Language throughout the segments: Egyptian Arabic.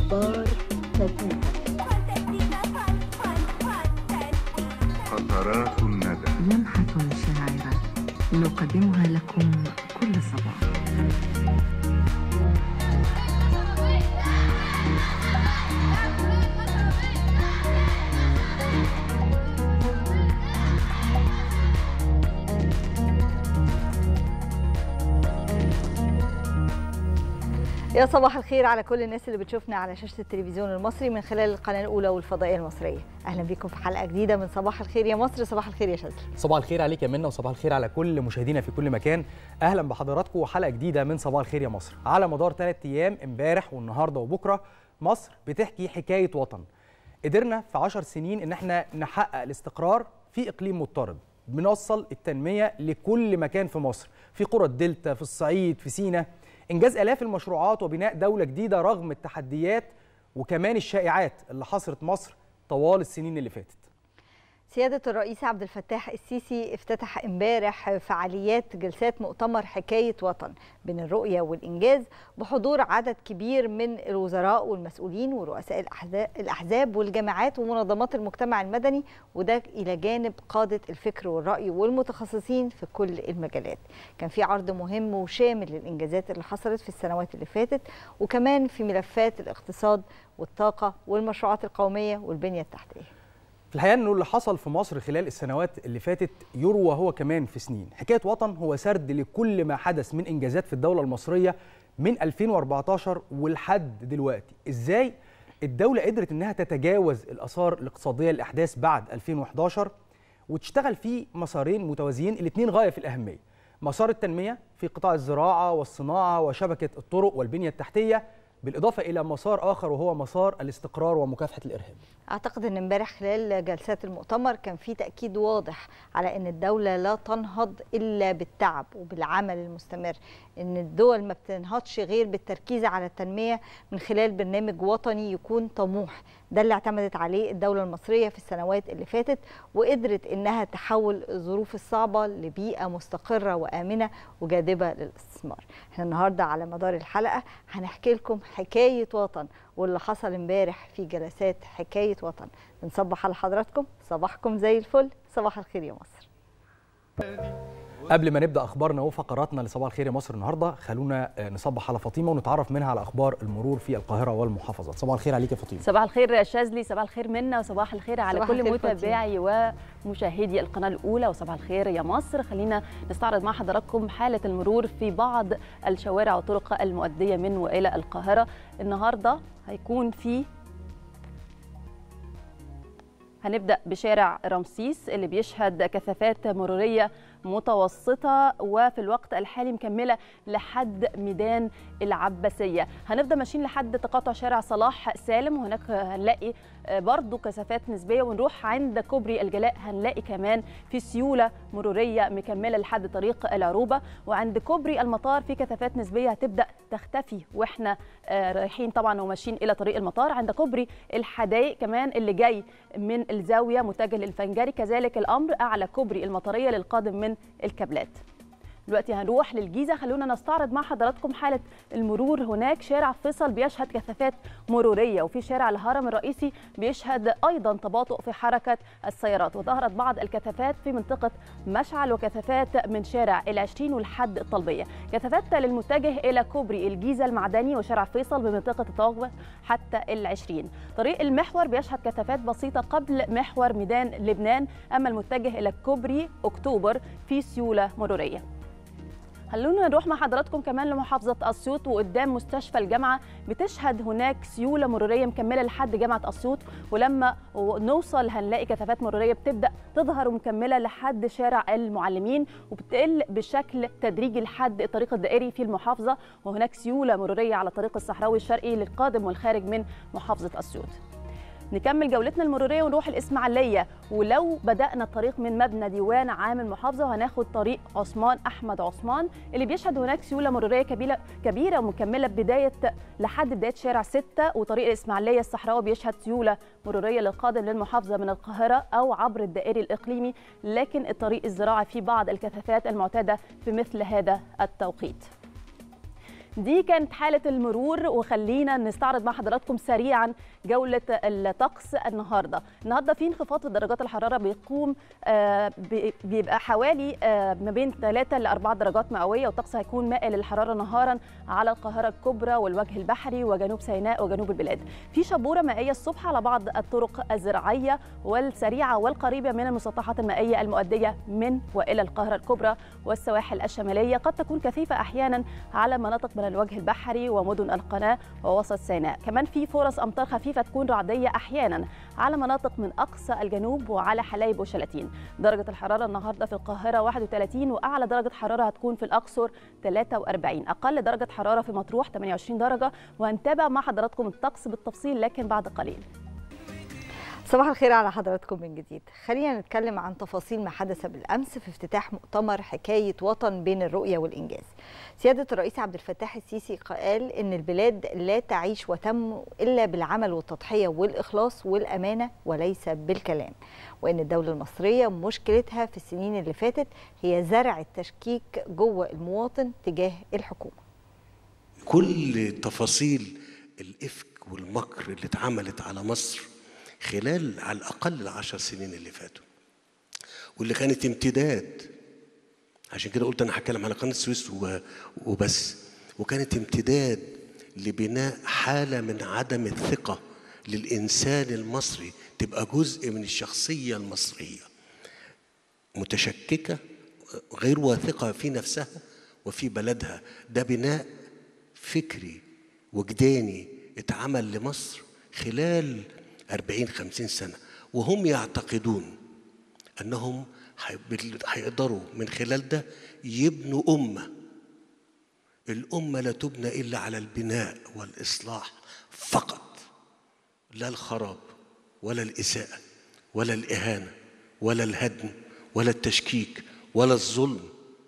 أخبار فتاة قطرات الندى لمحة شاعرة نقدمها لكم كل صباح يا صباح الخير على كل الناس اللي بتشوفنا على شاشة التلفزيون المصري من خلال القناة الأولى والفضائية المصرية أهلا بكم في حلقة جديدة من صباح الخير يا مصر صباح الخير يا شاذلي صباح الخير عليك يا منى وصباح الخير على كل مشاهدينا في كل مكان اهلا بحضراتكم وحلقه جديده من صباح الخير يا مصر على مدار ثلاث ايام امبارح والنهارده وبكره مصر بتحكي حكايه وطن قدرنا في 10 سنين ان احنا نحقق الاستقرار في اقليم مضطرب بنوصل التنميه لكل مكان في مصر في قرى الدلتا في الصعيد في سينا انجاز الاف المشروعات وبناء دوله جديده رغم التحديات وكمان الشائعات اللي حصرت مصر طوال السنين اللي فاتت سيادة الرئيس عبد الفتاح السيسي افتتح امبارح فعاليات جلسات مؤتمر حكاية وطن بين الرؤية والإنجاز بحضور عدد كبير من الوزراء والمسؤولين ورؤساء الأحزاب- الأحزاب والجامعات ومنظمات المجتمع المدني وده إلى جانب قادة الفكر والرأي والمتخصصين في كل المجالات كان في عرض مهم وشامل للإنجازات اللي حصلت في السنوات اللي فاتت وكمان في ملفات الاقتصاد والطاقة والمشروعات القومية والبنية التحتية في الحقيقه انه اللي حصل في مصر خلال السنوات اللي فاتت يروى هو كمان في سنين حكايه وطن هو سرد لكل ما حدث من انجازات في الدوله المصريه من 2014 ولحد دلوقتي ازاي الدوله قدرت انها تتجاوز الاثار الاقتصاديه للاحداث بعد 2011 وتشتغل في مسارين متوازيين الاثنين غايه في الاهميه مسار التنميه في قطاع الزراعه والصناعه وشبكه الطرق والبنيه التحتيه بالاضافه الى مسار اخر وهو مسار الاستقرار ومكافحه الارهاب اعتقد ان امبارح خلال جلسات المؤتمر كان في تاكيد واضح على ان الدوله لا تنهض الا بالتعب وبالعمل المستمر ان الدول ما بتنهضش غير بالتركيز على التنميه من خلال برنامج وطني يكون طموح ده اللي اعتمدت عليه الدوله المصريه في السنوات اللي فاتت وقدرت انها تحول الظروف الصعبه لبيئه مستقره وامنه وجاذبه للاستثمار احنا النهارده على مدار الحلقه هنحكي لكم حكايه وطن واللي حصل امبارح في جلسات حكايه وطن بنصبح على حضراتكم صباحكم زي الفل صباح الخير يا مصر قبل ما نبدا اخبارنا وفقراتنا لصباح الخير يا مصر النهارده خلونا آه، نصبح على فاطمه ونتعرف منها على اخبار المرور في القاهره والمحافظات صباح الخير عليك يا فاطمه صباح الخير يا شاذلي صباح الخير منا وصباح الخير على صباح كل الخير متابعي ومشاهدي القناه الاولى وصباح الخير يا مصر خلينا نستعرض مع حضراتكم حاله المرور في بعض الشوارع والطرق المؤديه من والى القاهره النهارده هيكون في هنبدأ بشارع رمسيس اللي بيشهد كثافات مرورية متوسطة وفي الوقت الحالي مكملة لحد ميدان العباسية هنفضل ماشيين لحد تقاطع شارع صلاح سالم وهناك هنلاقي برضو كثافات نسبية ونروح عند كوبري الجلاء هنلاقي كمان في سيولة مرورية مكملة لحد طريق العروبة وعند كوبري المطار في كثافات نسبية هتبدأ تختفي واحنا آه، رايحين طبعا وماشيين إلى طريق المطار عند كوبري الحدائق كمان اللي جاي من الزاوية متجه للفنجري كذلك الأمر أعلى كوبري المطرية للقادم من الكابلات دلوقتي هنروح للجيزه خلونا نستعرض مع حضراتكم حاله المرور هناك شارع فيصل بيشهد كثافات مروريه وفي شارع الهرم الرئيسي بيشهد ايضا تباطؤ في حركه السيارات وظهرت بعض الكثافات في منطقه مشعل وكثافات من شارع العشرين ولحد الطلبيه كثافات للمتجه الى كوبري الجيزه المعدني وشارع فيصل بمنطقه التوقف حتى العشرين طريق المحور بيشهد كثافات بسيطه قبل محور ميدان لبنان اما المتجه الى كوبري اكتوبر في سيوله مروريه خلونا نروح مع حضراتكم كمان لمحافظة أسيوط وقدام مستشفى الجامعة بتشهد هناك سيولة مرورية مكملة لحد جامعة أسيوط ولما نوصل هنلاقي كثافات مرورية بتبدأ تظهر ومكملة لحد شارع المعلمين وبتقل بشكل تدريجي لحد الطريق الدائري في المحافظة وهناك سيولة مرورية على الطريق الصحراوي الشرقي للقادم والخارج من محافظة أسيوط نكمل جولتنا المروريه ونروح الاسماعيليه ولو بدانا الطريق من مبنى ديوان عام المحافظه وهناخد طريق عثمان احمد عثمان اللي بيشهد هناك سيوله مروريه كبيره كبيره ومكمله بدايه لحد بدايه شارع 6 وطريق الاسماعيليه الصحراوي بيشهد سيوله مروريه للقادم للمحافظه من القاهره او عبر الدائري الاقليمي لكن الطريق الزراعي فيه بعض الكثافات المعتاده في مثل هذا التوقيت دي كانت حالة المرور وخلينا نستعرض مع حضراتكم سريعا جولة الطقس النهاردة النهاردة في انخفاض في درجات الحرارة بيقوم آه، بي- بيبقى حوالي آه، ما بين 3 ل 4 درجات مئوية والطقس هيكون مائل للحرارة نهارا على القاهرة الكبرى والوجه البحري وجنوب سيناء وجنوب البلاد في شبورة مائية الصبح على بعض الطرق الزراعية والسريعة والقريبة من المسطحات المائية المؤدية من وإلى القاهرة الكبرى والسواحل الشمالية قد تكون كثيفة أحيانا على مناطق من الوجه البحري ومدن القناة ووسط سيناء كمان في فرص أمطار خفيفة تكون رعدية أحيانا على مناطق من أقصى الجنوب وعلى حلايب وشلاتين درجة الحرارة النهاردة في القاهرة 31 وأعلى درجة حرارة هتكون في الأقصر 43 أقل درجة حرارة في مطروح 28 درجة وهنتابع مع حضراتكم الطقس بالتفصيل لكن بعد قليل صباح الخير على حضراتكم من جديد خلينا نتكلم عن تفاصيل ما حدث بالامس في افتتاح مؤتمر حكايه وطن بين الرؤيه والانجاز سياده الرئيس عبد الفتاح السيسي قال ان البلاد لا تعيش وتنمو الا بالعمل والتضحيه والاخلاص والامانه وليس بالكلام وان الدوله المصريه مشكلتها في السنين اللي فاتت هي زرع التشكيك جوه المواطن تجاه الحكومه كل تفاصيل الإفك والمكر اللي اتعملت على مصر خلال على الأقل العشر سنين اللي فاتوا واللي كانت امتداد عشان كده قلت أنا هتكلم على قناة السويس و- وبس وكانت امتداد لبناء حالة من عدم الثقة للإنسان المصري تبقى جزء من الشخصية المصرية متشككة غير واثقة في نفسها وفي بلدها ده بناء فكري وجداني اتعمل لمصر خلال 40 50 سنة وهم يعتقدون أنهم هي- بال- هيقدروا من خلال ده يبنوا أمة الأمة لا تبنى إلا على البناء والإصلاح فقط لا الخراب ولا الإساءة ولا الإهانة ولا الهدم ولا التشكيك ولا الظلم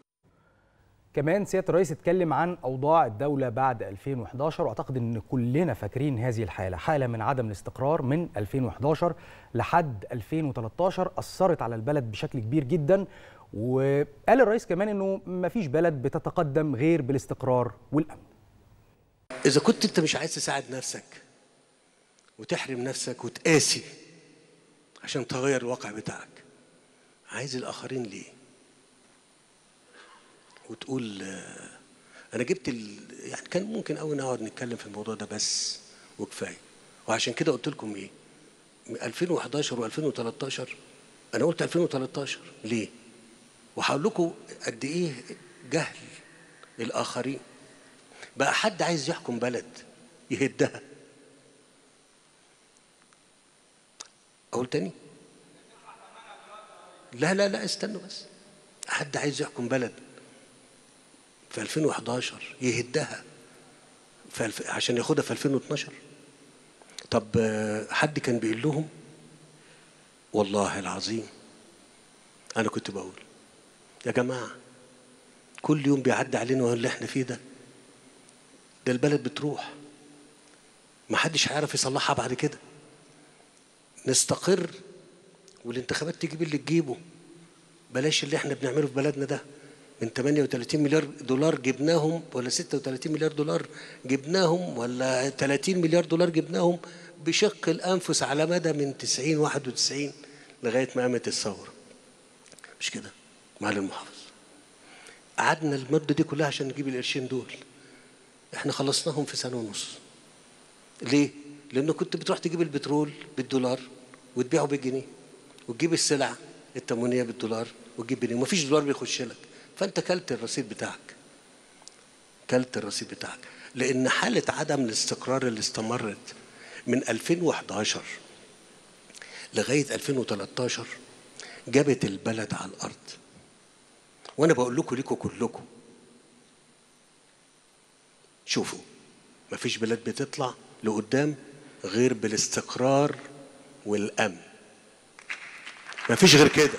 كمان سياده الرئيس اتكلم عن اوضاع الدوله بعد 2011 واعتقد ان كلنا فاكرين هذه الحاله حاله من عدم الاستقرار من 2011 لحد 2013 اثرت على البلد بشكل كبير جدا وقال الرئيس كمان انه مفيش بلد بتتقدم غير بالاستقرار والامن إذا كنت أنت مش عايز تساعد نفسك وتحرم نفسك وتقاسي عشان تغير الواقع بتاعك عايز الآخرين ليه؟ وتقول آه، أنا جبت ال... يعني كان ممكن أوي نقعد نتكلم في الموضوع ده بس وكفاية وعشان كده قلت لكم إيه؟ من 2011 و2013 أنا قلت 2013 ليه؟ وهقول لكم قد إيه جهل الآخرين بقى حد عايز يحكم بلد يهدها اقول تاني لا لا لا استنوا بس حد عايز يحكم بلد في 2011 يهدها في الف... عشان ياخدها في 2012 طب آه، حد كان بيقول لهم والله العظيم انا كنت بقول يا جماعه كل يوم بيعدي علينا اللي احنا فيه ده ده البلد بتروح ما حدش هيعرف يصلحها بعد كده نستقر والانتخابات تجيب اللي تجيبه بلاش اللي احنا بنعمله في بلدنا ده من 38 مليار دولار جبناهم ولا 36 مليار دولار جبناهم ولا 30 مليار دولار جبناهم بشق الانفس على مدى من 90 91 لغايه ما قامت الثوره مش كده معالي المحافظ قعدنا المده دي كلها عشان نجيب القرشين دول احنا خلصناهم في سنه ونص ليه لانه كنت بتروح تجيب البترول بالدولار وتبيعه بالجنيه وتجيب السلع التموينيه بالدولار وتجيب جنيه ومفيش دولار بيخش لك فانت كلت الرصيد بتاعك كلت الرصيد بتاعك لان حاله عدم الاستقرار اللي استمرت من 2011 لغايه 2013 جابت البلد على الارض وانا بقول لكم ليكم كلكم شوفوا مفيش بلاد بتطلع لقدام غير بالاستقرار والامن مفيش غير كده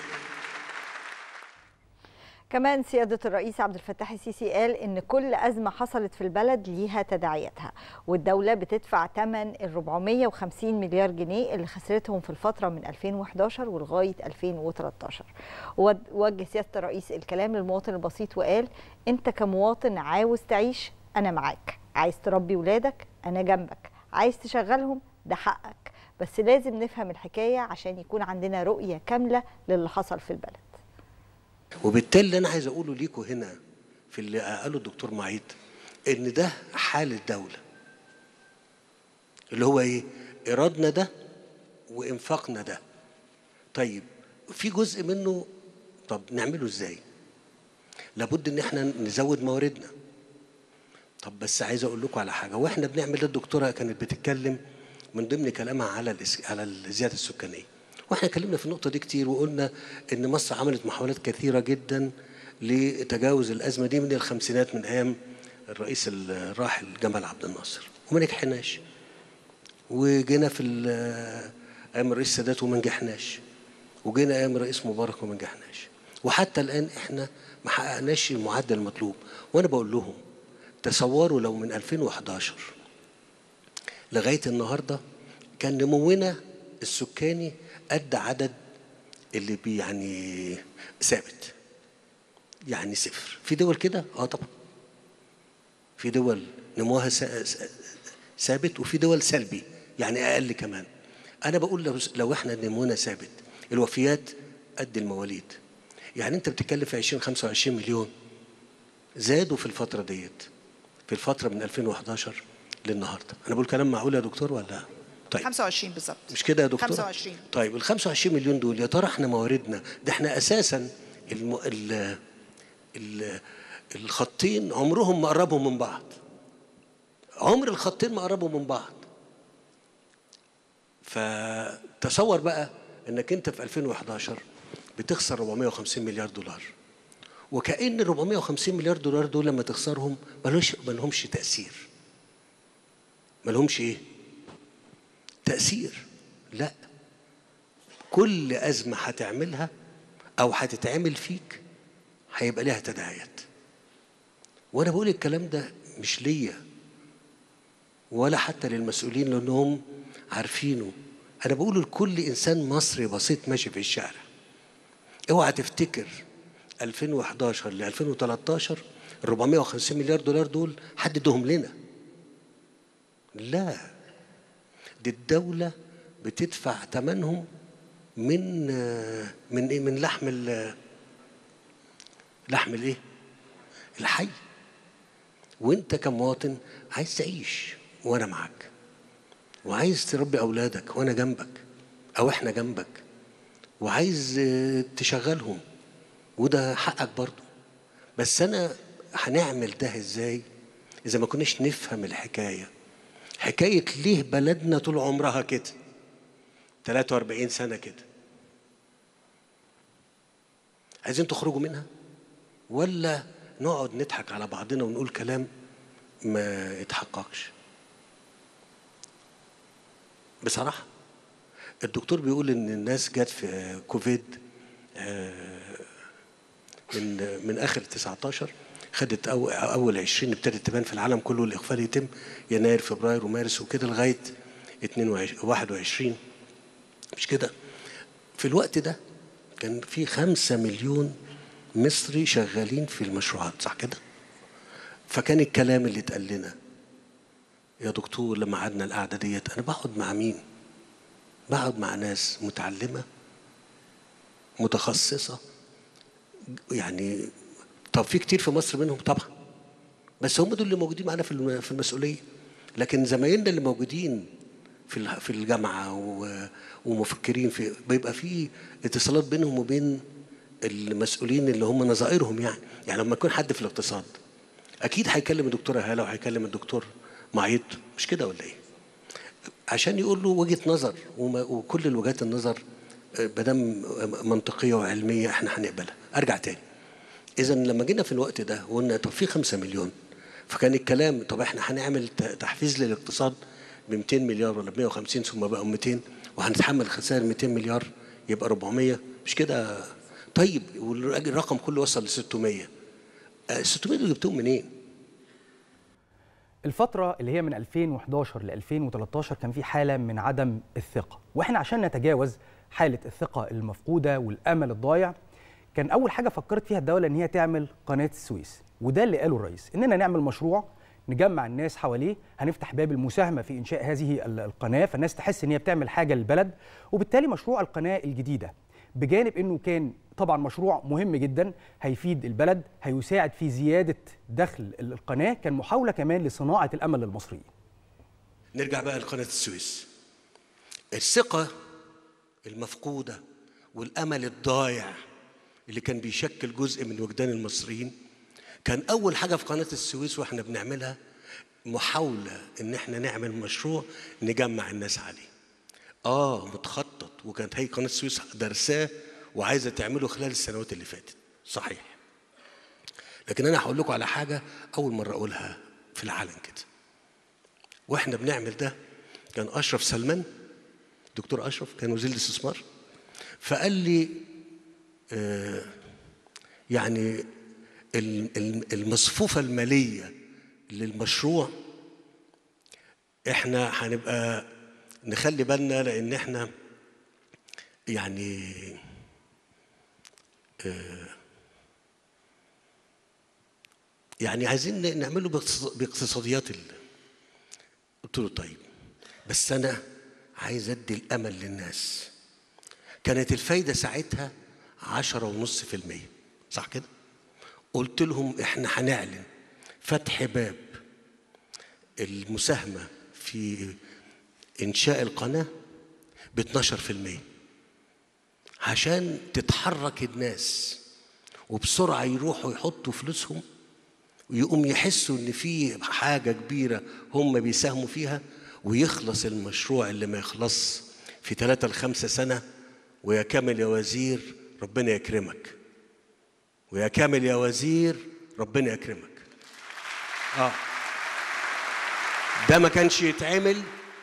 كمان سيادة الرئيس عبد الفتاح السيسي قال إن كل أزمة حصلت في البلد ليها تداعياتها والدولة بتدفع ثمن ال 450 مليار جنيه اللي خسرتهم في الفترة من 2011 ولغاية 2013 ووجه سيادة الرئيس الكلام للمواطن البسيط وقال أنت كمواطن عاوز تعيش انا معاك عايز تربي ولادك انا جنبك عايز تشغلهم ده حقك بس لازم نفهم الحكايه عشان يكون عندنا رؤيه كامله للي حصل في البلد وبالتالي اللي انا عايز اقوله ليكوا هنا في اللي قاله الدكتور معيد ان ده حال الدوله اللي هو ايه ايرادنا ده وانفاقنا ده طيب في جزء منه طب نعمله ازاي لابد ان احنا نزود مواردنا طب بس عايز اقول لكم على حاجه واحنا بنعمل ده الدكتوره كانت بتتكلم من ضمن كلامها على الاس... على الزياده السكانيه واحنا اتكلمنا في النقطه دي كتير وقلنا ان مصر عملت محاولات كثيره جدا لتجاوز الازمه دي من الخمسينات من ايام الرئيس الراحل جمال عبد الناصر وما نجحناش وجينا في ال- ايام الرئيس السادات وما نجحناش وجينا ايام الرئيس مبارك وما نجحناش وحتى الان احنا ما حققناش المعدل المطلوب وانا بقول لهم تصوروا لو من 2011 لغايه النهارده كان نمونا السكاني قد عدد اللي بي يعني ثابت يعني صفر في دول كده اه طبعا في دول نموها سا- سا- ثابت وفي دول سلبي يعني اقل كمان انا بقول لو لو احنا نمونا ثابت الوفيات قد المواليد يعني انت بتتكلم في 20 25 مليون زادوا في الفتره ديت في الفتره من 2011 للنهارده انا بقول كلام معقول يا دكتور ولا طيب 25 بالظبط مش كده يا دكتور 25 طيب ال 25 مليون دول يا ترى احنا مواردنا ده احنا اساسا الم... ال... ال... الخطين عمرهم ما قربوا من بعض عمر الخطين ما قربوا من بعض فتصور بقى انك انت في 2011 بتخسر 450 مليار دولار وكأن ال 450 مليار دولار دول لما تخسرهم ملوش ملهمش تأثير ملهمش ايه؟ تأثير لا كل أزمة هتعملها أو هتتعمل فيك هيبقى ليها تداعيات وأنا بقول الكلام ده مش ليا ولا حتى للمسؤولين لأنهم عارفينه أنا بقوله لكل إنسان مصري بسيط ماشي في الشارع اوعى تفتكر 2011 ل 2013 ال 450 مليار دولار دول حددهم لنا لا دي الدولة بتدفع ثمنهم من من ايه من لحم ال لحم الايه الحي وانت كمواطن عايز تعيش وانا معاك وعايز تربي اولادك وانا جنبك او احنا جنبك وعايز آه، تشغلهم وده حقك برضو بس انا هنعمل ده ازاي اذا ما كناش نفهم الحكايه حكايه ليه بلدنا طول عمرها كده 43 سنه كده عايزين تخرجوا منها ولا نقعد نضحك على بعضنا ونقول كلام ما يتحققش بصراحه الدكتور بيقول ان الناس جت في كوفيد آه، من من اخر 19 خدت أو اول 20 ابتدت تبان في العالم كله الاقفال يتم يناير فبراير ومارس وكده لغايه 22 21 مش كده في الوقت ده كان في خمسة مليون مصري شغالين في المشروعات صح كده فكان الكلام اللي اتقال لنا يا دكتور لما قعدنا القعده ديت انا بقعد مع مين بقعد مع ناس متعلمه متخصصه يعني طب في كتير في مصر منهم طبعا بس هم دول اللي موجودين معانا في الم- في المسؤوليه لكن زمايلنا اللي موجودين في الح- في الجامعه و- ومفكرين في بيبقى في اتصالات بينهم وبين المسؤولين اللي هم نظائرهم يعني يعني لما يكون حد في الاقتصاد اكيد هيكلم الدكتوره هاله وهيكلم الدكتور معيط مش كده ولا ايه عشان يقول له وجهه نظر وما- وكل الوجهات النظر مادام منطقيه وعلميه احنا هنقبلها ارجع تاني اذا لما جينا في الوقت ده وقلنا طب في 5 مليون فكان الكلام طب احنا هنعمل ت- تحفيز للاقتصاد ب 200 مليار ولا ب 150 ثم بقوا 200 وهنتحمل خسائر 200 مليار يبقى 400 مش كده طيب والرقم كله وصل ل 600 ال 600 دول جبتهم منين؟ الفترة اللي هي من 2011 ل 2013 كان في حالة من عدم الثقة، واحنا عشان نتجاوز حالة الثقة المفقودة والأمل الضايع كان أول حاجة فكرت فيها الدولة إن هي تعمل قناة السويس، وده اللي قاله الرئيس، إننا نعمل مشروع نجمع الناس حواليه هنفتح باب المساهمه في انشاء هذه ال- القناه فالناس تحس ان هي بتعمل حاجه للبلد وبالتالي مشروع القناه الجديده بجانب انه كان طبعا مشروع مهم جدا هيفيد البلد هيساعد في زياده دخل ال- القناه كان محاوله كمان لصناعه الامل للمصريين نرجع بقى لقناة السويس الثقة المفقودة والأمل الضايع اللي كان بيشكل جزء من وجدان المصريين كان أول حاجة في قناة السويس وإحنا بنعملها محاولة إن إحنا نعمل مشروع نجمع الناس عليه آه متخطط وكانت هي قناة السويس درساه وعايزة تعمله خلال السنوات اللي فاتت صحيح لكن أنا هقول لكم على حاجة أول مرة أقولها في العالم كده واحنا بنعمل ده كان اشرف سلمان دكتور اشرف كان وزير الاستثمار فقال لي آه يعني ال- ال- المصفوفه الماليه للمشروع احنا هنبقى نخلي بالنا لان احنا يعني آه يعني عايزين ن- نعمله باقتص- باقتصاديات ال- قلت له طيب بس انا عايز ادي الامل للناس كانت الفايده ساعتها عشرة ونص في المية صح كده قلت لهم احنا هنعلن فتح باب المساهمه في انشاء القناه ب 12% عشان تتحرك الناس وبسرعه يروحوا يحطوا فلوسهم ويقوم يحسوا ان في حاجه كبيره هم بيساهموا فيها ويخلص المشروع اللي ما يخلص في ثلاثة لخمسة سنة ويا كامل يا وزير ربنا يكرمك ويا كامل يا وزير ربنا يكرمك اه ده ما كانش يتعمل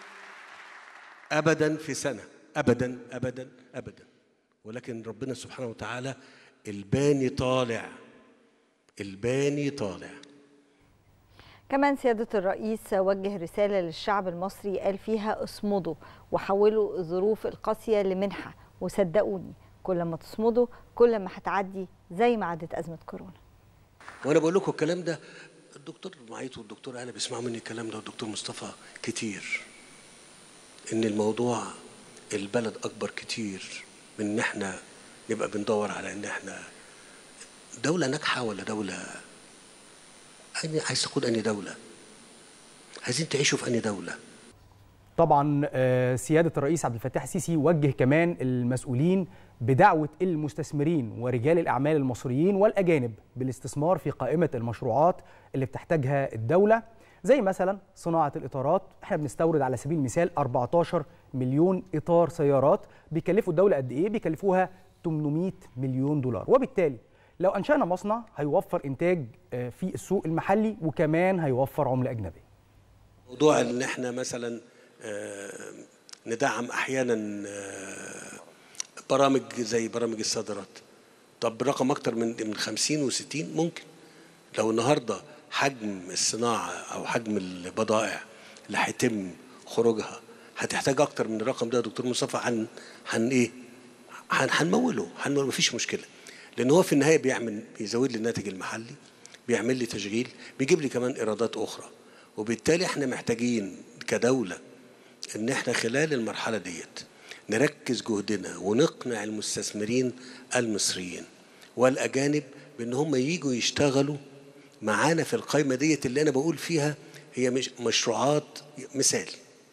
ابدا في سنه ابدا ابدا ابدا ولكن ربنا سبحانه وتعالى الباني طالع الباني طالع كمان سيادة الرئيس وجه رسالة للشعب المصري قال فيها اصمدوا وحولوا الظروف القاسية لمنحة وصدقوني كل ما تصمدوا كل ما هتعدي زي ما عدت أزمة كورونا وانا بقول لكم الكلام ده الدكتور معيط والدكتور انا بيسمعوا مني الكلام ده والدكتور مصطفى كتير ان الموضوع البلد اكبر كتير من ان احنا نبقى بندور على ان احنا دولة ناجحة ولا دولة أني عايز تقول أني دولة عايزين تعيشوا في أني دولة طبعا آه، سياده الرئيس عبد الفتاح السيسي وجه كمان المسؤولين بدعوه المستثمرين ورجال الاعمال المصريين والاجانب بالاستثمار في قائمه المشروعات اللي بتحتاجها الدوله زي مثلا صناعه الاطارات احنا بنستورد على سبيل المثال 14 مليون اطار سيارات بيكلفوا الدوله قد ايه بيكلفوها 800 مليون دولار وبالتالي لو انشانا مصنع هيوفر انتاج آه، في السوق المحلي وكمان هيوفر عمله اجنبيه موضوع ان احنا مثلا آه، ندعم احيانا آه، برامج زي برامج الصادرات طب برقم اكتر من من 50 و60 ممكن لو النهارده حجم الصناعه او حجم البضائع اللي هيتم خروجها هتحتاج اكتر من الرقم ده يا دكتور مصطفى هن هن ايه هن هنموله هنموله مفيش مشكله لان هو في النهايه بيعمل بيزود لي الناتج المحلي بيعمل لي تشغيل بيجيب لي كمان ايرادات اخرى وبالتالي احنا محتاجين كدوله ان احنا خلال المرحله ديت نركز جهدنا ونقنع المستثمرين المصريين والاجانب بان هم يجوا يشتغلوا معانا في القائمه ديت اللي انا بقول فيها هي مش مشروعات مثال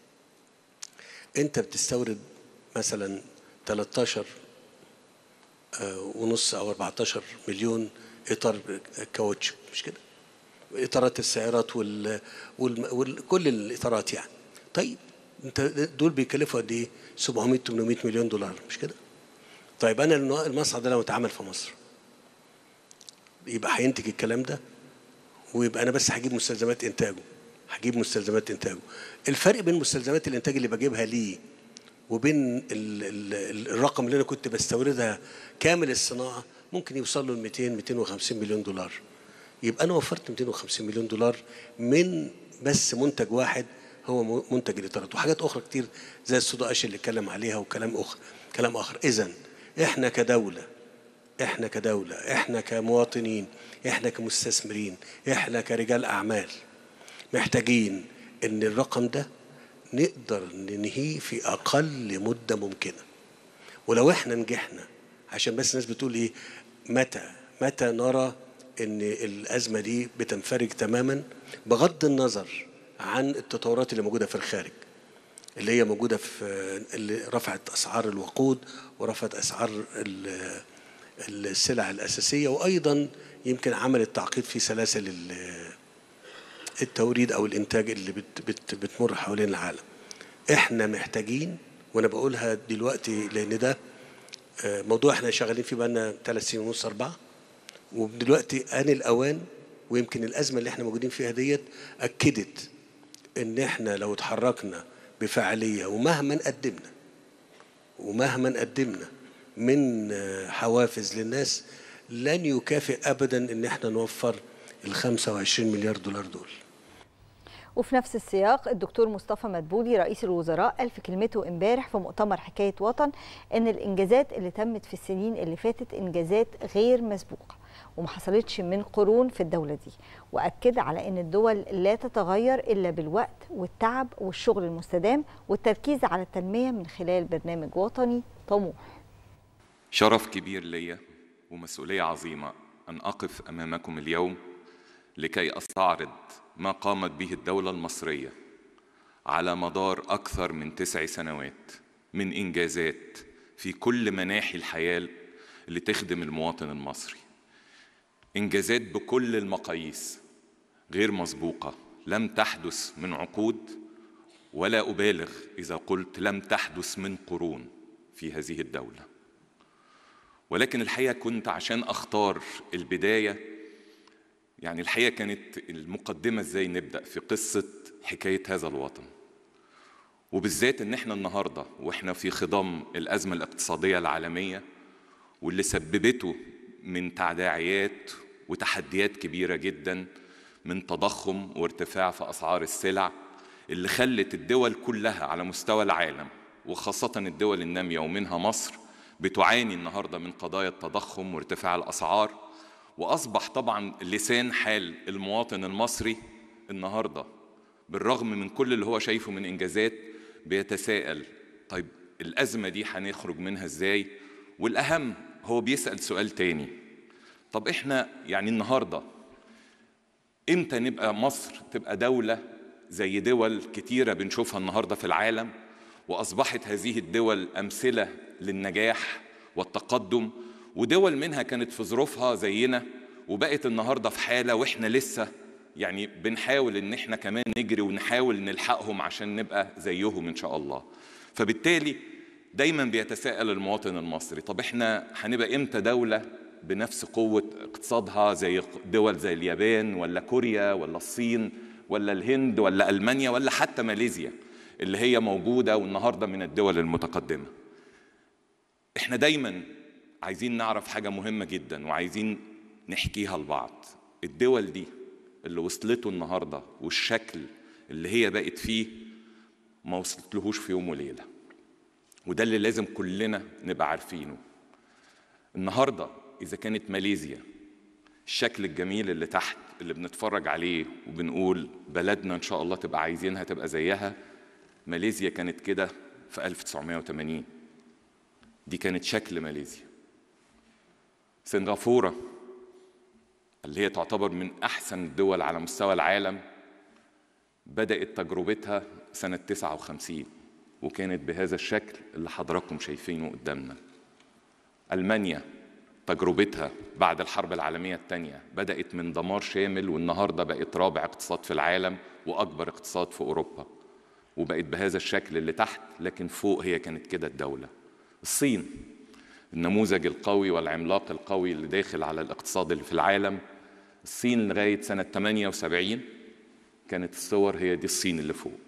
انت بتستورد مثلا 13 آه، ونص او 14 مليون اطار كاوتش مش كده اطارات السيارات وال, وال... وال... كل الاطارات يعني طيب انت دول بيكلفوا قد ايه 700 800 مليون دولار مش كده طيب انا الن- المصنع ده لو اتعمل في مصر يبقى هينتج الكلام ده ويبقى انا بس هجيب مستلزمات انتاجه هجيب مستلزمات انتاجه الفرق بين مستلزمات الانتاج اللي بجيبها ليه وبين ال ال الرقم اللي انا كنت بستوردها كامل الصناعه ممكن يوصل له ل 200 250 مليون دولار يبقى انا وفرت 250 مليون دولار من بس منتج واحد هو م- منتج الاطارات وحاجات اخرى كتير زي الصودا قش اللي اتكلم عليها وكلام اخر كلام اخر اذا احنا كدوله احنا كدوله احنا كمواطنين احنا كمستثمرين احنا كرجال اعمال محتاجين ان الرقم ده نقدر ننهيه في اقل مده ممكنه ولو احنا نجحنا عشان بس الناس بتقول ايه متى متى نرى ان الازمه دي بتنفرج تماما بغض النظر عن التطورات اللي موجوده في الخارج اللي هي موجوده في اللي رفعت اسعار الوقود ورفعت اسعار ال- السلع الاساسيه وايضا يمكن عملت تعقيد في سلاسل ال- التوريد او الانتاج اللي بت بت بتمر حوالين العالم احنا محتاجين وانا بقولها دلوقتي لان ده آه، موضوع احنا شغالين فيه بقالنا ثلاث سنين ونص اربعه ودلوقتي ان الاوان ويمكن الازمه اللي احنا موجودين فيها ديت اكدت ان احنا لو اتحركنا بفعاليه ومهما قدمنا ومهما قدمنا من آه، حوافز للناس لن يكافئ ابدا ان احنا نوفر ال 25 مليار دولار دول وفي نفس السياق الدكتور مصطفى مدبولي رئيس الوزراء قال في كلمته امبارح في مؤتمر حكايه وطن ان الانجازات اللي تمت في السنين اللي فاتت انجازات غير مسبوقه وما حصلتش من قرون في الدوله دي واكد على ان الدول لا تتغير الا بالوقت والتعب والشغل المستدام والتركيز على التنميه من خلال برنامج وطني طموح شرف كبير ليا ومسؤولية عظيمة أن أقف أمامكم اليوم لكي أستعرض ما قامت به الدولة المصرية على مدار أكثر من تسع سنوات من إنجازات في كل مناحي الحياة اللي تخدم المواطن المصري إنجازات بكل المقاييس غير مسبوقة لم تحدث من عقود ولا أبالغ إذا قلت لم تحدث من قرون في هذه الدولة ولكن الحقيقه كنت عشان اختار البدايه يعني الحقيقه كانت المقدمه ازاي نبدا في قصه حكايه هذا الوطن وبالذات ان احنا النهارده واحنا في خضم الازمه الاقتصاديه العالميه واللي سببته من تداعيات وتحديات كبيره جدا من تضخم وارتفاع في اسعار السلع اللي خلت الدول كلها على مستوى العالم وخاصه الدول الناميه ومنها مصر بتعاني النهارده من قضايا التضخم وارتفاع الاسعار واصبح طبعا لسان حال المواطن المصري النهارده بالرغم من كل اللي هو شايفه من انجازات بيتساءل طيب الازمه دي هنخرج منها ازاي والاهم هو بيسال سؤال تاني طب احنا يعني النهارده امتى نبقى مصر تبقى دوله زي دول كتيره بنشوفها النهارده في العالم واصبحت هذه الدول امثله للنجاح والتقدم ودول منها كانت في ظروفها زينا وبقت النهارده في حاله واحنا لسه يعني بنحاول ان احنا كمان نجري ونحاول نلحقهم عشان نبقى زيهم ان شاء الله فبالتالي دايما بيتساءل المواطن المصري طب احنا هنبقى امتى دوله بنفس قوه اقتصادها زي دول زي اليابان ولا كوريا ولا الصين ولا الهند ولا المانيا ولا حتى ماليزيا اللي هي موجوده والنهارده من الدول المتقدمه احنا دايما عايزين نعرف حاجه مهمه جدا وعايزين نحكيها لبعض الدول دي اللي وصلته النهارده والشكل اللي هي بقت فيه ما وصلتلهوش في يوم وليله وده اللي لازم كلنا نبقى عارفينه النهارده اذا كانت ماليزيا الشكل الجميل اللي تحت اللي بنتفرج عليه وبنقول بلدنا ان شاء الله تبقى عايزينها تبقى زيها ماليزيا كانت كده في 1980 دي كانت شكل ماليزيا سنغافورة اللي هي تعتبر من أحسن الدول على مستوى العالم بدأت تجربتها سنة 59 وكانت بهذا الشكل اللي حضراتكم شايفينه قدامنا ألمانيا تجربتها بعد الحرب العالمية الثانية بدأت من دمار شامل والنهاردة بقت رابع اقتصاد في العالم وأكبر اقتصاد في أوروبا وبقت بهذا الشكل اللي تحت لكن فوق هي كانت كده الدولة الصين النموذج القوي والعملاق القوي اللي داخل على الاقتصاد اللي في العالم الصين لغاية سنة 78 كانت الصور هي دي الصين اللي فوق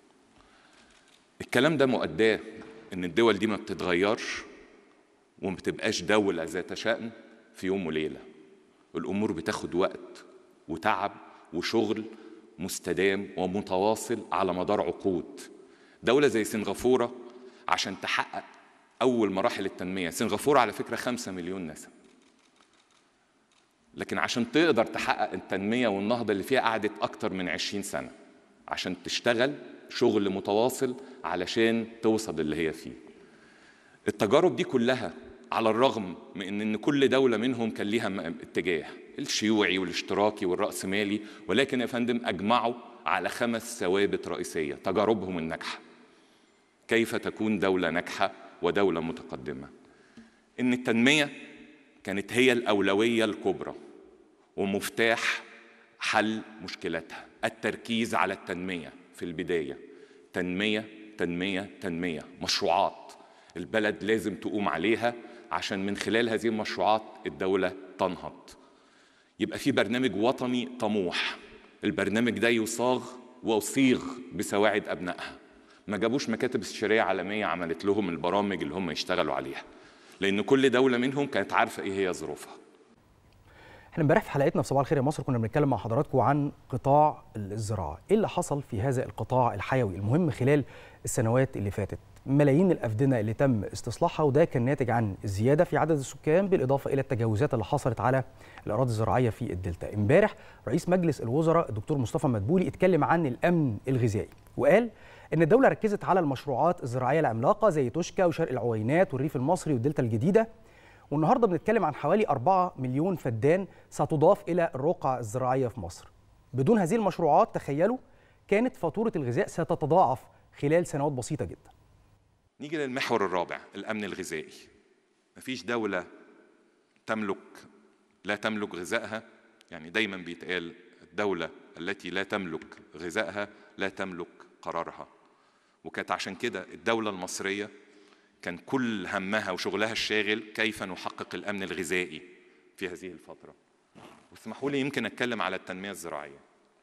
الكلام ده مؤداه ان الدول دي ما بتتغيرش وما بتبقاش دولة ذات شأن في يوم وليلة الأمور بتاخد وقت وتعب وشغل مستدام ومتواصل على مدار عقود دولة زي سنغافورة عشان تحقق أول مراحل التنمية سنغافورة على فكرة خمسة مليون نسمة لكن عشان تقدر تحقق التنمية والنهضة اللي فيها قعدت أكتر من 20 سنة عشان تشتغل شغل متواصل علشان توصل للي هي فيه التجارب دي كلها على الرغم من ان إن كل دوله منهم كان ليها م- اتجاه الشيوعي والاشتراكي والراسمالي ولكن يا فندم اجمعوا على خمس ثوابت رئيسيه تجاربهم الناجحه كيف تكون دوله ناجحه ودوله متقدمه ان التنميه كانت هي الاولويه الكبرى ومفتاح حل مشكلاتها التركيز على التنميه في البدايه تنميه تنميه تنميه مشروعات البلد لازم تقوم عليها عشان من خلال هذه المشروعات الدوله تنهض يبقى في برنامج وطني طموح البرنامج ده يصاغ وصيغ بسواعد ابنائها ما جابوش مكاتب استشاريه عالميه عملت لهم البرامج اللي هم يشتغلوا عليها لان كل دوله منهم كانت عارفه ايه هي ظروفها احنا امبارح في حلقتنا في صباح الخير يا مصر كنا بنتكلم مع حضراتكم عن قطاع الزراعه، ايه اللي حصل في هذا القطاع الحيوي المهم خلال السنوات اللي فاتت؟ ملايين الافدنه اللي تم استصلاحها وده كان ناتج عن الزياده في عدد السكان بالاضافه الى التجاوزات اللي حصلت على الاراضي الزراعيه في الدلتا. امبارح رئيس مجلس الوزراء الدكتور مصطفى مدبولي اتكلم عن الامن الغذائي وقال ان الدوله ركزت على المشروعات الزراعيه العملاقه زي توشكا وشرق العوينات والريف المصري والدلتا الجديده والنهارده بنتكلم عن حوالي 4 مليون فدان ستضاف الى الرقعه الزراعيه في مصر. بدون هذه المشروعات تخيلوا كانت فاتوره الغذاء ستتضاعف خلال سنوات بسيطه جدا. نيجي للمحور الرابع الامن الغذائي مفيش دوله تملك لا تملك غذائها يعني دايما بيتقال الدوله التي لا تملك غذائها لا تملك قرارها وكانت عشان كده الدوله المصريه كان كل همها وشغلها الشاغل كيف نحقق الامن الغذائي في هذه الفتره واسمحوا لي يمكن اتكلم على التنميه الزراعيه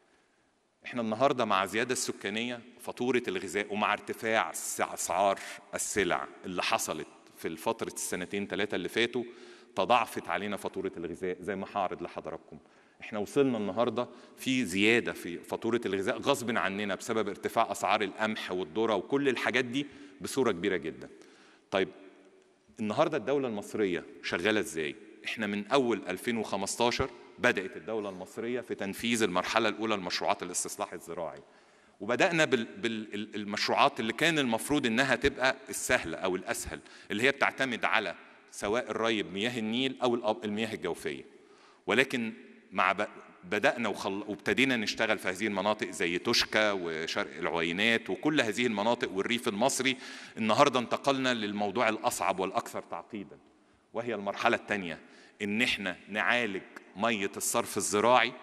احنا النهارده مع الزياده السكانيه فاتوره الغذاء ومع ارتفاع اسعار السلع اللي حصلت في الفتره السنتين ثلاثه اللي فاتوا تضاعفت علينا فاتوره الغذاء زي ما هعرض لحضراتكم احنا وصلنا النهارده في زياده في فاتوره الغذاء غصب عننا بسبب ارتفاع اسعار القمح والذره وكل الحاجات دي بصوره كبيره جدا طيب النهارده الدوله المصريه شغاله ازاي احنا من اول 2015 بدات الدوله المصريه في تنفيذ المرحله الاولى لمشروعات الاستصلاح الزراعي وبدانا بالمشروعات اللي كان المفروض انها تبقى السهله او الاسهل اللي هي بتعتمد على سواء الري بمياه النيل او المياه الجوفيه ولكن مع بدانا وخل... وابتدينا نشتغل في هذه المناطق زي توشكا وشرق العوينات وكل هذه المناطق والريف المصري النهارده انتقلنا للموضوع الاصعب والاكثر تعقيدا وهي المرحله الثانيه ان احنا نعالج ميه الصرف الزراعي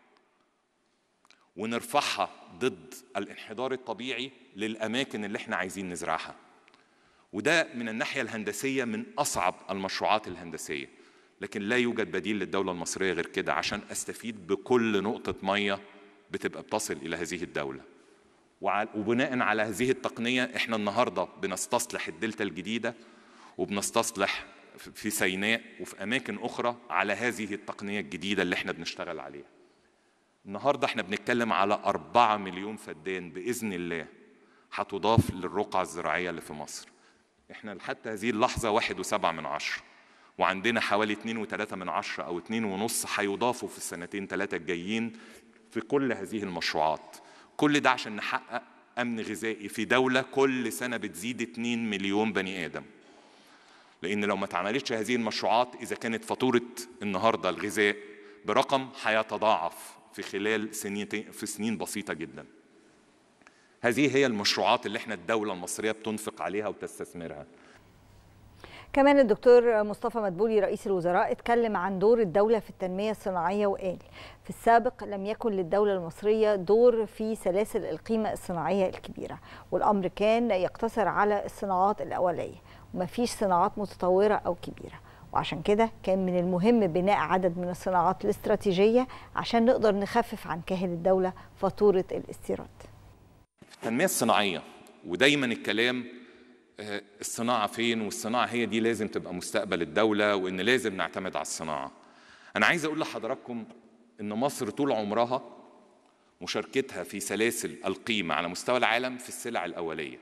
ونرفعها ضد الانحدار الطبيعي للاماكن اللي احنا عايزين نزرعها وده من الناحيه الهندسيه من اصعب المشروعات الهندسيه لكن لا يوجد بديل للدوله المصريه غير كده عشان استفيد بكل نقطه ميه بتبقى بتصل الى هذه الدوله وبناء على هذه التقنيه احنا النهارده بنستصلح الدلتا الجديده وبنستصلح في سيناء وفي اماكن اخرى على هذه التقنيه الجديده اللي احنا بنشتغل عليها النهارده احنا بنتكلم على أربعة مليون فدان باذن الله هتضاف للرقعه الزراعيه اللي في مصر احنا حتى هذه اللحظه واحد وسبعة من عشرة وعندنا حوالي اتنين وتلاتة من عشرة أو اتنين ونص هيضافوا في السنتين ثلاثة الجايين في كل هذه المشروعات كل ده عشان نحقق أمن غذائي في دولة كل سنة بتزيد 2 مليون بني آدم لأن لو ما اتعملتش هذه المشروعات إذا كانت فاتورة النهاردة الغذاء برقم هيتضاعف في خلال سنين في سنين بسيطة جدا هذه هي المشروعات اللي احنا الدولة المصرية بتنفق عليها وتستثمرها كمان الدكتور مصطفى مدبولي رئيس الوزراء اتكلم عن دور الدولة في التنمية الصناعية وقال في السابق لم يكن للدولة المصرية دور في سلاسل القيمة الصناعية الكبيرة والأمر كان يقتصر على الصناعات الأولية ومفيش صناعات متطورة أو كبيرة وعشان كده كان من المهم بناء عدد من الصناعات الاستراتيجية عشان نقدر نخفف عن كاهل الدولة فاتورة الاستيراد التنمية الصناعية ودايما الكلام الصناعة فين والصناعة هي دي لازم تبقى مستقبل الدولة وإن لازم نعتمد على الصناعة أنا عايز أقول لحضراتكم إن مصر طول عمرها مشاركتها في سلاسل القيمة على مستوى العالم في السلع الأولية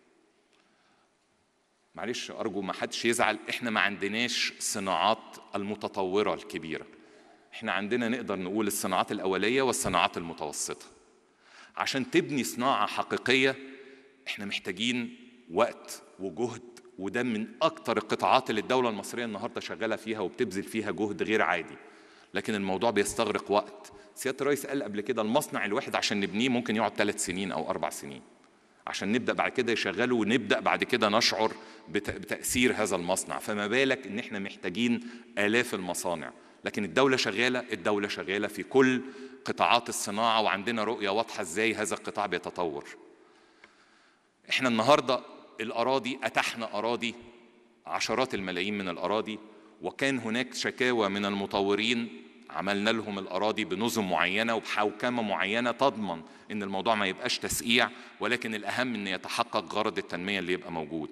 معلش أرجو ما حدش يزعل إحنا ما عندناش صناعات المتطورة الكبيرة احنا عندنا نقدر نقول الصناعات الاوليه والصناعات المتوسطه عشان تبني صناعه حقيقيه احنا محتاجين وقت وجهد وده من اكتر القطاعات اللي الدوله المصريه النهارده شغاله فيها وبتبذل فيها جهد غير عادي لكن الموضوع بيستغرق وقت سياده الرئيس قال قبل كده المصنع الواحد عشان نبنيه ممكن يقعد ثلاث سنين او اربع سنين عشان نبدا بعد كده يشغله ونبدا بعد كده نشعر بتاثير هذا المصنع فما بالك ان احنا محتاجين الاف المصانع لكن الدوله شغاله الدوله شغاله في كل قطاعات الصناعه وعندنا رؤيه واضحه ازاي هذا القطاع بيتطور احنا النهارده الاراضي اتحنا اراضي عشرات الملايين من الاراضي وكان هناك شكاوى من المطورين عملنا لهم الاراضي بنظم معينه وبحوكمه معينه تضمن ان الموضوع ما يبقاش تسقيع ولكن الاهم ان يتحقق غرض التنميه اللي يبقى موجود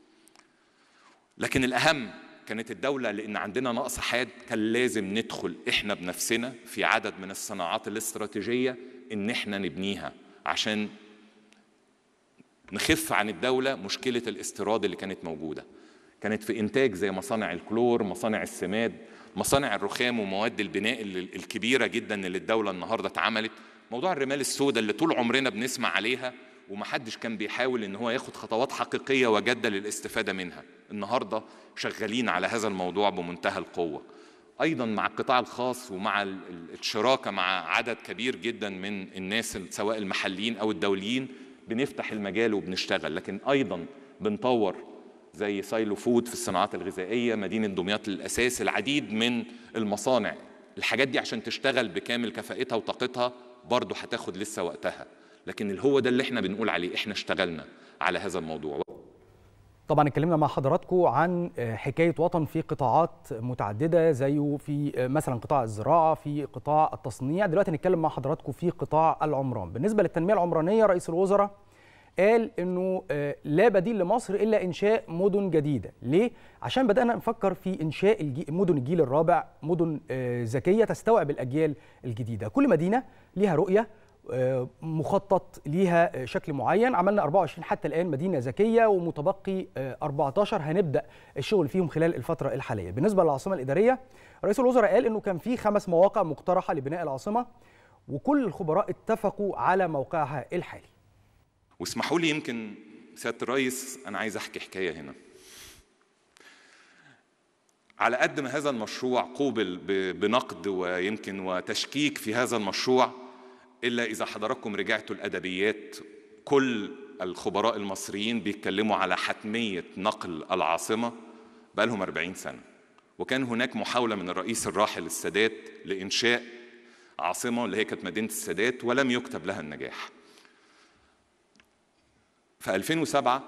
لكن الاهم كانت الدوله لان عندنا نقص حاد كان لازم ندخل احنا بنفسنا في عدد من الصناعات الاستراتيجيه ان احنا نبنيها عشان نخف عن الدوله مشكله الاستيراد اللي كانت موجوده كانت في انتاج زي مصانع الكلور مصانع السماد مصانع الرخام ومواد البناء الكبيره جدا اللي الدوله النهارده اتعملت موضوع الرمال السوداء اللي طول عمرنا بنسمع عليها ومحدش كان بيحاول ان هو ياخد خطوات حقيقيه وجاده للاستفاده منها النهارده شغالين على هذا الموضوع بمنتهى القوه ايضا مع القطاع الخاص ومع الشراكه مع عدد كبير جدا من الناس سواء المحليين او الدوليين بنفتح المجال وبنشتغل لكن ايضا بنطور زي سايلو فود في الصناعات الغذائيه مدينه دمياط للاساس العديد من المصانع الحاجات دي عشان تشتغل بكامل كفاءتها وطاقتها برضه هتاخد لسه وقتها لكن هو ده اللي احنا بنقول عليه احنا اشتغلنا على هذا الموضوع طبعا اتكلمنا مع حضراتكم عن حكايه وطن في قطاعات متعدده زيه في مثلا قطاع الزراعه في قطاع التصنيع دلوقتي نتكلم مع حضراتكم في قطاع العمران بالنسبه للتنميه العمرانيه رئيس الوزراء قال انه لا بديل لمصر الا انشاء مدن جديده ليه عشان بدانا نفكر في انشاء الجي... مدن الجيل الرابع مدن ذكيه تستوعب الاجيال الجديده كل مدينه ليها رؤيه مخطط ليها شكل معين عملنا 24 حتى الان مدينه ذكيه ومتبقي 14 هنبدا الشغل فيهم خلال الفتره الحاليه بالنسبه للعاصمه الاداريه رئيس الوزراء قال انه كان في خمس مواقع مقترحه لبناء العاصمه وكل الخبراء اتفقوا على موقعها الحالي واسمحوا لي يمكن سياده الرئيس انا عايز احكي حكايه هنا على قد ما هذا المشروع قوبل بنقد ويمكن وتشكيك في هذا المشروع الا اذا حضراتكم رجعتوا الادبيات كل الخبراء المصريين بيتكلموا على حتميه نقل العاصمه بقالهم 40 سنه وكان هناك محاوله من الرئيس الراحل السادات لانشاء عاصمه اللي هي كانت مدينه السادات ولم يكتب لها النجاح في 2007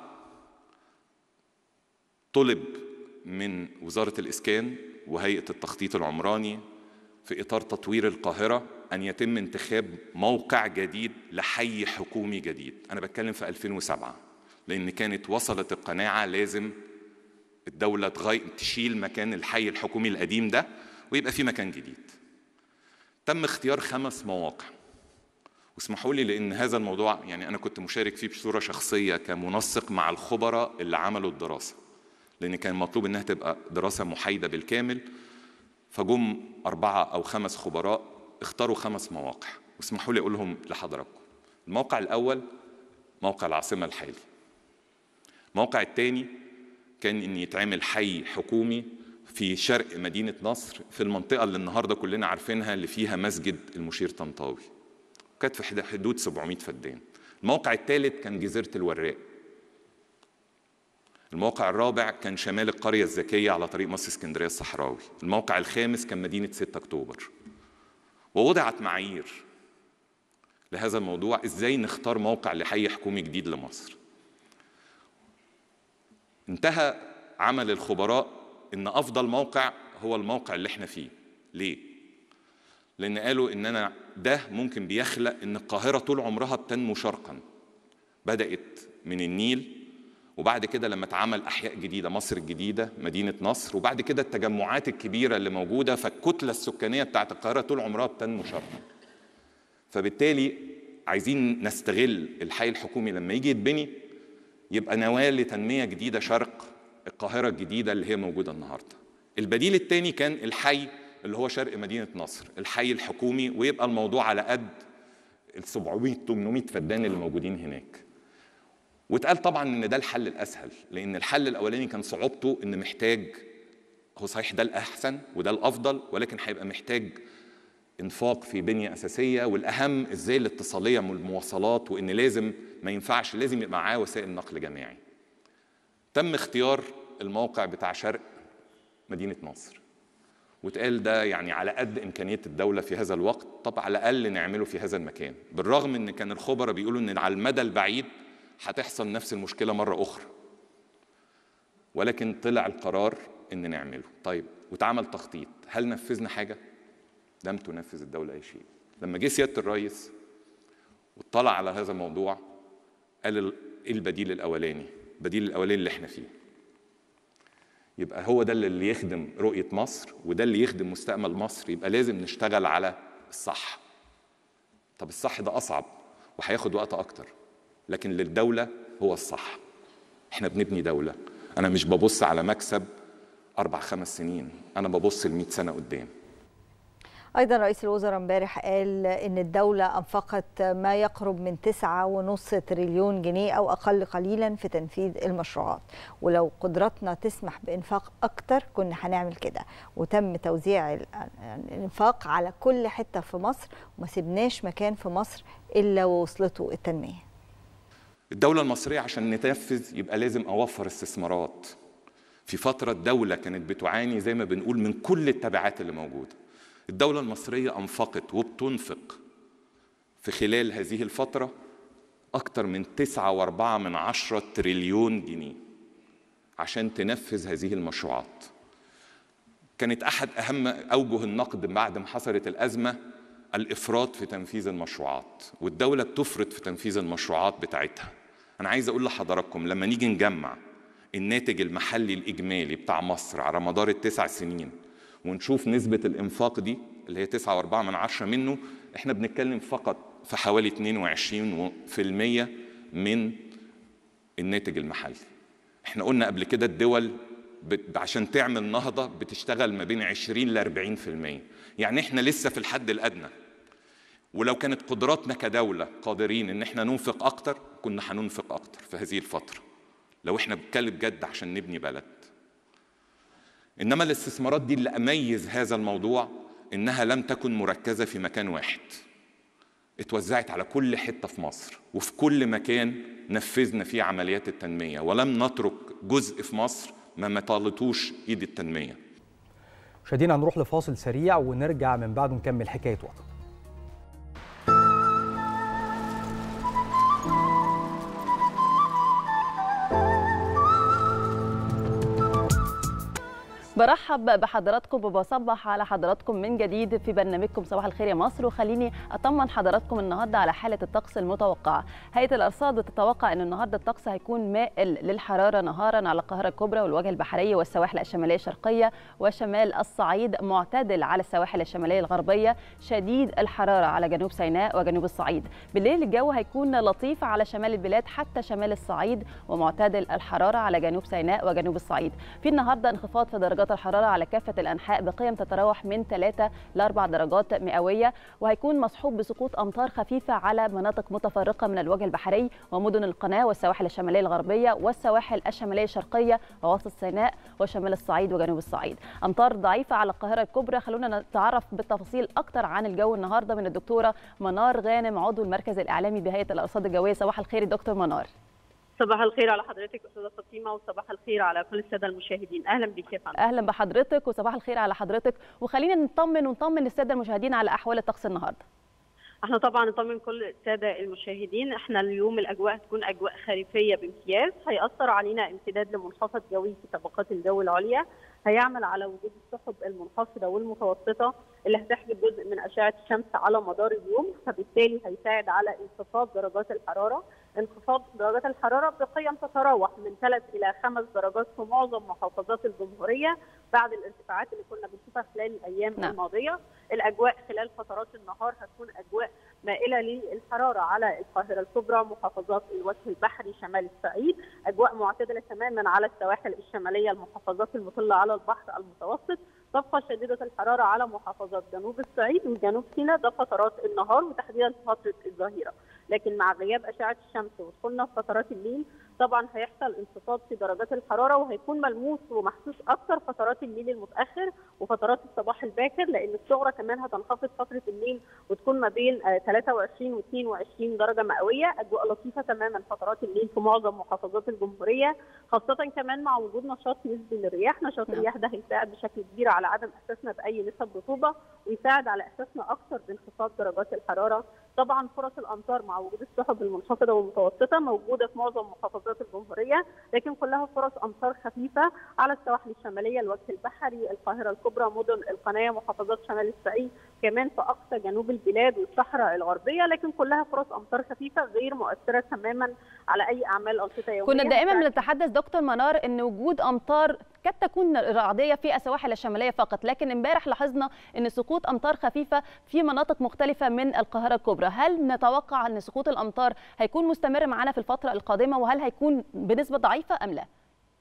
طلب من وزارة الإسكان وهيئة التخطيط العمراني في إطار تطوير القاهرة أن يتم انتخاب موقع جديد لحي حكومي جديد أنا بتكلم في 2007 لأن كانت وصلت القناعة لازم الدولة تغير تشيل مكان الحي الحكومي القديم ده ويبقى في مكان جديد تم اختيار خمس مواقع واسمحوا لي لان هذا الموضوع يعني انا كنت مشارك فيه بصوره شخصيه كمنسق مع الخبراء اللي عملوا الدراسه لان كان مطلوب انها تبقى دراسه محايده بالكامل فجم اربعه او خمس خبراء اختاروا خمس مواقع واسمحوا لي اقولهم لحضراتكم الموقع الاول موقع العاصمه الحالي الموقع الثاني كان ان يتعمل حي حكومي في شرق مدينه نصر في المنطقه اللي النهارده كلنا عارفينها اللي فيها مسجد المشير طنطاوي كانت في حدود 700 فدان الموقع الثالث كان جزيرة الوراق الموقع الرابع كان شمال القرية الذكية على طريق مصر اسكندرية الصحراوي الموقع الخامس كان مدينة 6 أكتوبر ووضعت معايير لهذا الموضوع ازاي نختار موقع لحي حكومي جديد لمصر انتهى عمل الخبراء ان افضل موقع هو الموقع اللي احنا فيه ليه لان قالوا ان انا ده ممكن بيخلق ان القاهره طول عمرها بتنمو شرقا بدات من النيل وبعد كده لما اتعمل احياء جديده مصر الجديده مدينه نصر وبعد كده التجمعات الكبيره اللي موجوده فالكتله السكانيه بتاعت القاهره طول عمرها بتنمو شرقا فبالتالي عايزين نستغل الحي الحكومي لما يجي يتبني يبقى نواه لتنميه جديده شرق القاهره الجديده اللي هي موجوده النهارده البديل الثاني كان الحي اللي هو شرق مدينه نصر الحي الحكومي ويبقى الموضوع على قد ال 700 800 فدان اللي موجودين هناك واتقال طبعا ان ده الحل الاسهل لان الحل الاولاني كان صعوبته ان محتاج هو صحيح ده الاحسن وده الافضل ولكن هيبقى محتاج انفاق في بنيه اساسيه والاهم ازاي الاتصاليه والمواصلات وان لازم ما ينفعش لازم يبقى معاه وسائل نقل جماعي تم اختيار الموقع بتاع شرق مدينه نصر واتقال ده يعني على قد امكانيه الدوله في هذا الوقت طب على الاقل نعمله في هذا المكان بالرغم ان كان الخبراء بيقولوا ان على المدى البعيد هتحصل نفس المشكله مره اخرى ولكن طلع القرار ان نعمله طيب واتعمل تخطيط هل نفذنا حاجه لم تنفذ الدوله اي شيء لما جه سياده الرئيس واطلع على هذا الموضوع قال ايه البديل الاولاني البديل الاولاني اللي احنا فيه يبقى هو ده اللي يخدم رؤيه مصر وده اللي يخدم مستقبل مصر يبقى لازم نشتغل على الصح طب الصح ده اصعب وهياخد وقت اكتر لكن للدوله هو الصح احنا بنبني دوله انا مش ببص على مكسب اربع خمس سنين انا ببص ل 100 سنه قدام ايضا رئيس الوزراء امبارح قال ان الدوله انفقت ما يقرب من 9.5 تريليون جنيه او اقل قليلا في تنفيذ المشروعات ولو قدرتنا تسمح بانفاق اكتر كنا هنعمل كده وتم توزيع الانفاق على كل حته في مصر وما سيبناش مكان في مصر الا ووصلته التنميه الدوله المصريه عشان نتنفذ يبقى لازم اوفر استثمارات في فتره الدوله كانت بتعاني زي ما بنقول من كل التبعات اللي موجوده الدولة المصرية أنفقت وبتنفق في خلال هذه الفترة أكثر من تسعة وأربعة من عشرة تريليون جنيه عشان تنفذ هذه المشروعات كانت أحد أهم أوجه النقد بعد ما حصلت الأزمة الإفراط في تنفيذ المشروعات والدولة بتفرط في تنفيذ المشروعات بتاعتها أنا عايز أقول لحضراتكم لما نيجي نجمع الناتج المحلي الإجمالي بتاع مصر على مدار التسع سنين ونشوف نسبة الإنفاق دي اللي هي 9.4 من عشرة منه إحنا بنتكلم فقط في حوالي 22% من الناتج المحلي إحنا قلنا قبل كده الدول بت... عشان تعمل نهضة بتشتغل ما بين 20 ل 40% يعني إحنا لسه في الحد الأدنى ولو كانت قدراتنا كدولة قادرين إن إحنا ننفق أكتر كنا هننفق أكتر في هذه الفترة لو إحنا بنتكلم جد عشان نبني بلد انما الاستثمارات دي اللي اميز هذا الموضوع انها لم تكن مركزه في مكان واحد اتوزعت على كل حته في مصر وفي كل مكان نفذنا فيه عمليات التنميه ولم نترك جزء في مصر ما مطالتوش ايد التنميه مشاهدينا هنروح لفاصل سريع ونرجع من بعده نكمل حكايه وطن برحب بحضراتكم وبصبح على حضراتكم من جديد في برنامجكم صباح الخير يا مصر وخليني اطمن حضراتكم النهارده على حاله الطقس المتوقعه هيئه الارصاد بتتوقع ان النهارده الطقس هيكون مائل للحراره نهارا على القاهره الكبرى والوجه البحريه والسواحل الشماليه الشرقيه وشمال الصعيد معتدل على السواحل الشماليه الغربيه شديد الحراره على جنوب سيناء وجنوب الصعيد بالليل الجو هيكون لطيف على شمال البلاد حتى شمال الصعيد ومعتدل الحراره على جنوب سيناء وجنوب الصعيد في النهارده انخفاض في درجات درجات الحرارة على كافة الأنحاء بقيم تتراوح من 3 ل 4 درجات مئوية وهيكون مصحوب بسقوط أمطار خفيفة على مناطق متفرقة من الوجه البحري ومدن القناة والسواحل الشمالية الغربية والسواحل الشمالية الشرقية ووسط سيناء وشمال الصعيد وجنوب الصعيد أمطار ضعيفة على القاهرة الكبرى خلونا نتعرف بالتفاصيل أكتر عن الجو النهاردة من الدكتورة منار غانم عضو المركز الإعلامي بهيئة الأرصاد الجوية صباح الخير دكتور منار صباح الخير على حضرتك استاذه فاطمه وصباح الخير على كل الساده المشاهدين اهلا بك يا فندم اهلا بحضرتك وصباح الخير على حضرتك وخلينا نطمن ونطمن الساده المشاهدين على احوال الطقس النهارده احنا طبعا نطمن كل الساده المشاهدين احنا اليوم الاجواء هتكون اجواء خريفيه بامتياز هياثر علينا امتداد لمنخفض جوي في طبقات الجو العليا هيعمل على وجود السحب المنخفضه والمتوسطه اللي هتحجب جزء من اشعه الشمس على مدار اليوم فبالتالي هيساعد على انخفاض درجات الحراره انخفاض درجات الحراره بقيم تتراوح من 3 الى 5 درجات في معظم محافظات الجمهوريه بعد الارتفاعات اللي كنا بنشوفها خلال الايام نعم. الماضيه الاجواء خلال فترات النهار هتكون اجواء مائله للحراره على القاهره الكبرى محافظات الوجه البحري شمال الصعيد اجواء معتدله تماما على السواحل الشماليه المحافظات المطله على البحر المتوسط تبقى شديده الحراره على محافظات جنوب الصعيد وجنوب سيناء ده فترات النهار وتحديدا في فتره الظهيره لكن مع غياب اشعه الشمس ودخولنا في فترات الليل طبعا هيحصل انخفاض في درجات الحراره وهيكون ملموس ومحسوس اكثر فترات الليل المتاخر وفترات الصباح الباكر لان الصغرى كمان هتنخفض فتره الليل وتكون ما بين 23 و 22 درجه مئويه اجواء لطيفه تماما فترات الليل في معظم محافظات الجمهوريه خاصه كمان مع وجود نشاط نسبي للرياح نشاط الرياح ده هيساعد بشكل كبير على عدم احساسنا باي نسب رطوبه ويساعد على احساسنا اكثر بانخفاض درجات الحراره طبعا فرص الامطار مع وجود السحب المنخفضه والمتوسطه موجوده في معظم محافظات الجمهوريه لكن كلها فرص امطار خفيفه على السواحل الشماليه الوجه البحري القاهره الكبرى مدن القناه محافظات شمال الصعيد كمان في اقصى جنوب البلاد والصحراء الغربيه لكن كلها فرص امطار خفيفه غير مؤثره تماما على اي اعمال انشطه يوميه كنا دائما بنتحدث دكتور منار ان وجود امطار قد تكون رعديه في السواحل الشماليه فقط لكن امبارح لاحظنا ان سقوط امطار خفيفه في مناطق مختلفه من القاهره الكبرى هل نتوقع ان سقوط الامطار هيكون مستمر معنا في الفتره القادمه وهل هيكون بنسبه ضعيفه ام لا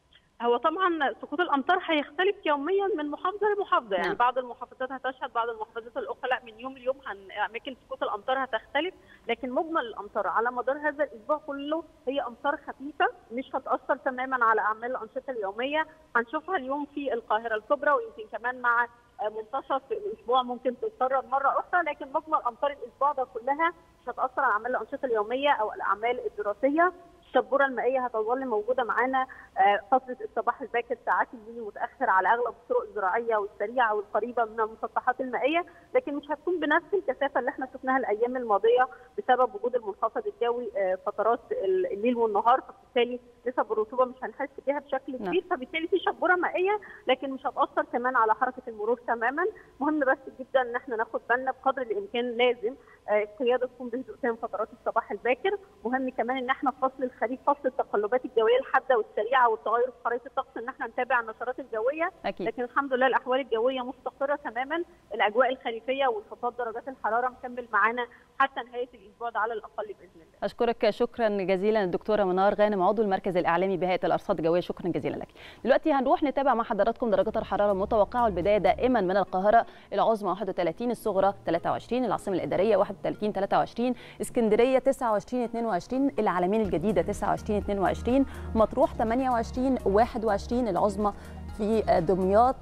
هو طبعا سقوط الامطار هيختلف يوميا من محافظه لمحافظه يعني نعم. بعض المحافظات هتشهد بعض المحافظات الاخرى لا من يوم ليوم هن... اماكن سقوط الامطار هتختلف لكن مجمل الامطار على مدار هذا الاسبوع كله هي امطار خفيفه مش هتاثر تماما على اعمال الانشطه اليوميه هنشوفها اليوم في القاهره الكبرى ويمكن كمان مع منتصف الاسبوع ممكن تتكرر مره اخرى لكن مجمل امطار الاسبوع ده كلها مش هتاثر على اعمال الانشطه اليوميه او الاعمال الدراسيه الشبوره المائيه هتظل موجوده معانا آه، فتره الصباح الباكر ساعات الليل المتاخر على اغلب الطرق الزراعيه والسريعه والقريبه من المسطحات المائيه لكن مش هتكون بنفس الكثافه اللي احنا شفناها الايام الماضيه بسبب وجود المنخفض الجوي آه، فترات الليل والنهار فبالتالي نسب الرطوبه مش هنحس بيها بشكل نعم. كبير فبالتالي في شبوره مائيه لكن مش هتاثر كمان على حركه المرور تماما مهم بس جدا ان احنا ناخد بالنا بقدر الامكان لازم آه، القياده تكون بهدوء تام فترات الصباح الباكر مهم كمان ان احنا في فصل الخريف فصل التقلبات الجويه الحاده والسريعه والتغير في خرائط الطقس ان احنا نتابع النشرات الجويه اكيد لكن الحمد لله الاحوال الجويه مستقره تماما الاجواء الخريفيه وانخفاض درجات الحراره مكمل معانا حتى نهايه الاسبوع ده على الاقل باذن الله اشكرك شكرا جزيلا الدكتوره منار غانم عضو المركز الاعلامي بهيئه الارصاد الجويه شكرا جزيلا لك دلوقتي هنروح نتابع مع حضراتكم درجات الحراره المتوقعه والبدايه دائما من القاهره العظمى 31 الصغرى 23 العاصمه الاداريه 31 23 اسكندريه 29 22 العالمين الجديده 29 22 مطروح 28 21 العظمى في دمياط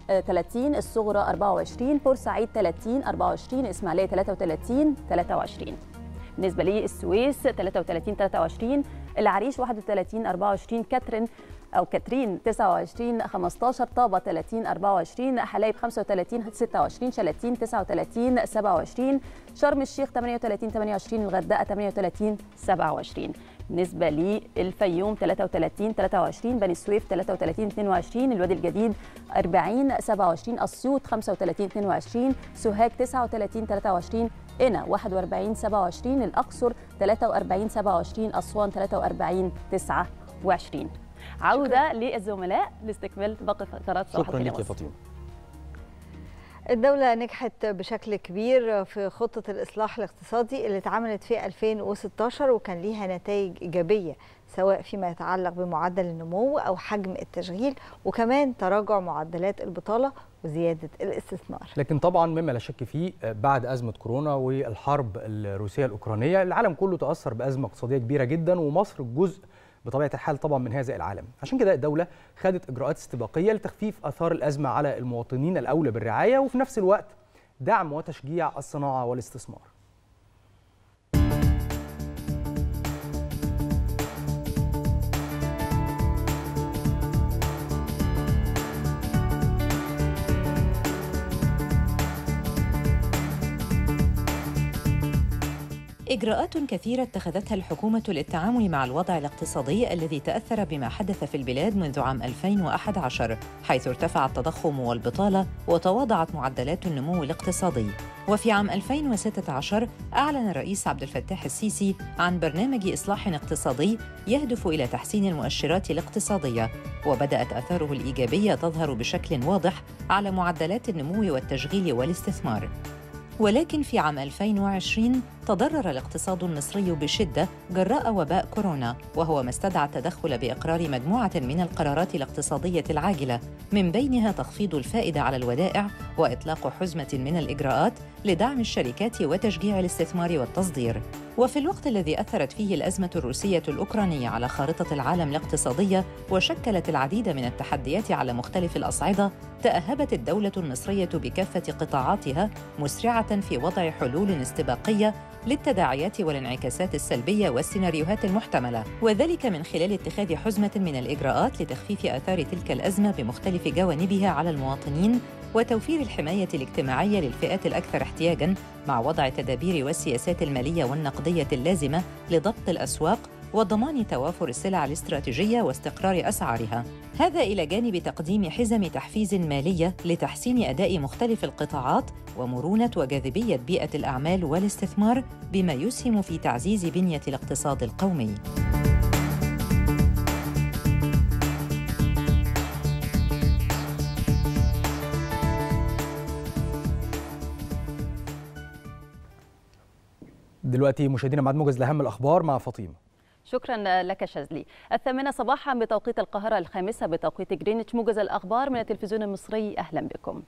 30 الصغرى 24 بورسعيد 30 24 اسماعيليه 33 23 بالنسبه للسويس 33 23 العريش 31 24 كاترين او كاترين 29 15 طابه 30 24 حلايب 35 26 شلاتين 39 27 شرم الشيخ 38 28 الغردقه 38 27 بالنسبه للفيوم 33 23 بني سويف 33 22 الوادي الجديد 40 27 اسيوط 35 22 سوهاج 39 23 قنا 41 27 الاقصر 43 27 اسوان 43 29 عوده للزملاء لاستكمال باقي فقرات صباح شكرا الخير يا لك يا مصر. فاطمه الدولة نجحت بشكل كبير في خطة الإصلاح الاقتصادي اللي اتعملت في 2016 وكان ليها نتائج إيجابية سواء فيما يتعلق بمعدل النمو أو حجم التشغيل وكمان تراجع معدلات البطالة وزيادة الاستثمار لكن طبعا مما لا شك فيه بعد ازمه كورونا والحرب الروسيه الاوكرانيه العالم كله تاثر بازمه اقتصاديه كبيره جدا ومصر جزء بطبيعه الحال طبعا من هذا العالم عشان كده الدوله خدت اجراءات استباقيه لتخفيف اثار الازمه على المواطنين الاولى بالرعايه وفي نفس الوقت دعم وتشجيع الصناعه والاستثمار إجراءات كثيرة اتخذتها الحكومة للتعامل مع الوضع الاقتصادي الذي تأثر بما حدث في البلاد منذ عام 2011 حيث ارتفع التضخم والبطالة وتواضعت معدلات النمو الاقتصادي وفي عام 2016 أعلن الرئيس عبد الفتاح السيسي عن برنامج إصلاح اقتصادي يهدف إلى تحسين المؤشرات الاقتصادية وبدأت آثاره الإيجابية تظهر بشكل واضح على معدلات النمو والتشغيل والاستثمار ولكن في عام 2020 تضرر الاقتصاد المصري بشدة جراء وباء كورونا وهو ما استدعى التدخل بإقرار مجموعة من القرارات الاقتصادية العاجلة من بينها تخفيض الفائدة على الودائع وإطلاق حزمة من الإجراءات لدعم الشركات وتشجيع الاستثمار والتصدير وفي الوقت الذي أثرت فيه الأزمة الروسية الأوكرانية على خارطة العالم الاقتصادية وشكلت العديد من التحديات على مختلف الأصعدة تأهبت الدولة المصرية بكافة قطاعاتها مسرعة في وضع حلول استباقية للتداعيات والانعكاسات السلبية والسيناريوهات المحتملة وذلك من خلال اتخاذ حزمة من الإجراءات لتخفيف آثار تلك الأزمة بمختلف جوانبها على المواطنين وتوفير الحماية الاجتماعية للفئات الأكثر احتياجاً مع وضع تدابير والسياسات المالية والنقدية اللازمة لضبط الأسواق وضمان توافر السلع الاستراتيجية واستقرار أسعارها. هذا إلى جانب تقديم حزم تحفيز مالية لتحسين أداء مختلف القطاعات ومرونة وجاذبية بيئة الأعمال والاستثمار بما يسهم في تعزيز بنية الاقتصاد القومي. دلوقتي مشاهدينا ميعاد موجز لاهم الاخبار مع فاطمه شكرا لك شاذلي الثامنة صباحا بتوقيت القاهرة الخامسة بتوقيت جرينتش موجز الأخبار من التلفزيون المصري أهلا بكم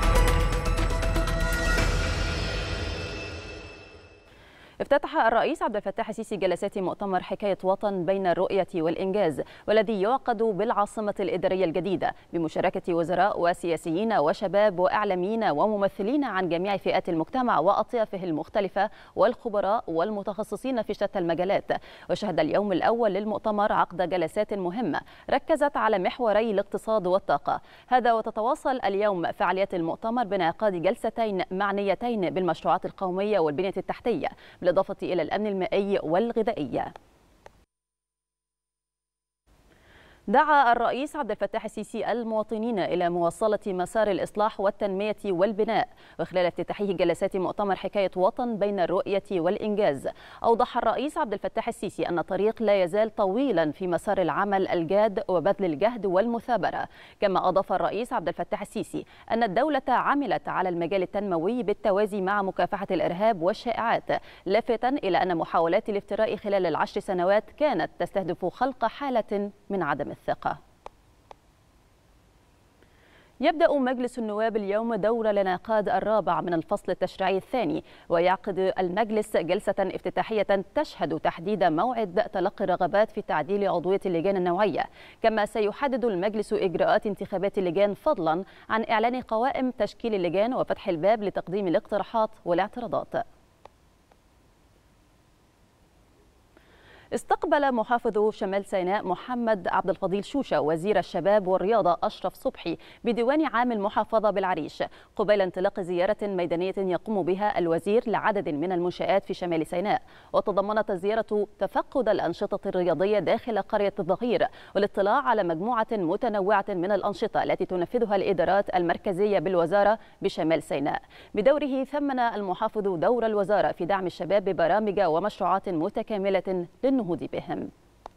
افتتح الرئيس عبد الفتاح السيسي جلسات مؤتمر حكاية وطن بين الرؤية والإنجاز والذي يعقد بالعاصمة الإدارية الجديدة بمشاركة وزراء وسياسيين وشباب وإعلاميين وممثلين عن جميع فئات المجتمع وأطيافه المختلفة والخبراء والمتخصصين في شتى المجالات وشهد اليوم الأول للمؤتمر عقد جلسات مهمة ركزت على محوري الاقتصاد والطاقة هذا وتتواصل اليوم فعاليات المؤتمر بانعقاد جلستين معنيتين بالمشروعات القومية والبنية التحتية بالإضافة إلى الأمن المائي والغذائي دعا الرئيس عبد الفتاح السيسي المواطنين إلى مواصلة مسار الإصلاح والتنمية والبناء وخلال افتتاحه جلسات مؤتمر حكاية وطن بين الرؤية والإنجاز أوضح الرئيس عبد الفتاح السيسي أن الطريق لا يزال طويلا في مسار العمل الجاد وبذل الجهد والمثابرة كما أضاف الرئيس عبد الفتاح السيسي أن الدولة عملت على المجال التنموي بالتوازي مع مكافحة الإرهاب والشائعات لافتا إلى أن محاولات الافتراء خلال العشر سنوات كانت تستهدف خلق حالة من عدم الثقة يبدأ مجلس النواب اليوم دور الانعقاد الرابع من الفصل التشريعي الثاني ويعقد المجلس جلسة افتتاحية تشهد تحديد موعد تلقي الرغبات في تعديل عضوية اللجان النوعية كما سيحدد المجلس إجراءات انتخابات اللجان فضلا عن إعلان قوائم تشكيل اللجان وفتح الباب لتقديم الاقتراحات والاعتراضات استقبل محافظ شمال سيناء محمد عبد الفضيل شوشة وزير الشباب والرياضة أشرف صبحي بديوان عام المحافظة بالعريش قبيل انطلاق زيارة ميدانية يقوم بها الوزير لعدد من المنشآت في شمال سيناء وتضمنت الزيارة تفقد الأنشطة الرياضية داخل قرية الظهير والاطلاع على مجموعة متنوعة من الأنشطة التي تنفذها الإدارات المركزية بالوزارة بشمال سيناء بدوره ثمن المحافظ دور الوزارة في دعم الشباب ببرامج ومشروعات متكاملة للنهوض بهم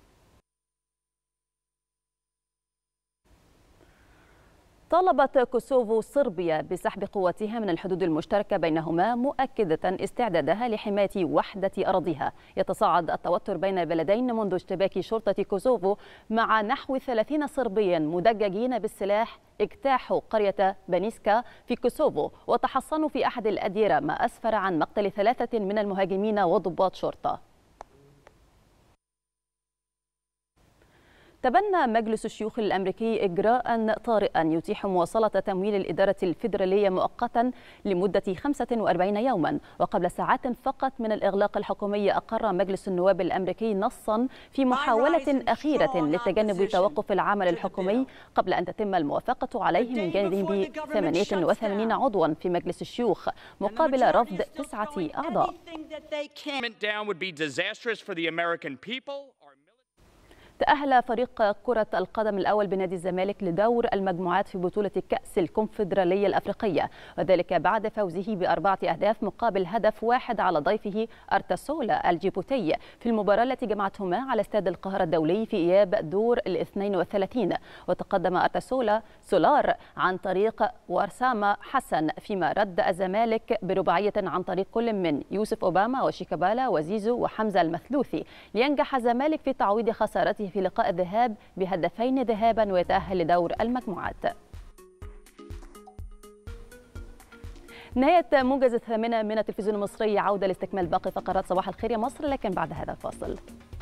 طالبت كوسوفو صربيا بسحب قواتها من الحدود المشتركة بينهما مؤكدة استعدادها لحماية وحدة أراضيها يتصاعد التوتر بين البلدين منذ اشتباك شرطة كوسوفو مع نحو 30 صربيا مدججين بالسلاح اجتاحوا قرية بانيسكا في كوسوفو وتحصنوا في أحد الأديرة ما أسفر عن مقتل ثلاثة من المهاجمين وضباط شرطة تبنى مجلس الشيوخ الامريكي اجراء طارئا يتيح مواصله تمويل الاداره الفيدراليه مؤقتا لمده 45 يوما وقبل ساعات فقط من الاغلاق الحكومي اقر مجلس النواب الامريكي نصا في محاوله اخيره لتجنب توقف العمل الحكومي قبل ان تتم الموافقه عليه من جانب 88 عضوا في مجلس الشيوخ مقابل رفض تسعه اعضاء تأهل فريق كرة القدم الأول بنادي الزمالك لدور المجموعات في بطولة كأس الكونفدرالية الأفريقية وذلك بعد فوزه بأربعة أهداف مقابل هدف واحد على ضيفه أرتسولا الجيبوتي في المباراة التي جمعتهما على استاد القاهرة الدولي في إياب دور ال 32 وتقدم أرتسولا سولار عن طريق وارساما حسن فيما رد الزمالك برباعية عن طريق كل من يوسف أوباما وشيكابالا وزيزو وحمزة المثلوثي لينجح الزمالك في تعويض خسارته في لقاء الذهاب بهدفين ذهابا ويتأهل لدور المجموعات نهاية موجز الثامنة من التلفزيون المصري عودة لاستكمال باقي فقرات صباح الخير يا مصر لكن بعد هذا الفاصل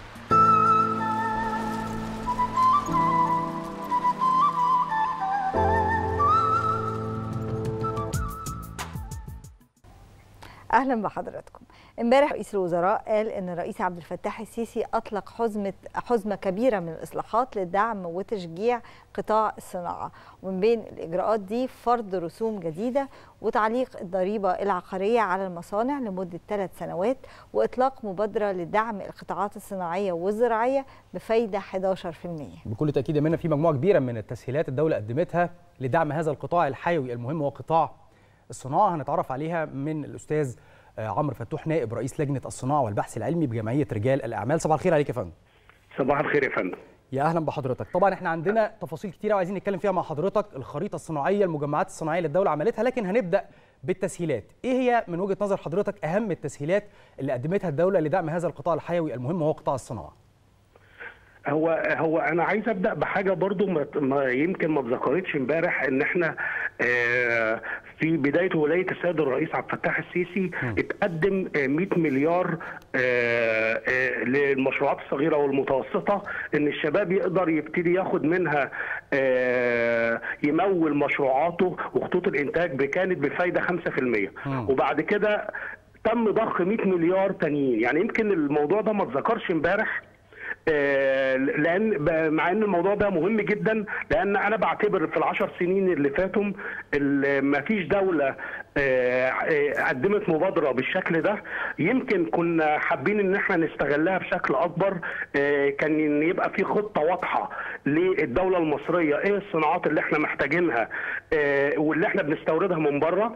اهلا بحضراتكم امبارح رئيس الوزراء قال ان الرئيس عبد الفتاح السيسي اطلق حزمه حزمه كبيره من الاصلاحات لدعم وتشجيع قطاع الصناعه ومن بين الاجراءات دي فرض رسوم جديده وتعليق الضريبه العقاريه على المصانع لمده ثلاث سنوات واطلاق مبادره لدعم القطاعات الصناعيه والزراعيه بفايده 11% بكل تاكيد يا منى في مجموعه كبيره من التسهيلات الدوله قدمتها لدعم هذا القطاع الحيوي المهم وهو قطاع الصناعه هنتعرف عليها من الاستاذ عمرو فتوح نائب رئيس لجنه الصناعه والبحث العلمي بجمعيه رجال الاعمال صباح الخير عليك يا فندم صباح الخير يا فندم يا اهلا بحضرتك طبعا احنا عندنا تفاصيل كتيره وعايزين نتكلم فيها مع حضرتك الخريطه الصناعيه المجمعات الصناعيه اللي الدوله عملتها لكن هنبدا بالتسهيلات ايه هي من وجهه نظر حضرتك اهم التسهيلات اللي قدمتها الدوله لدعم هذا القطاع الحيوي المهم وهو قطاع الصناعه هو هو انا عايز ابدا بحاجه برضو ما يمكن ما اتذكرتش امبارح ان احنا في بدايه ولايه السيد الرئيس عبد الفتاح السيسي اتقدم 100 مليار للمشروعات الصغيره والمتوسطه ان الشباب يقدر يبتدي ياخد منها يمول مشروعاته وخطوط الانتاج كانت بفايده 5% وبعد كده تم ضخ 100 مليار تانيين يعني يمكن الموضوع ده ما اتذكرش امبارح لان مع ان الموضوع ده مهم جدا لان انا بعتبر في العشر سنين اللي فاتوا ما فيش دوله قدمت مبادره بالشكل ده يمكن كنا حابين ان احنا نستغلها بشكل اكبر كان يبقى في خطه واضحه للدوله المصريه ايه الصناعات اللي احنا محتاجينها واللي احنا بنستوردها من بره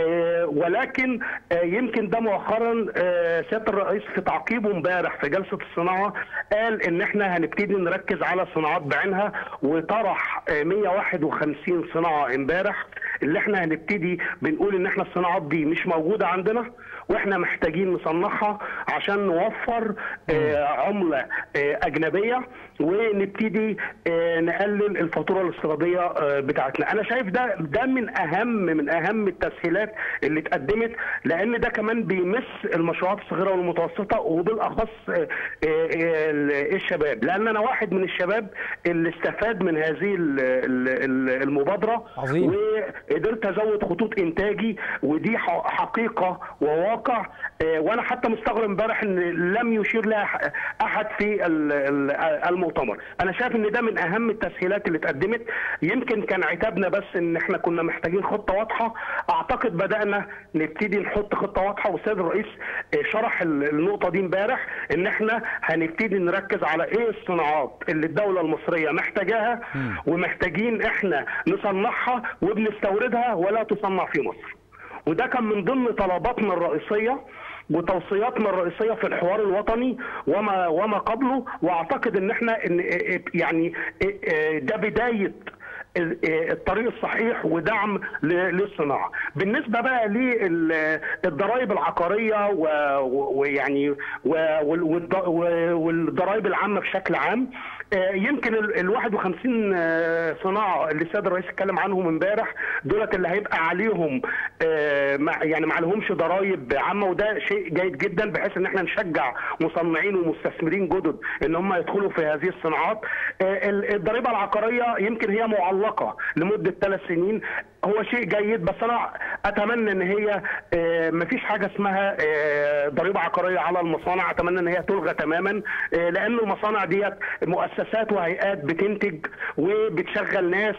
ولكن يمكن ده مؤخرا سياده الرئيس في تعقيبه امبارح في جلسه الصناعه قال ان احنا هنبتدي نركز على الصناعات بعينها وطرح 151 صناعه امبارح اللي احنا هنبتدي بنقول ان احنا الصناعات دي مش موجوده عندنا واحنا محتاجين نصنعها عشان نوفر آه عمله آه اجنبيه ونبتدي آه نقلل الفاتوره الاستيراديه آه بتاعتنا انا شايف ده ده من اهم من اهم التسهيلات اللي اتقدمت لان ده كمان بيمس المشروعات الصغيره والمتوسطه وبالاخص آه آه الشباب لان انا واحد من الشباب اللي استفاد من هذه المبادره عظيم. وقدرت ازود خطوط انتاجي ودي حقيقه وواقع وانا حتى مستغرب امبارح ان لم يشير لها احد في المؤتمر انا شايف ان ده من اهم التسهيلات اللي اتقدمت يمكن كان عتابنا بس ان احنا كنا محتاجين خطه واضحه اعتقد بدانا نبتدي نحط خطه واضحه والسيد الرئيس شرح النقطه دي امبارح ان احنا هنبتدي نركز على ايه الصناعات اللي الدوله المصريه محتاجاها ومحتاجين احنا نصنعها وبنستوردها ولا تصنع في مصر وده كان من ضمن طلباتنا الرئيسيه وتوصياتنا الرئيسيه في الحوار الوطني وما وما قبله واعتقد ان احنا إن يعني ده بدايه الطريق الصحيح ودعم للصناعه. بالنسبه بقى للضرائب العقاريه ويعني والضرائب العامه بشكل عام يمكن ال 51 صناعه اللي السيد الرئيس اتكلم عنهم امبارح دولت اللي هيبقى عليهم يعني ما عليهمش ضرائب عامه وده شيء جيد جدا بحيث ان احنا نشجع مصنعين ومستثمرين جدد ان هم يدخلوا في هذه الصناعات. الضريبه العقاريه يمكن هي معلقه مطلقه لمده ثلاث سنين هو شيء جيد بس انا اتمنى ان هي آه، مفيش حاجه اسمها آه، ضريبه عقاريه على المصانع اتمنى ان هي تلغى تماما آه، لان المصانع ديت مؤسسات وهيئات بتنتج وبتشغل ناس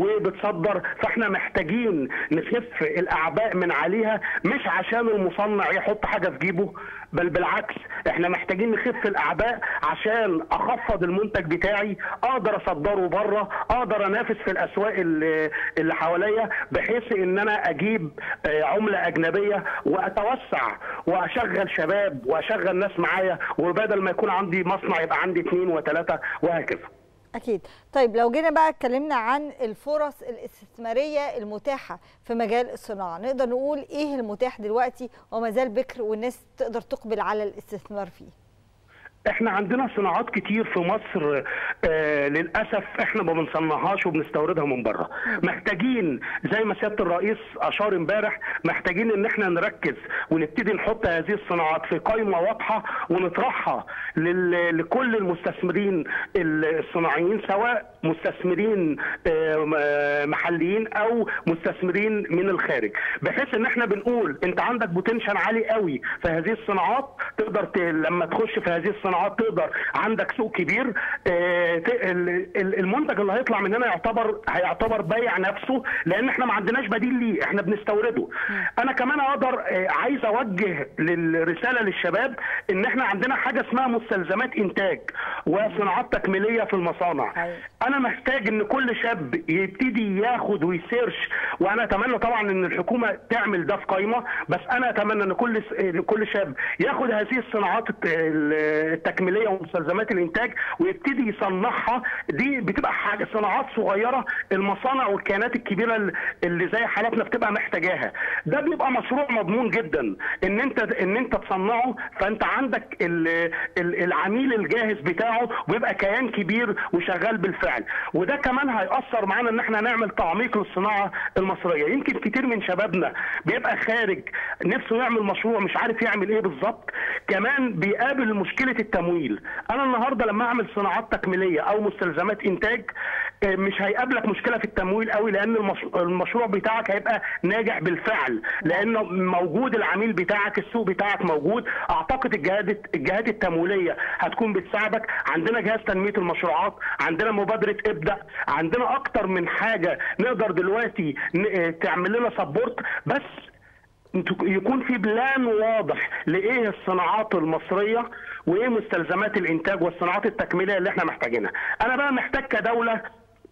وبتصدر فاحنا محتاجين نخف الاعباء من عليها مش عشان المصنع يحط حاجه في جيبه بل بالعكس احنا محتاجين نخف الاعباء عشان اخفض المنتج بتاعي اقدر اصدره بره اقدر انافس في الاسواق اللي اللي حواليا بحيث ان انا اجيب آه، عمله اجنبيه واتوسع واشغل شباب واشغل ناس معايا وبدل ما يكون عندي مصنع يبقى عندي اثنين وثلاثه وهكذا أكيد طيب لو جينا بقى اتكلمنا عن الفرص الاستثمارية المتاحة في مجال الصناعة نقدر نقول إيه المتاح دلوقتي وما زال بكر والناس تقدر تقبل على الاستثمار فيه احنا عندنا صناعات كتير في مصر آه للاسف احنا ما بنصنعهاش وبنستوردها من بره محتاجين زي ما سياده الرئيس اشار امبارح محتاجين ان احنا نركز ونبتدي نحط هذه الصناعات في قائمه واضحه ونطرحها لل- لكل المستثمرين الصناعيين سواء مستثمرين آه، م- آه، محليين او مستثمرين من الخارج بحيث ان احنا بنقول انت عندك بوتنشال عالي قوي في هذه الصناعات تقدر ت... لما تخش في هذه الصناعات تقدر عندك سوق كبير آه، ت- ال- ال- المنتج اللي هيطلع مننا يعتبر هيعتبر بايع نفسه لان احنا ما عندناش بديل ليه احنا بنستورده انا كمان اقدر آه، عايز اوجه للرساله للشباب ان احنا عندنا حاجه اسمها مستلزمات انتاج وصناعات تكميليه في المصانع أيوة. انا محتاج ان كل شاب يبتدي ياخد ويسيرش وانا اتمنى طبعا ان الحكومه تعمل ده في قائمه بس انا اتمنى ان كل س- كل شاب ياخد هذه الصناعات الت- ال- التكميليه ومستلزمات الانتاج ويبتدي يصنعها دي بتبقى حاجه صناعات صغيره المصانع والكيانات الكبيره ال- اللي زي حالاتنا بتبقى محتاجاها ده بيبقى مشروع مضمون جدا ان انت ان انت تصنعه فانت عندك ال- ال- العميل الجاهز بتاعه ويبقى كيان كبير وشغال بالفعل وده كمان هيأثر معانا ان احنا نعمل تعميق للصناعه المصريه يمكن كتير من شبابنا بيبقى خارج نفسه يعمل مشروع مش عارف يعمل ايه بالظبط كمان بيقابل مشكله التمويل انا النهارده لما اعمل صناعات تكميليه او مستلزمات انتاج آه، مش هيقابلك مشكله في التمويل قوي لان المش- المشروع بتاعك هيبقى ناجح بالفعل لانه موجود العميل بتاعك السوق بتاعك موجود اعتقد الجهات الجهات التمويليه هتكون بتساعدك عندنا جهاز تنميه المشروعات عندنا مبادره ابدا عندنا اكتر من حاجه نقدر دلوقتي ن- آه، تعمل لنا سبورت بس انتوا- يكون في بلان واضح لايه الصناعات المصريه وايه مستلزمات الانتاج والصناعات التكميليه اللي احنا محتاجينها انا بقى محتاج كدوله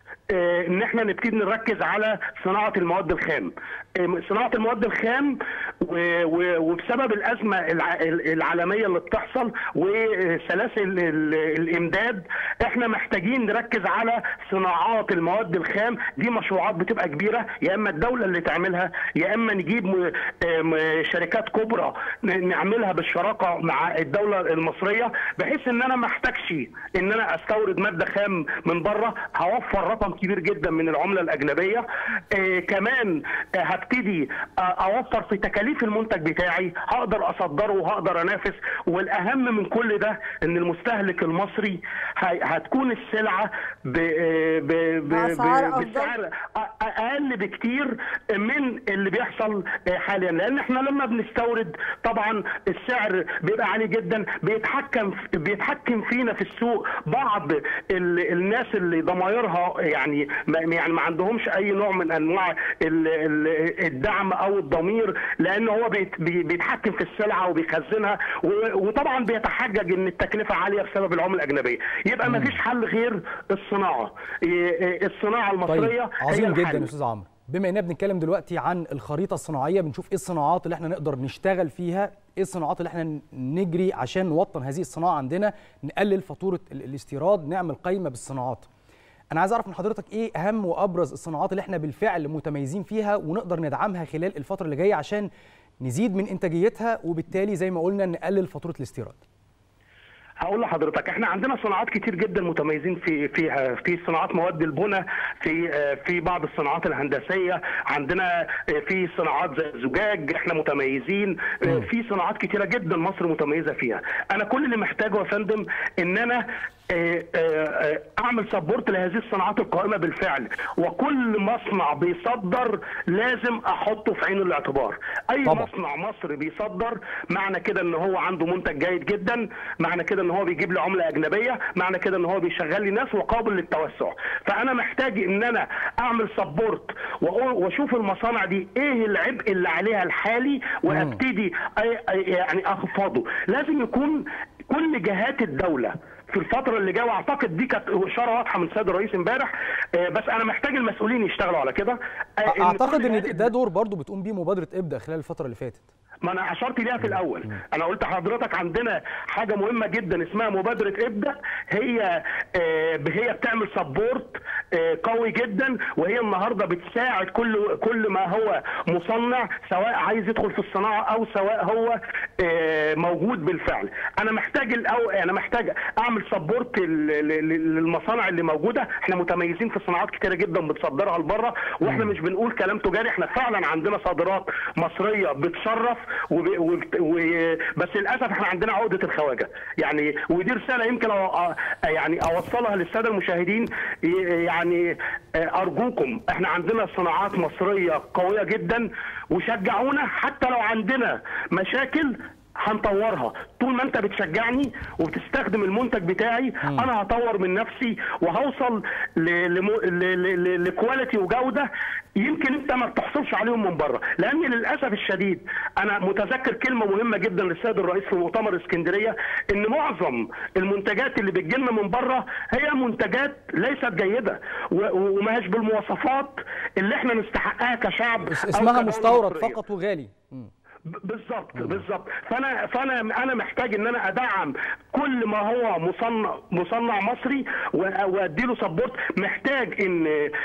آه، ان احنا نبتدي نركز على صناعه المواد الخام آه، صناعه المواد الخام و- و- وبسبب الازمه الع- العالميه اللي بتحصل وسلاسل ال- الامداد احنا محتاجين نركز على صناعات المواد الخام دي مشروعات بتبقى كبيره يا اما الدوله اللي تعملها يا اما نجيب م- آه، م- شركات كبرى ن- نعملها بالشراكه مع الدوله المصريه بحيث ان انا ما احتاجش ان انا استورد ماده خام من بره هوفر رقم كبير جدا من العمله الاجنبيه آه كمان آه هبتدي آه اوفر في تكاليف المنتج بتاعي هقدر اصدره وهقدر انافس والاهم من كل ده ان المستهلك المصري هي- هتكون السلعه ب ب ب بأسعار ب أفضل. بسعر أ- اقل بكتير من اللي بيحصل آه، حاليا لان احنا لما بنستورد طبعا السعر بيبقى عالي جدا بيتحكم بيتحكم فينا في السوق بعض ال- الناس اللي ضمايرها يعني ما يعني ما عندهمش اي نوع من انواع ال- ال- الدعم او الضمير لان هو بيت- بي- بيتحكم في السلعه وبيخزنها و- وطبعا بيتحجج ان التكلفه عاليه بسبب العمله الاجنبيه يبقى ما فيش حل غير الصناعه إيه- الصناعه المصريه طيب عظيم هي جدا الحل. يا استاذ عمرو بما اننا بنتكلم دلوقتي عن الخريطه الصناعيه بنشوف ايه الصناعات اللي احنا نقدر نشتغل فيها ايه الصناعات اللي احنا نجري عشان نوطن هذه الصناعه عندنا نقلل فاتوره ال- الاستيراد نعمل قائمه بالصناعات انا عايز اعرف من حضرتك ايه اهم وابرز الصناعات اللي احنا بالفعل متميزين فيها ونقدر ندعمها خلال الفتره اللي جايه عشان نزيد من انتاجيتها وبالتالي زي ما قلنا نقلل فاتوره الاستيراد هقول لحضرتك احنا عندنا صناعات كتير جدا متميزين في فيها في صناعات مواد البناء في آه، في بعض الصناعات الهندسيه عندنا آه، في صناعات زي الزجاج احنا متميزين آه، في صناعات كتيره جدا مصر متميزه فيها انا كل اللي محتاجه يا فندم ان انا آه، آه، اعمل سبورت لهذه الصناعات القائمه بالفعل وكل مصنع بيصدر لازم احطه في عين الاعتبار اي طبعا. مصنع مصري بيصدر معنى كده ان هو عنده منتج جيد جدا معنى كده ان هو بيجيب لي عمله اجنبيه معنى كده ان هو بيشغل لي ناس وقابل للتوسع فانا محتاج ان انا اعمل سبورت واشوف المصانع دي ايه العبء اللي عليها الحالي وابتدي أي- أي- يعني اخفضه لازم يكون كل جهات الدوله في الفترة اللي جاية واعتقد دي كانت اشارة واضحة من السيد الرئيس امبارح آه، بس انا محتاج المسؤولين يشتغلوا على كده آه، إن اعتقد كل ان جهات ده دور برضو بتقوم بيه مبادره ابدا خلال الفتره اللي فاتت ما انا اشرت ليها في الاول انا قلت لحضرتك عندنا حاجه مهمه جدا اسمها مبادره ابدا هي آه، هي بتعمل سبورت قوي جدا وهي النهارده بتساعد كل كل ما هو مصنع سواء عايز يدخل في الصناعه او سواء هو آه، موجود بالفعل انا محتاج الأو... انا محتاج اعمل سبورت للمصانع اللي موجوده احنا متميزين في صناعات كتيره جدا بتصدرها لبره واحنا مش بنقول كلام تجاري احنا فعلا عندنا صادرات مصريه بتشرف وب... وب... و... بس للاسف احنا عندنا عقده الخواجه يعني ودي رساله يمكن أو... أ- يعني اوصلها للساده المشاهدين ي- يعني آه، ارجوكم احنا عندنا صناعات مصريه قويه جدا وشجعونا حتى لو عندنا مشاكل هنطورها طول ما انت بتشجعني وبتستخدم المنتج بتاعي انا هطور من نفسي وهوصل ل- لمو- ل- ل- ل- لكواليتي وجوده يمكن انت ما بتحصلش عليهم من بره لان للاسف الشديد انا متذكر كلمه مهمه جدا للسيد الرئيس في مؤتمر اسكندريه ان معظم المنتجات اللي بتجيلنا من بره هي منتجات ليست جيده و- وما هيش بالمواصفات اللي احنا نستحقها كشعب اس- أو اسمها كدولة مستورد مصرية. فقط وغالي مم. ب- بالظبط بالظبط فانا فانا انا محتاج ان انا ادعم كل ما هو مصنع مصنع مصري و- واديله سبورت محتاج ان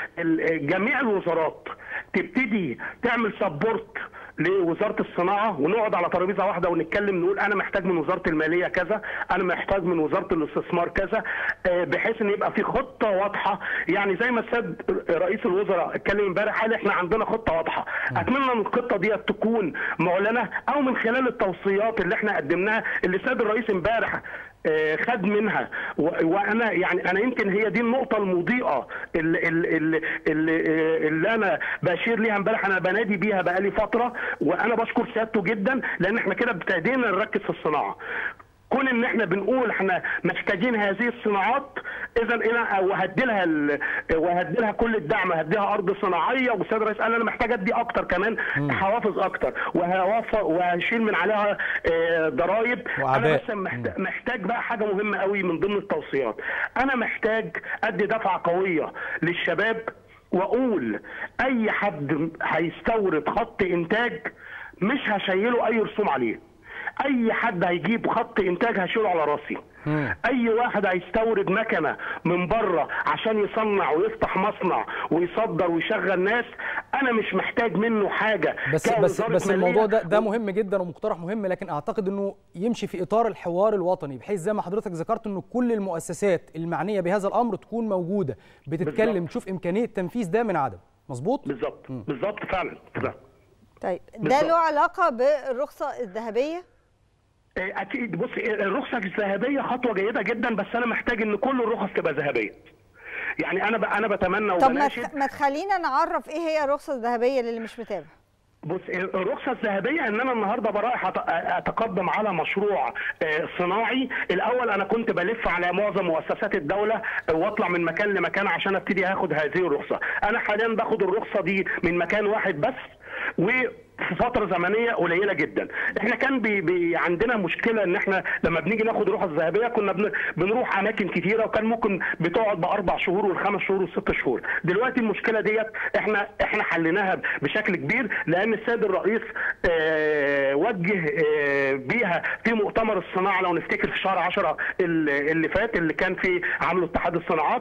ال- جميع الوزارات تبتدي تعمل سبورت لوزاره الصناعه ونقعد على ترابيزه واحده ونتكلم نقول انا محتاج من وزاره الماليه كذا انا محتاج من وزاره الاستثمار كذا آه، بحيث ان يبقى في خطه واضحه يعني زي ما السيد رئيس الوزراء اتكلم امبارح قال احنا عندنا خطه واضحه اتمنى ان الخطه دي تكون معلنه او من خلال التوصيات اللي احنا قدمناها اللي السيد الرئيس امبارح آه، خد منها و- وانا يعني انا يمكن هي دي النقطه المضيئه اللي, اللي, اللي, اللي, اللي انا بشير ليها امبارح انا بنادي بيها بقالي فتره وانا بشكر سيادته جدا لان احنا كده ابتدينا نركز في الصناعه كون ان احنا بنقول احنا محتاجين هذه الصناعات اذا انا وهدي لها ال... وهدي لها كل الدعم هدي لها ارض صناعيه والسيد الرئيس قال انا محتاج ادي اكتر كمان حوافز اكتر وهوفر وهشيل من عليها آه، ضرائب انا وأعباء. بس محتاج, محتاج بقى حاجه مهمه قوي من ضمن التوصيات انا محتاج ادي دفعه قويه للشباب واقول اي حد هيستورد خط انتاج مش هشيله اي رسوم عليه اي حد هيجيب خط انتاج هشيله على راسي اي واحد هيستورد مكنه من بره عشان يصنع ويفتح مصنع ويصدر ويشغل ناس انا مش محتاج منه حاجه بس بس كوزارة بس مالية الموضوع ده ده مهم جدا ومقترح مهم لكن اعتقد انه يمشي في اطار الحوار الوطني بحيث زي ما حضرتك ذكرت انه كل المؤسسات المعنيه بهذا الامر تكون موجوده بتتكلم بالظبط. تشوف امكانيه تنفيذ ده من عدم مظبوط بالظبط بالظبط فعلا كده طيب ده بالظبط. له علاقه بالرخصه الذهبيه إيه، اكيد بص إيه، الرخصه الذهبيه خطوه جيده جدا بس انا محتاج ان كل الرخص تبقى ذهبيه يعني انا ب... انا بتمنى طب ما وبناشد تخ- ما تخلينا نعرف ايه هي الرخصه الذهبيه للي مش متابع بص الرخصه الذهبيه ان انا النهارده برايح أت- اتقدم على مشروع آه، صناعي الاول انا كنت بلف على معظم مؤسسات الدوله آه، واطلع من مكان لمكان عشان ابتدي اخد هذه الرخصه انا حاليا باخد الرخصه دي من مكان واحد بس وفي فتره زمنيه قليله جدا احنا كان بي بي عندنا مشكله ان احنا لما بنيجي ناخد رخص ذهبيه كنا بن بنروح اماكن كتيره وكان ممكن بتقعد باربع شهور والخمس شهور والست شهور دلوقتي المشكله ديت احنا احنا حليناها بشكل كبير لان السيد الرئيس آه وجه آه بيها في مؤتمر الصناعه لو نفتكر في شهر 10 ال- اللي فات اللي كان في عمله اتحاد الصناعات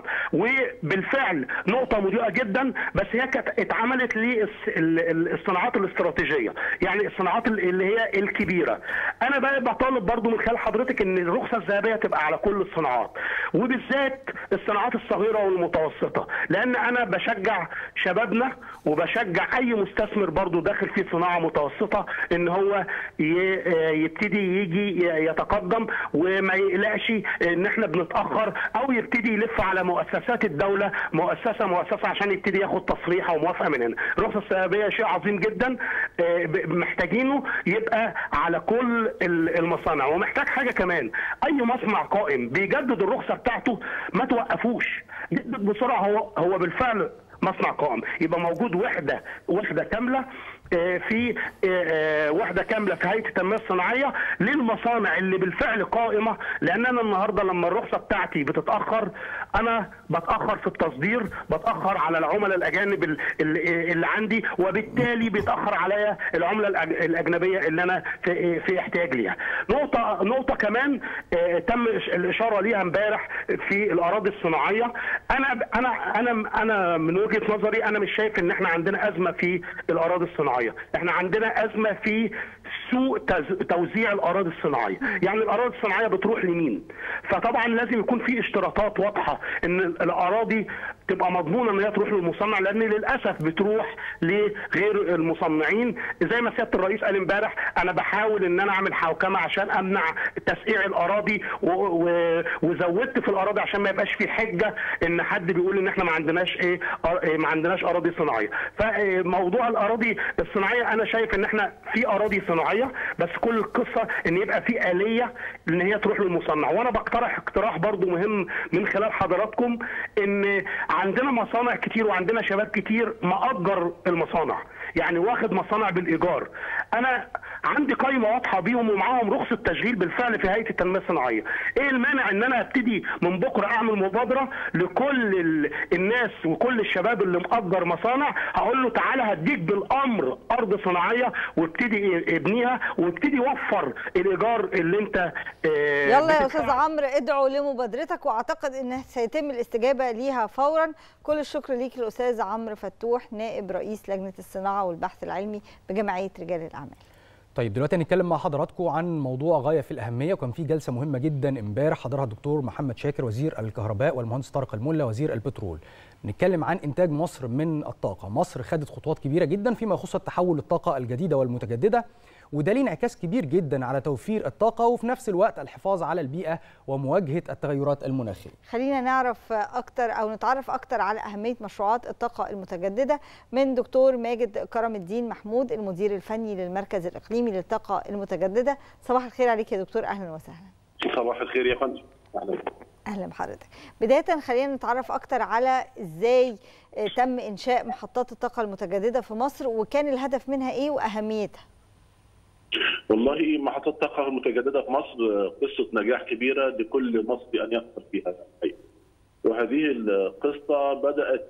وبالفعل نقطه مضيئه جدا بس هي كانت اتعملت للصناعات الاستراتيجيه الاستراتيجيه يعني الصناعات اللي هي الكبيره انا بقى بطالب برضو من خلال حضرتك ان الرخصه الذهبيه تبقى على كل الصناعات وبالذات الصناعات الصغيره والمتوسطه لان انا بشجع شبابنا وبشجع اي مستثمر برضو داخل في صناعه متوسطه ان هو يبتدي يجي يتقدم وما يقلقش ان احنا بنتاخر او يبتدي يلف على مؤسسات الدوله مؤسسه مؤسسه عشان يبتدي ياخد تصريح او موافقه من هنا الرخصه الذهبيه شيء عظيم جدا محتاجينه يبقى على كل المصانع ومحتاج حاجه كمان اي مصنع قائم بيجدد الرخصه بتاعته ما توقفوش جدد بسرعه هو هو بالفعل مصنع قائم يبقى موجود وحده وحده كامله في وحده كامله في هيئه التنميه الصناعيه للمصانع اللي بالفعل قائمه لان انا النهارده لما الرخصه بتاعتي بتتاخر انا بتاخر في التصدير بتاخر على العملاء الاجانب اللي عندي وبالتالي بيتاخر عليا العمله الاجنبيه اللي انا في, في احتياج ليها نقطه نقطه كمان تم الاشاره ليها امبارح في الاراضي الصناعيه انا انا انا انا من وجهه نظري انا مش شايف ان احنا عندنا ازمه في الاراضي الصناعيه احنا عندنا ازمه في سوء توزيع الاراضي الصناعيه يعني الاراضي الصناعيه بتروح لمين فطبعا لازم يكون في اشتراطات واضحه ان الاراضي تبقى مضمونه ان هي تروح للمصنع لان للاسف بتروح لغير المصنعين زي ما سياده الرئيس قال امبارح انا بحاول ان انا اعمل حوكمه عشان امنع تسقيع الاراضي وزودت في الاراضي عشان ما يبقاش في حجه ان حد بيقول ان احنا ما عندناش ايه ما عندناش اراضي صناعيه فموضوع الاراضي الصناعيه انا شايف ان احنا في اراضي صناعيه بس كل القصه ان يبقى في اليه ان هي تروح للمصنع وانا بقترح اقتراح برضو مهم من خلال حضراتكم ان عندنا مصانع كتير وعندنا شباب كتير مأجر المصانع يعني واخد مصانع بالايجار انا عندي قائمه واضحه بيهم ومعاهم رخصه تشغيل بالفعل في هيئه التنميه الصناعيه ايه المانع ان انا ابتدي من بكره اعمل مبادره لكل الناس وكل الشباب اللي مأجر مصانع هقول له تعالى هديك بالامر ارض صناعيه وابتدي ابنيها وابتدي وفر الايجار اللي انت يلا يا استاذ عمرو ادعوا لمبادرتك واعتقد ان سيتم الاستجابه ليها فورا كل الشكر ليك الاستاذ عمرو فتوح نائب رئيس لجنه الصناعه والبحث العلمي بجمعيه رجال الاعمال طيب دلوقتي هنتكلم مع حضراتكم عن موضوع غايه في الاهميه وكان في جلسه مهمه جدا امبارح حضرها الدكتور محمد شاكر وزير الكهرباء والمهندس طارق الملا وزير البترول نتكلم عن انتاج مصر من الطاقه مصر خدت خطوات كبيره جدا فيما يخص التحول للطاقه الجديده والمتجدده وده ليه انعكاس كبير جدا على توفير الطاقه وفي نفس الوقت الحفاظ على البيئه ومواجهه التغيرات المناخيه خلينا نعرف اكتر او نتعرف اكتر على اهميه مشروعات الطاقه المتجدده من دكتور ماجد كرم الدين محمود المدير الفني للمركز الاقليمي للطاقه المتجدده صباح الخير عليك يا دكتور اهلا وسهلا صباح الخير يا فندم اهلا اهلا بحضرتك بدايه خلينا نتعرف اكتر على ازاي تم انشاء محطات الطاقه المتجدده في مصر وكان الهدف منها ايه واهميتها والله محطات الطاقه المتجدده في مصر قصه نجاح كبيره لكل مصري ان يفخر فيها وهذه القصه بدات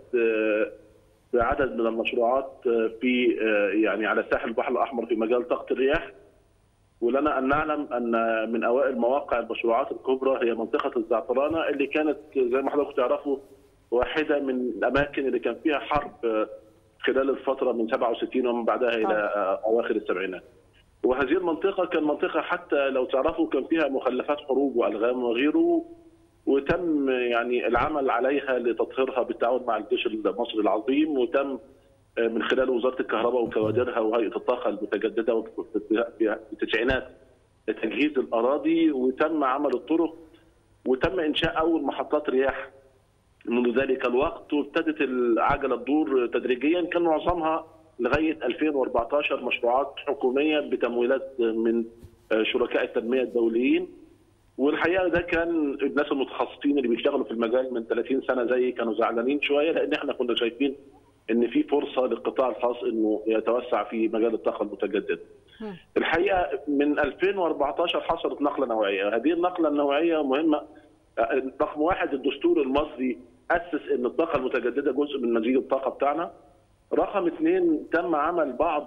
بعدد من المشروعات في يعني على ساحل البحر الاحمر في مجال طاقه الرياح ولنا ان نعلم ان من اوائل مواقع المشروعات الكبرى هي منطقه الزعفرانه اللي كانت زي ما حضراتكم تعرفوا واحده من الاماكن اللي كان فيها حرب خلال الفتره من 67 ومن بعدها الى اواخر السبعينات. وهذه المنطقه كان منطقه حتى لو تعرفوا كان فيها مخلفات حروب والغام وغيره وتم يعني العمل عليها لتطهيرها بالتعاون مع الجيش المصري العظيم وتم من خلال وزاره الكهرباء وكوادرها وهيئه الطاقه المتجدده في التسعينات تجهيز الاراضي وتم عمل الطرق وتم انشاء اول محطات رياح منذ ذلك الوقت وابتدت العجله تدور تدريجيا كان معظمها لغايه 2014 مشروعات حكوميه بتمويلات من شركاء التنميه الدوليين والحقيقه ده كان الناس المتخصصين اللي بيشتغلوا في المجال من 30 سنه زي كانوا زعلانين شويه لان احنا كنا شايفين ان في فرصه للقطاع الخاص انه يتوسع في مجال الطاقه المتجدده. الحقيقه من 2014 حصلت نقله نوعيه، هذه النقله النوعيه مهمه رقم واحد الدستور المصري اسس ان الطاقه المتجدده جزء من مزيج الطاقه بتاعنا. رقم اثنين تم عمل بعض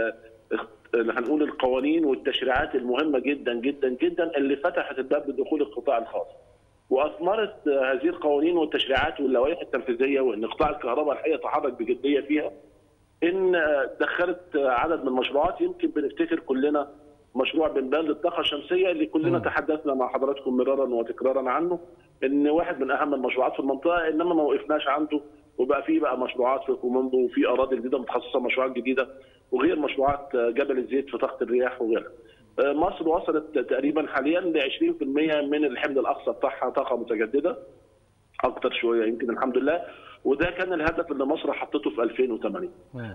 هنقول القوانين والتشريعات المهمه جدا جدا جدا اللي فتحت الباب لدخول القطاع الخاص. واثمرت هذه القوانين والتشريعات واللوائح التنفيذيه وان قطاع الكهرباء الحقيقه تحرك بجديه فيها ان دخلت عدد من المشروعات يمكن بنفتكر كلنا مشروع بنبال للطاقه الشمسيه اللي كلنا تحدثنا مع حضراتكم مرارا وتكرارا عنه ان واحد من اهم المشروعات في المنطقه انما ما وقفناش عنده وبقى في بقى مشروعات في كومومبو وفي اراضي جديده متخصصه مشروعات جديده وغير مشروعات جبل الزيت في طاقه الرياح وغيرها. مصر وصلت تقريبا حاليا ل 20% من الحمل الاقصى بتاعها طاقه متجدده اكتر شويه يمكن الحمد لله وده كان الهدف اللي مصر حطته في 2008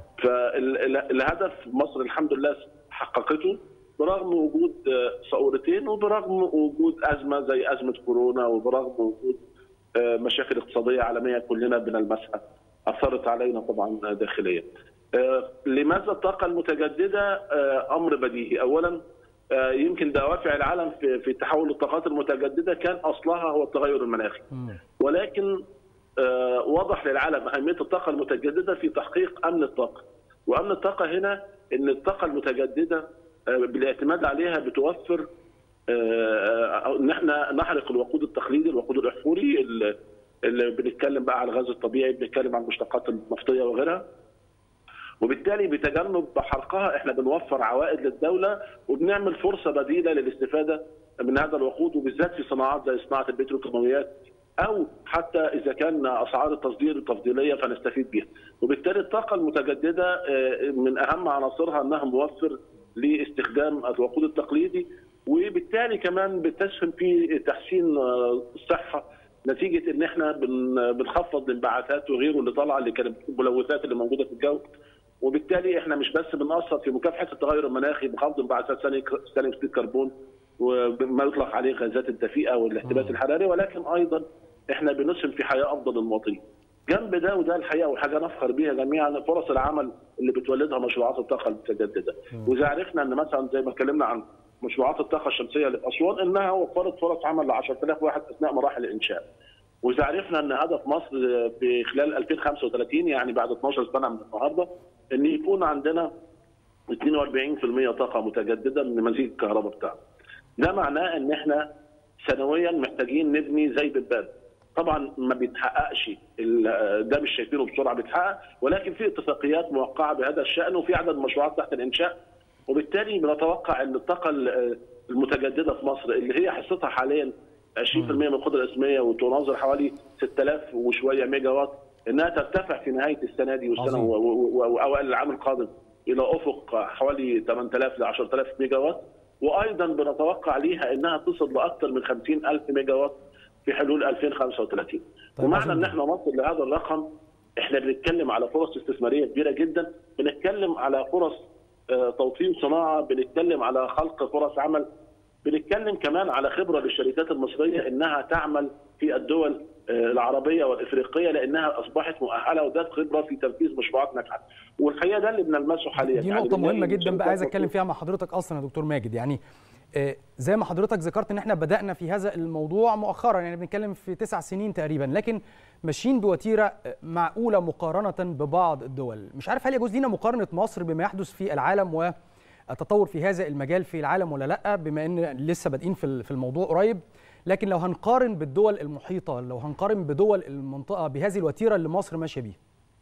فالهدف مصر الحمد لله حققته برغم وجود ثورتين وبرغم وجود ازمه زي ازمه كورونا وبرغم وجود مشاكل اقتصاديه عالميه كلنا بنلمسها اثرت علينا طبعا داخليا. لماذا الطاقه المتجدده امر بديهي اولا يمكن دوافع العالم في في تحول الطاقات المتجدده كان اصلها هو التغير المناخي ولكن وضح للعالم اهميه الطاقه المتجدده في تحقيق امن الطاقه وامن الطاقه هنا ان الطاقه المتجدده بالاعتماد عليها بتوفر ان احنا نحرق الوقود التقليدي الوقود الاحفوري اللي بنتكلم بقى على الغاز الطبيعي بنتكلم عن المشتقات النفطيه وغيرها وبالتالي بتجنب حرقها احنا بنوفر عوائد للدوله وبنعمل فرصه بديله للاستفاده من هذا الوقود وبالذات في صناعات زي صناعه البتروكيماويات او حتى اذا كان اسعار التصدير تفضيليه فنستفيد بها وبالتالي الطاقه المتجدده من اهم عناصرها انها موفر لاستخدام الوقود التقليدي وبالتالي كمان بتسهم في تحسين الصحه نتيجه ان احنا بنخفض الانبعاثات وغيره اللي طالعه اللي كانت الملوثات اللي موجوده في الجو وبالتالي احنا مش بس بنأثر في مكافحه التغير المناخي بخفض انبعاثات ثاني ثاني اكسيد الكربون وما يطلق عليه غازات الدفيئه والاحتباس الحراري ولكن ايضا احنا بنسهم في حياه افضل للمواطنين. جنب ده وده الحقيقه وحاجه نفخر بيها جميعا فرص العمل اللي بتولدها مشروعات الطاقه المتجدده. واذا عرفنا ان مثلا زي ما اتكلمنا عن مشروعات الطاقه الشمسيه اللي في اسوان انها وفرت فرص عمل ل 10000 واحد اثناء مراحل الانشاء. واذا عرفنا ان هدف مصر في خلال 2035 يعني بعد 12 سنه من النهارده ان يكون عندنا 42% طاقه متجدده من مزيج الكهرباء بتاعنا. ده معناه ان احنا سنويا محتاجين نبني زي بالباب. طبعا ما بيتحققش ده مش شايفينه بسرعه بيتحقق ولكن في اتفاقيات موقعه بهذا الشان وفي عدد مشروعات تحت الانشاء وبالتالي بنتوقع ان الطاقه المتجدده في مصر اللي هي حصتها حاليا 20% من القدره الاسميه وتناظر حوالي 6000 وشويه ميجا وات انها ترتفع في نهايه السنه دي والسنه واوائل العام القادم الى افق حوالي 8000 ل 10000 ميجا وات وايضا بنتوقع ليها انها تصل لاكثر من 50000 ميجا وات في حلول 2035 طيب ومعنى ان احنا نصل لهذا الرقم احنا بنتكلم على فرص استثماريه كبيره جدا بنتكلم على فرص توطين صناعه بنتكلم على خلق فرص عمل بنتكلم كمان على خبره للشركات المصريه انها تعمل في الدول العربيه والافريقيه لانها اصبحت مؤهله وذات خبره في تنفيذ مشروعات ناجحه والحقيقه ده اللي بنلمسه حاليا دي نقطه يعني مهمه جدا بقى عايز اتكلم فيها مع حضرتك اصلا يا دكتور ماجد يعني زي ما حضرتك ذكرت ان احنا بدانا في هذا الموضوع مؤخرا يعني بنتكلم في تسع سنين تقريبا لكن ماشيين بوتيره معقوله مقارنه ببعض الدول مش عارف هل يجوز لنا مقارنه مصر بما يحدث في العالم والتطور في هذا المجال في العالم ولا لا بما ان لسه بادئين في الموضوع قريب لكن لو هنقارن بالدول المحيطه لو هنقارن بدول المنطقه بهذه الوتيره اللي مصر ماشيه بيها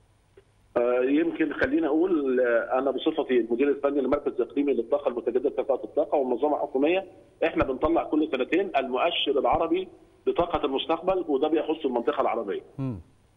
يمكن خلينا اقول انا بصفتي المدير الفني لمركز الاقليمي للطاقه المتجدده كفاءه الطاقه والمنظمه الحكوميه احنا بنطلع كل سنتين المؤشر العربي لطاقه المستقبل وده بيخص المنطقه العربيه. م.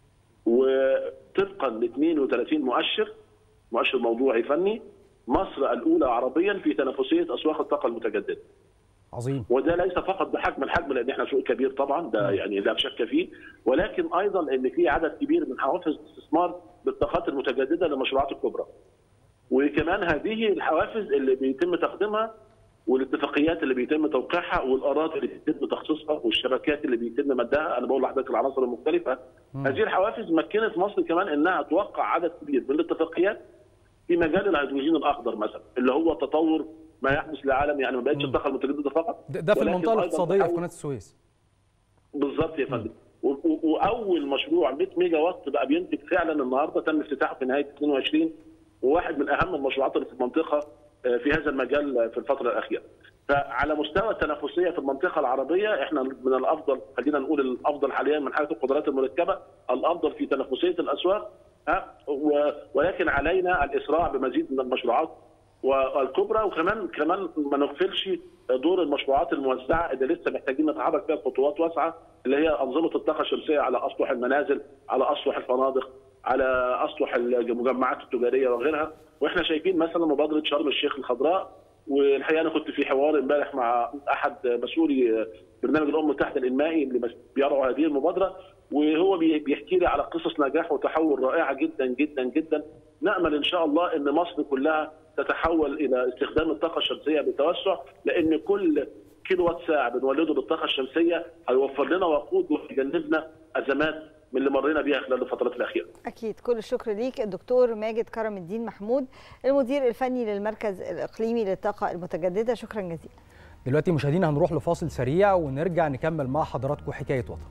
وطبقا ل 32 مؤشر مؤشر موضوعي فني مصر الاولى عربيا في تنافسيه اسواق الطاقه المتجدده. عظيم وده ليس فقط بحجم الحجم لان احنا سوق كبير طبعا ده يعني لا شك فيه ولكن ايضا ان في عدد كبير من حوافز الاستثمار بالطاقات المتجدده للمشروعات الكبرى. وكمان هذه الحوافز اللي بيتم تقديمها والاتفاقيات اللي بيتم توقيعها والاراضي اللي بيتم تخصيصها والشبكات اللي بيتم مدها انا بقول لحضرتك العناصر المختلفه م. هذه الحوافز مكنت مصر كمان انها توقع عدد كبير من الاتفاقيات في مجال الهيدروجين الاخضر مثلا اللي هو تطور ما يحدث للعالم يعني ما بقتش الطاقه المتجدده فقط ده, ده في المنطقه الاقتصاديه في قناه السويس بالظبط يا فندم واول مشروع 100 ميجا وات بقى بينتج فعلا النهارده تم افتتاحه في نهايه 22 وواحد من اهم المشروعات اللي في المنطقه في هذا المجال في الفتره الاخيره. فعلى مستوى التنافسيه في المنطقه العربيه احنا من الافضل خلينا نقول الافضل حاليا من حيث القدرات المركبه الافضل في تنافسيه الاسواق ها و- ولكن علينا الاسراع بمزيد من المشروعات والكبرى وكمان كمان ما نغفلش دور المشروعات الموزعه اللي لسه محتاجين نتحرك فيها خطوات واسعه اللي هي انظمه الطاقه الشمسيه على اسطح المنازل على اسطح الفنادق على اسطح المجمعات التجاريه وغيرها واحنا شايفين مثلا مبادره شرم الشيخ الخضراء والحقيقه انا كنت في حوار امبارح مع احد مسؤولي برنامج الامم المتحده الانمائي اللي بيرعوا هذه المبادره وهو بي- بيحكي لي على قصص نجاح وتحول رائعه جدا جدا جدا نامل ان شاء الله ان مصر كلها تتحول الى استخدام الطاقه الشمسيه بتوسع لان كل كيلو وات ساعه بنولده بالطاقه الشمسيه هيوفر لنا وقود ويجنبنا ازمات من اللي مرينا بيها خلال الفترات الاخيره. أكيد كل الشكر ليك الدكتور ماجد كرم الدين محمود المدير الفني للمركز الإقليمي للطاقة المتجددة شكرا جزيلا دلوقتي مشاهدينا هنروح لفاصل سريع ونرجع نكمل مع حضراتكم حكايه وطن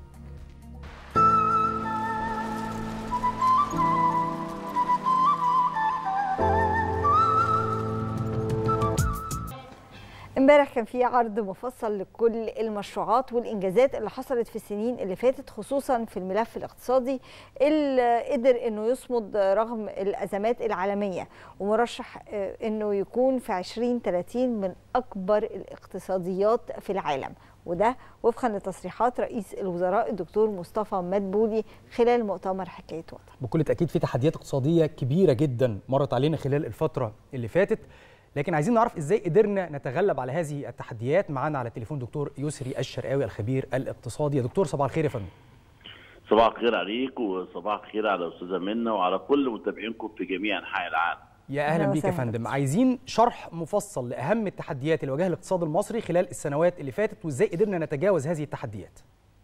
امبارح كان في عرض مفصل لكل المشروعات والانجازات اللي حصلت في السنين اللي فاتت خصوصا في الملف الاقتصادي اللي قدر انه يصمد رغم الازمات العالميه ومرشح آه، انه يكون في 2030 من اكبر الاقتصاديات في العالم وده وفقا لتصريحات رئيس الوزراء الدكتور مصطفى مدبولي خلال مؤتمر حكايه وطن بكل تاكيد في تحديات اقتصاديه كبيره جدا مرت علينا خلال الفتره اللي فاتت لكن عايزين نعرف ازاي قدرنا نتغلب على هذه التحديات معانا على التليفون دكتور يسري الشرقاوي الخبير الاقتصادي يا دكتور صباح الخير يا فندم صباح الخير عليك وصباح الخير على استاذه منى وعلى كل متابعينكم في جميع انحاء العالم يا اهلا بيك يا فندم عايزين شرح مفصل لاهم التحديات اللي واجهها الاقتصاد المصري خلال السنوات اللي فاتت وازاي قدرنا نتجاوز هذه التحديات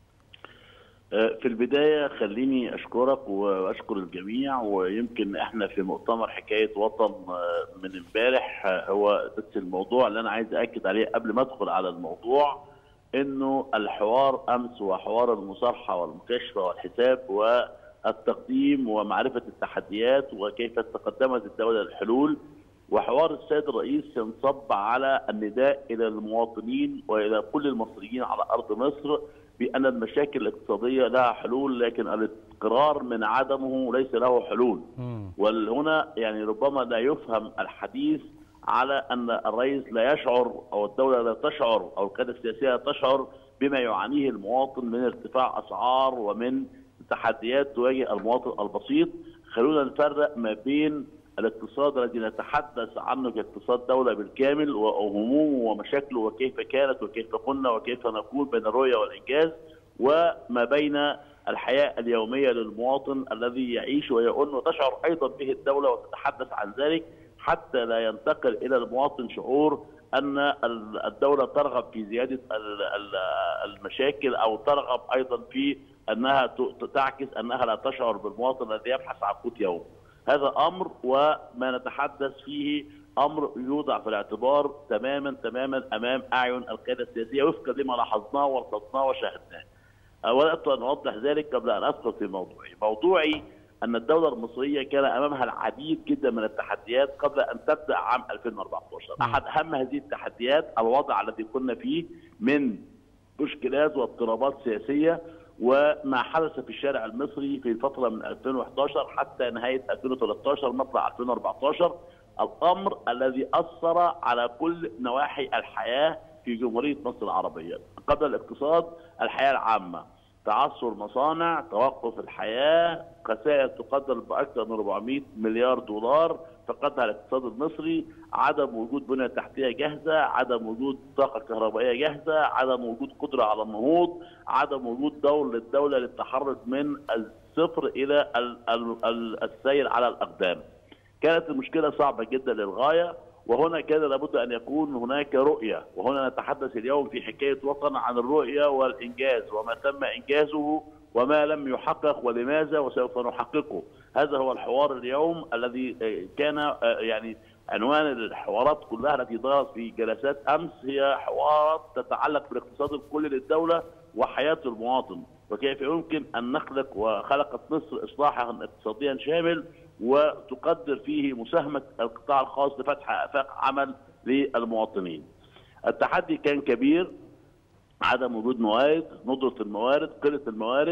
آه، في البدايه خليني اشكرك واشكر الجميع ويمكن احنا في مؤتمر حكايه وطن آه، من امبارح آه، هو بس الموضوع اللي انا عايز اكد عليه قبل ما ادخل على الموضوع انه الحوار امس وحوار المصارحه والمكاشفه والحساب والتقديم ومعرفه التحديات وكيف تقدمت الدوله للحلول وحوار السيد الرئيس ينصب على النداء الى المواطنين والى كل المصريين على ارض مصر بان المشاكل الاقتصاديه لها حلول لكن الاقرار من عدمه ليس له حلول. وهنا يعني ربما لا يفهم الحديث على ان الرئيس لا يشعر او الدوله لا تشعر او القياده السياسيه لا تشعر بما يعانيه المواطن من ارتفاع اسعار ومن تحديات تواجه المواطن البسيط خلونا نفرق ما بين الاقتصاد الذي نتحدث عنه كاقتصاد دولة بالكامل وهمومه ومشاكله وكيف كانت وكيف كنا وكيف نكون بين الرؤية والإنجاز وما بين الحياة اليومية للمواطن الذي يعيش ويؤن وتشعر أيضا به الدولة وتتحدث عن ذلك حتى لا ينتقل إلى المواطن شعور أن الدولة ترغب في زيادة المشاكل أو ترغب أيضا في أنها تعكس أنها لا تشعر بالمواطن الذي يبحث عن قوت يوم هذا امر وما نتحدث فيه امر يوضع في الاعتبار تماما تماما امام اعين القياده السياسيه وفقا لما لاحظناه ورصدناه وشاهدناه. اردت ان اوضح ذلك قبل ان ادخل في موضوعي. موضوعي ان الدوله المصريه كان امامها العديد جدا من التحديات قبل ان تبدا عام 2014. احد اهم هذه التحديات الوضع الذي كنا فيه من مشكلات واضطرابات سياسيه وما حدث في الشارع المصري في الفترة من 2011 حتى نهاية 2013 مطلع 2014 الأمر الذي أثر على كل نواحي الحياة في جمهورية مصر العربية قبل الاقتصاد الحياة العامة تعثر مصانع توقف الحياة خسائر تقدر بأكثر من 400 مليار دولار فقدها الاقتصاد المصري عدم وجود بنية تحتية جاهزة عدم وجود طاقة كهربائية جاهزة عدم وجود قدرة على النهوض عدم وجود دور للدولة للتحرك من الصفر إلى السير على الأقدام كانت المشكلة صعبة جدا للغاية وهنا كان لابد ان يكون هناك رؤيه وهنا نتحدث اليوم في حكايه وطن عن الرؤيه والانجاز وما تم انجازه وما لم يحقق ولماذا وسوف نحققه هذا هو الحوار اليوم الذي كان يعني عنوان الحوارات كلها التي دارت في جلسات امس هي حوارات تتعلق بالاقتصاد الكلي للدوله وحياه المواطن وكيف يمكن ان نخلق وخلقت مصر اصلاحا اقتصاديا شامل وتقدر فيه مساهمه القطاع الخاص لفتح افاق عمل للمواطنين. التحدي كان كبير عدم وجود موارد، ندره الموارد، قله الموارد،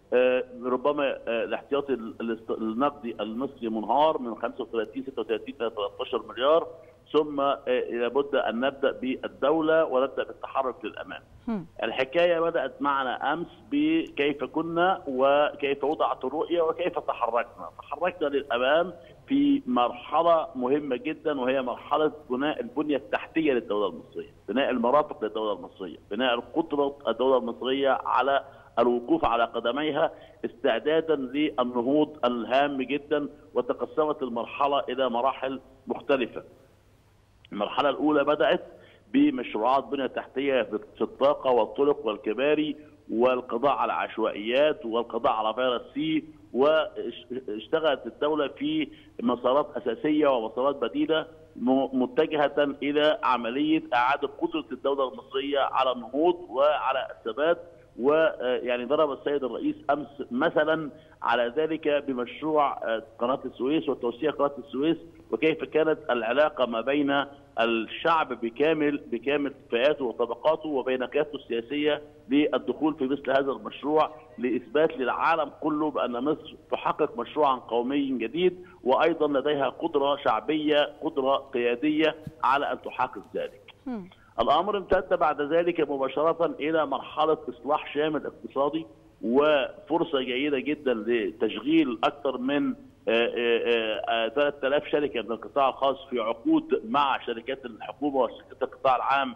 آه، ربما آه، الاحتياطي ال- الاست- النقدي المصري منهار من 35 36 الى 13 مليار ثم آه، لابد ان نبدا بالدوله ونبدا بالتحرك للامام. الحكايه بدات معنا امس بكيف كنا وكيف وضعت الرؤيه وكيف تحركنا، تحركنا للامام في مرحله مهمه جدا وهي مرحله بناء البنيه التحتيه للدوله المصريه، بناء المرافق للدوله المصريه، بناء القدره الدوله المصريه على الوقوف على قدميها استعدادا للنهوض الهام جدا وتقسمت المرحله الى مراحل مختلفه. المرحله الاولى بدات بمشروعات بنيه تحتيه في الطاقه والطرق والكباري والقضاء على العشوائيات والقضاء على فيروس سي واشتغلت الدوله في مسارات اساسيه ومسارات بديله م- متجهه الى عمليه اعاده قدره الدوله المصريه على النهوض وعلى الثبات ويعني ضرب السيد الرئيس امس مثلا على ذلك بمشروع آه، قناه السويس وتوسيع قناه السويس وكيف كانت العلاقه ما بين الشعب بكامل بكامل فئاته وطبقاته وبين قيادته السياسيه للدخول في مثل هذا المشروع لاثبات للعالم كله بان مصر تحقق مشروعا قوميا جديد وايضا لديها قدره شعبيه قدره قياديه على ان تحقق ذلك. الامر امتد بعد ذلك مباشره الى مرحله اصلاح شامل اقتصادي وفرصه جيده جدا لتشغيل اكثر من آه، آه، آه، 3000 شركه من القطاع الخاص في عقود مع شركات الحكومه وشركات القطاع العام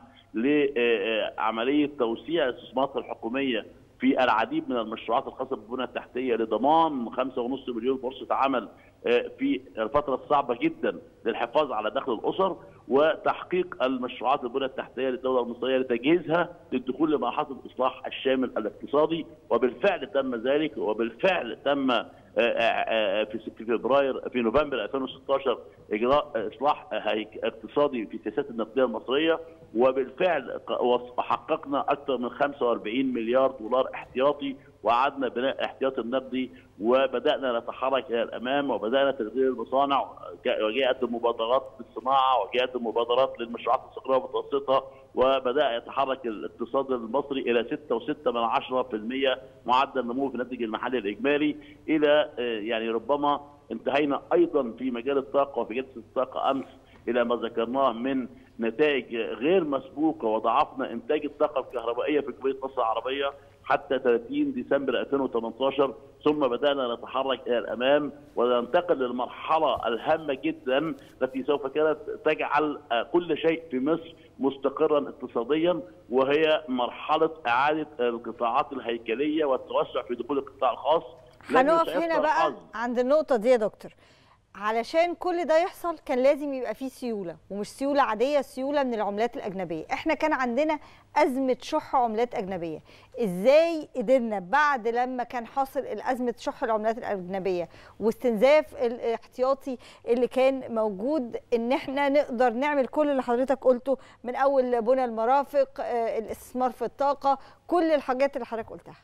لعمليه توسيع الاستثمارات الحكوميه في العديد من المشروعات الخاصه بالبنيه التحتيه لضمان 5.5 مليون فرصه عمل آه، في الفتره الصعبه جدا للحفاظ على دخل الاسر وتحقيق المشروعات البنيه التحتيه للدوله المصريه لتجهيزها للدخول لمرحله الاصلاح الشامل الاقتصادي وبالفعل تم ذلك وبالفعل تم آه، آه، في في فبراير في نوفمبر 2016 اجراء اصلاح هيك- اقتصادي في السياسات النقديه المصريه وبالفعل ق- وص- حققنا اكثر من 45 مليار دولار احتياطي وعدنا بناء الاحتياطي النقدي وبدانا نتحرك الى الامام وبدانا تغيير المصانع جاء- وجاءت المبادرات للصناعه وجاءت المبادرات للمشروعات الصغيره والمتوسطه وبدا يتحرك الاقتصاد المصري الى 6.6 من 10% معدل نمو في الناتج المحلي الاجمالي الى آه، يعني ربما انتهينا ايضا في مجال الطاقه وفي جلسه الطاقه امس الى ما ذكرناه من نتائج غير مسبوقه وضعفنا انتاج الطاقه الكهربائيه في جمهوريه مصر العربيه حتى 30 ديسمبر 2018 ثم بدانا نتحرك الى الامام وننتقل للمرحله الهامه جدا التي سوف كانت تجعل آه، كل شيء في مصر مستقرا اقتصاديا وهي مرحله اعاده القطاعات الهيكليه والتوسع في دخول القطاع الخاص لن هنقف يسعفنا هنا بقى الحظ. عند النقطة دي يا دكتور علشان كل ده يحصل كان لازم يبقى فيه سيولة ومش سيولة عادية سيولة من العملات الأجنبية احنا كان عندنا أزمة شح عملات أجنبية ازاي قدرنا بعد لما كان حاصل الأزمة شح العملات الأجنبية واستنزاف الاحتياطي اللي كان موجود ان احنا نقدر نعمل كل اللي حضرتك قلته من أول بنى المرافق آه، الاستثمار في الطاقة كل الحاجات اللي حضرتك قلتها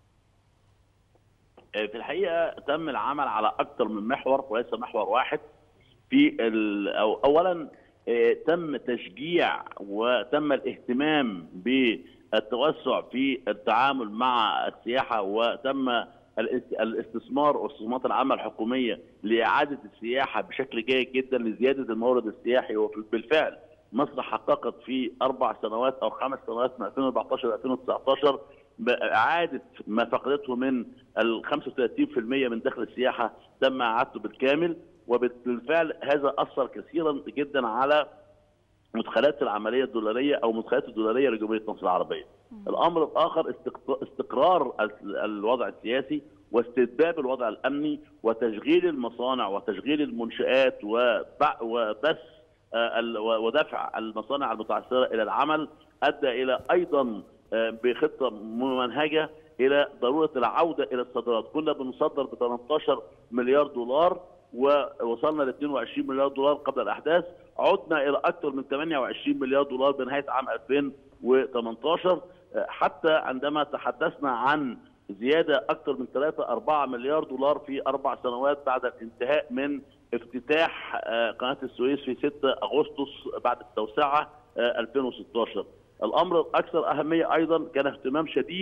في الحقيقه تم العمل على اكثر من محور وليس محور واحد في ال- أو اولا آه، تم تشجيع وتم الاهتمام بالتوسع في التعامل مع السياحه وتم الاست- الاستثمار والاستثمارات العامه الحكوميه لاعاده السياحه بشكل جيد جدا لزياده المورد السياحي وبالفعل مصر حققت في اربع سنوات او خمس سنوات من 2014 ل 2019 اعاده ما فقدته من ال 35% من دخل السياحه تم اعادته بالكامل وبالفعل هذا اثر كثيرا جدا على مدخلات العمليه الدولاريه او مدخلات الدولاريه لجمهوريه مصر العربيه. الامر الاخر استق- استقرار ال- الوضع السياسي واستتباب الوضع الامني وتشغيل المصانع وتشغيل المنشات وبع- وبث آه، ال- و- ودفع المصانع المتعثره الى العمل ادى الى ايضا آه، بخطه ممنهجه الى ضروره العوده الى الصادرات، كنا بنصدر ب 18 مليار دولار ووصلنا ل 22 مليار دولار قبل الاحداث، عدنا الى اكثر من 28 مليار دولار بنهايه عام 2018 آه، حتى عندما تحدثنا عن زياده اكثر من 3 4 مليار دولار في اربع سنوات بعد الانتهاء من افتتاح آه، قناه السويس في 6 اغسطس بعد التوسعه آه، 2016 الامر الاكثر اهميه ايضا كان اهتمام شديد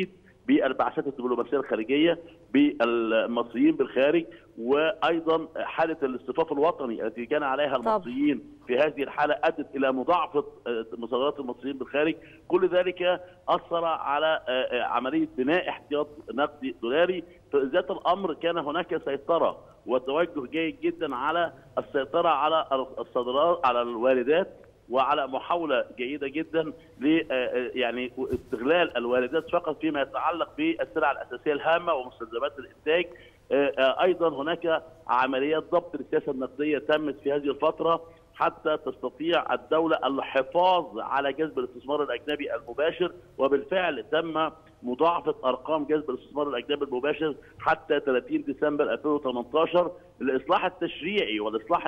بالبعثات الدبلوماسيه الخارجيه بالمصريين بالخارج وايضا حاله الاصطفاف الوطني التي كان عليها المصريين في هذه الحاله ادت الى مضاعفه مصادرات المصريين بالخارج كل ذلك اثر على عمليه بناء احتياط نقدي دولاري ذات الامر كان هناك سيطره وتوجه جيد جدا على السيطره على الصادرات على الواردات وعلى محاوله جيده جدا ل يعني استغلال الواردات فقط فيما يتعلق بالسلع الاساسيه الهامه ومستلزمات الانتاج ايضا هناك عمليات ضبط للسياسه النقديه تمت في هذه الفتره حتى تستطيع الدولة الحفاظ على جذب الاستثمار الأجنبي المباشر وبالفعل تم مضاعفة أرقام جذب الاستثمار الأجنبي المباشر حتى 30 ديسمبر 2018 الإصلاح التشريعي والإصلاح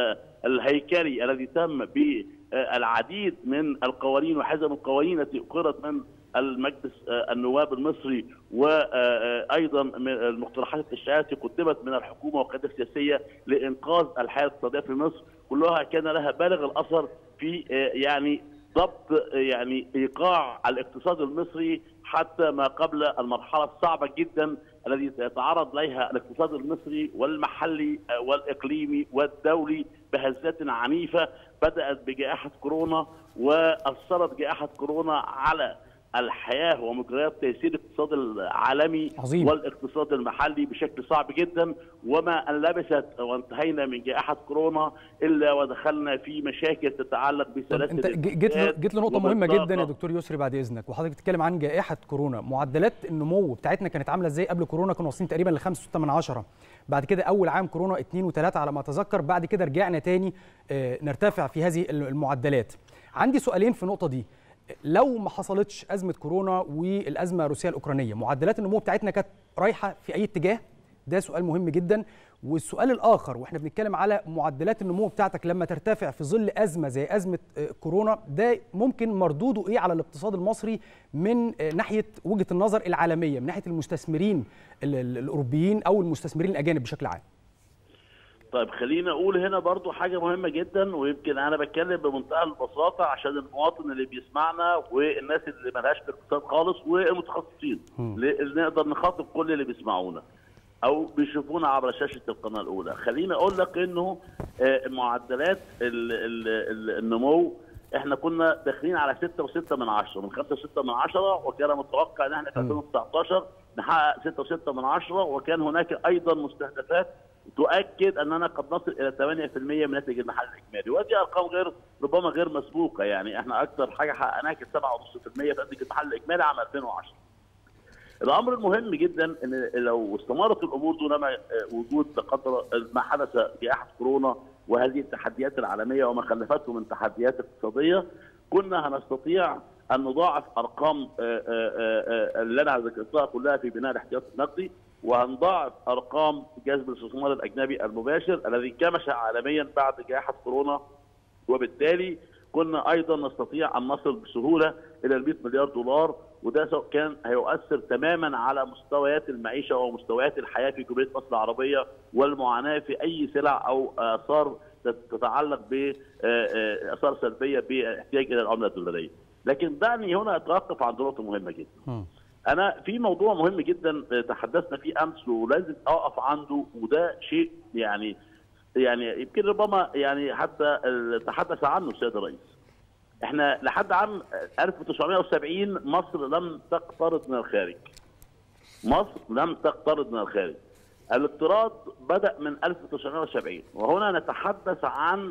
الهيكلي الذي تم بالعديد من القوانين وحزم القوانين التي أقرت من المجلس النواب المصري وايضا من المقترحات التشريعيه التي قدمت من الحكومه والقياده السياسيه لانقاذ الحياه الاقتصاديه في مصر كلها كان لها بالغ الاثر في يعني ضبط يعني ايقاع الاقتصاد المصري حتى ما قبل المرحله الصعبه جدا الذي يتعرض لها الاقتصاد المصري والمحلي والاقليمي والدولي بهزات عنيفه بدات بجائحه كورونا واثرت جائحه كورونا على الحياه ومجريات تيسير الاقتصاد العالمي عظيم. والاقتصاد المحلي بشكل صعب جدا وما ان لبثت وانتهينا من جائحه كورونا الا ودخلنا في مشاكل تتعلق بسلاسل انت جيت ل... جيت لنقطه مهمه جدا يا دكتور يسري بعد اذنك وحضرتك بتتكلم عن جائحه كورونا معدلات النمو بتاعتنا كانت عامله ازاي قبل كورونا كنا واصلين تقريبا ل 5 من عشرة بعد كده اول عام كورونا 2 و3 على ما اتذكر بعد كده رجعنا تاني نرتفع في هذه المعدلات عندي سؤالين في النقطه دي لو ما حصلتش ازمه كورونا والازمه الروسيه الاوكرانيه معدلات النمو بتاعتنا كانت رايحه في اي اتجاه ده سؤال مهم جدا والسؤال الاخر واحنا بنتكلم على معدلات النمو بتاعتك لما ترتفع في ظل ازمه زي ازمه كورونا ده ممكن مردوده ايه على الاقتصاد المصري من ناحيه وجهه النظر العالميه من ناحيه المستثمرين الاوروبيين او المستثمرين الاجانب بشكل عام طيب خلينا اقول هنا برضو حاجه مهمه جدا ويمكن انا بتكلم بمنتهى البساطه عشان المواطن اللي بيسمعنا والناس اللي مالهاش في الاقتصاد خالص والمتخصصين نقدر نخاطب كل اللي بيسمعونا او بيشوفونا عبر شاشه القناه الاولى خليني اقول لك انه معدلات النمو احنا كنا داخلين على 6 و6 من 10 من 5 و6 من 10 وكان متوقع ان احنا في 2019 نحقق 6 و6 من 10 وكان هناك ايضا مستهدفات تؤكد اننا قد نصل الى 8% من ناتج المحل الاجمالي وهذه ارقام غير ربما غير مسبوقه يعني احنا اكثر حاجه حققناها كانت 7.5% في ناتج المحل الاجمالي عام 2010 الامر المهم جدا ان لو استمرت الامور دون وجود قدر ما حدث جائحه كورونا وهذه التحديات العالميه وما خلفته من تحديات اقتصاديه كنا هنستطيع ان نضاعف ارقام اللي انا ذكرتها كلها في بناء الاحتياط النقدي وهنضاعف ارقام جذب الاستثمار الاجنبي المباشر الذي انكمش عالميا بعد جائحه كورونا وبالتالي كنا ايضا نستطيع ان نصل بسهوله الى ال 100 مليار دولار وده كان هيؤثر تماما على مستويات المعيشه ومستويات الحياه في جمهوريه مصر العربيه والمعاناه في اي سلع او اثار تتعلق باثار سلبيه باحتياج الى العمله الدولاريه. لكن دعني هنا اتوقف عند نقطه مهمه جدا. انا في موضوع مهم جدا تحدثنا فيه امس ولازم اقف عنده وده شيء يعني يعني يمكن ربما يعني حتى تحدث عنه السيد الرئيس. احنا لحد عام 1970 مصر لم تقترض من الخارج. مصر لم تقترض من الخارج. الاقتراض بدا من 1970 وهنا نتحدث عن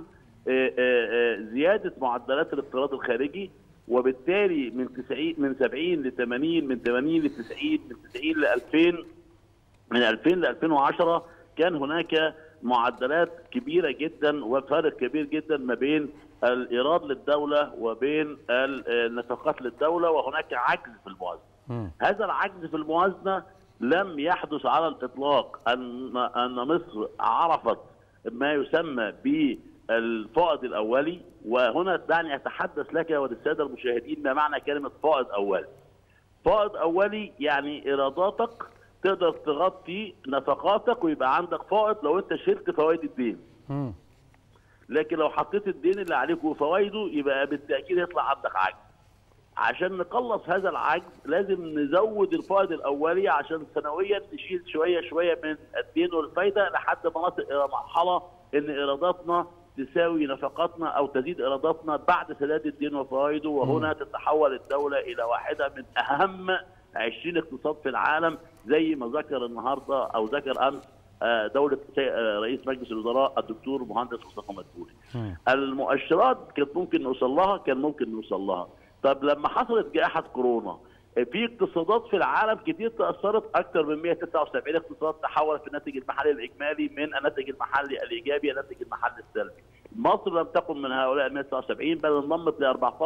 زياده معدلات الاقتراض الخارجي وبالتالي من 90 من 70 ل 80 من 80 ل 90 من 90 ل 2000 من 2000 ل 2010 كان هناك معدلات كبيره جدا وفارق كبير جدا ما بين الايراد للدوله وبين النفقات للدوله وهناك عجز في الموازنه. هذا العجز في الموازنه لم يحدث على الاطلاق ان ان مصر عرفت ما يسمى بالفائض الاولي وهنا دعني اتحدث لك وللساده المشاهدين ما معنى كلمه فائض اولي. فائض اولي يعني ايراداتك تقدر تغطي نفقاتك ويبقى عندك فائض لو انت شلت فوائد الدين. لكن لو حطيت الدين اللي عليك وفوائده يبقى بالتاكيد يطلع عندك عجز. عشان نقلص هذا العجز لازم نزود الفائض الاولي عشان سنويا نشيل شويه شويه من الدين والفايده لحد ما نصل الى مرحله ان ايراداتنا تساوي نفقاتنا او تزيد ايراداتنا بعد سداد الدين وفوائده وهنا تتحول الدوله الى واحده من اهم 20 اقتصاد في العالم زي ما ذكر النهارده او ذكر امس آه، دوله سي- آه، رئيس مجلس الوزراء الدكتور مهندس مصطفى مدبولي. المؤشرات كانت ممكن نوصل لها كان ممكن نوصل لها طب لما حصلت جائحه كورونا في اقتصادات في العالم كتير تاثرت اكثر من 179 اقتصاد تحول في الناتج المحلي الاجمالي من الناتج المحلي الايجابي الى الناتج المحلي السلبي. مصر لم تكن من هؤلاء ال 179 بل انضمت ل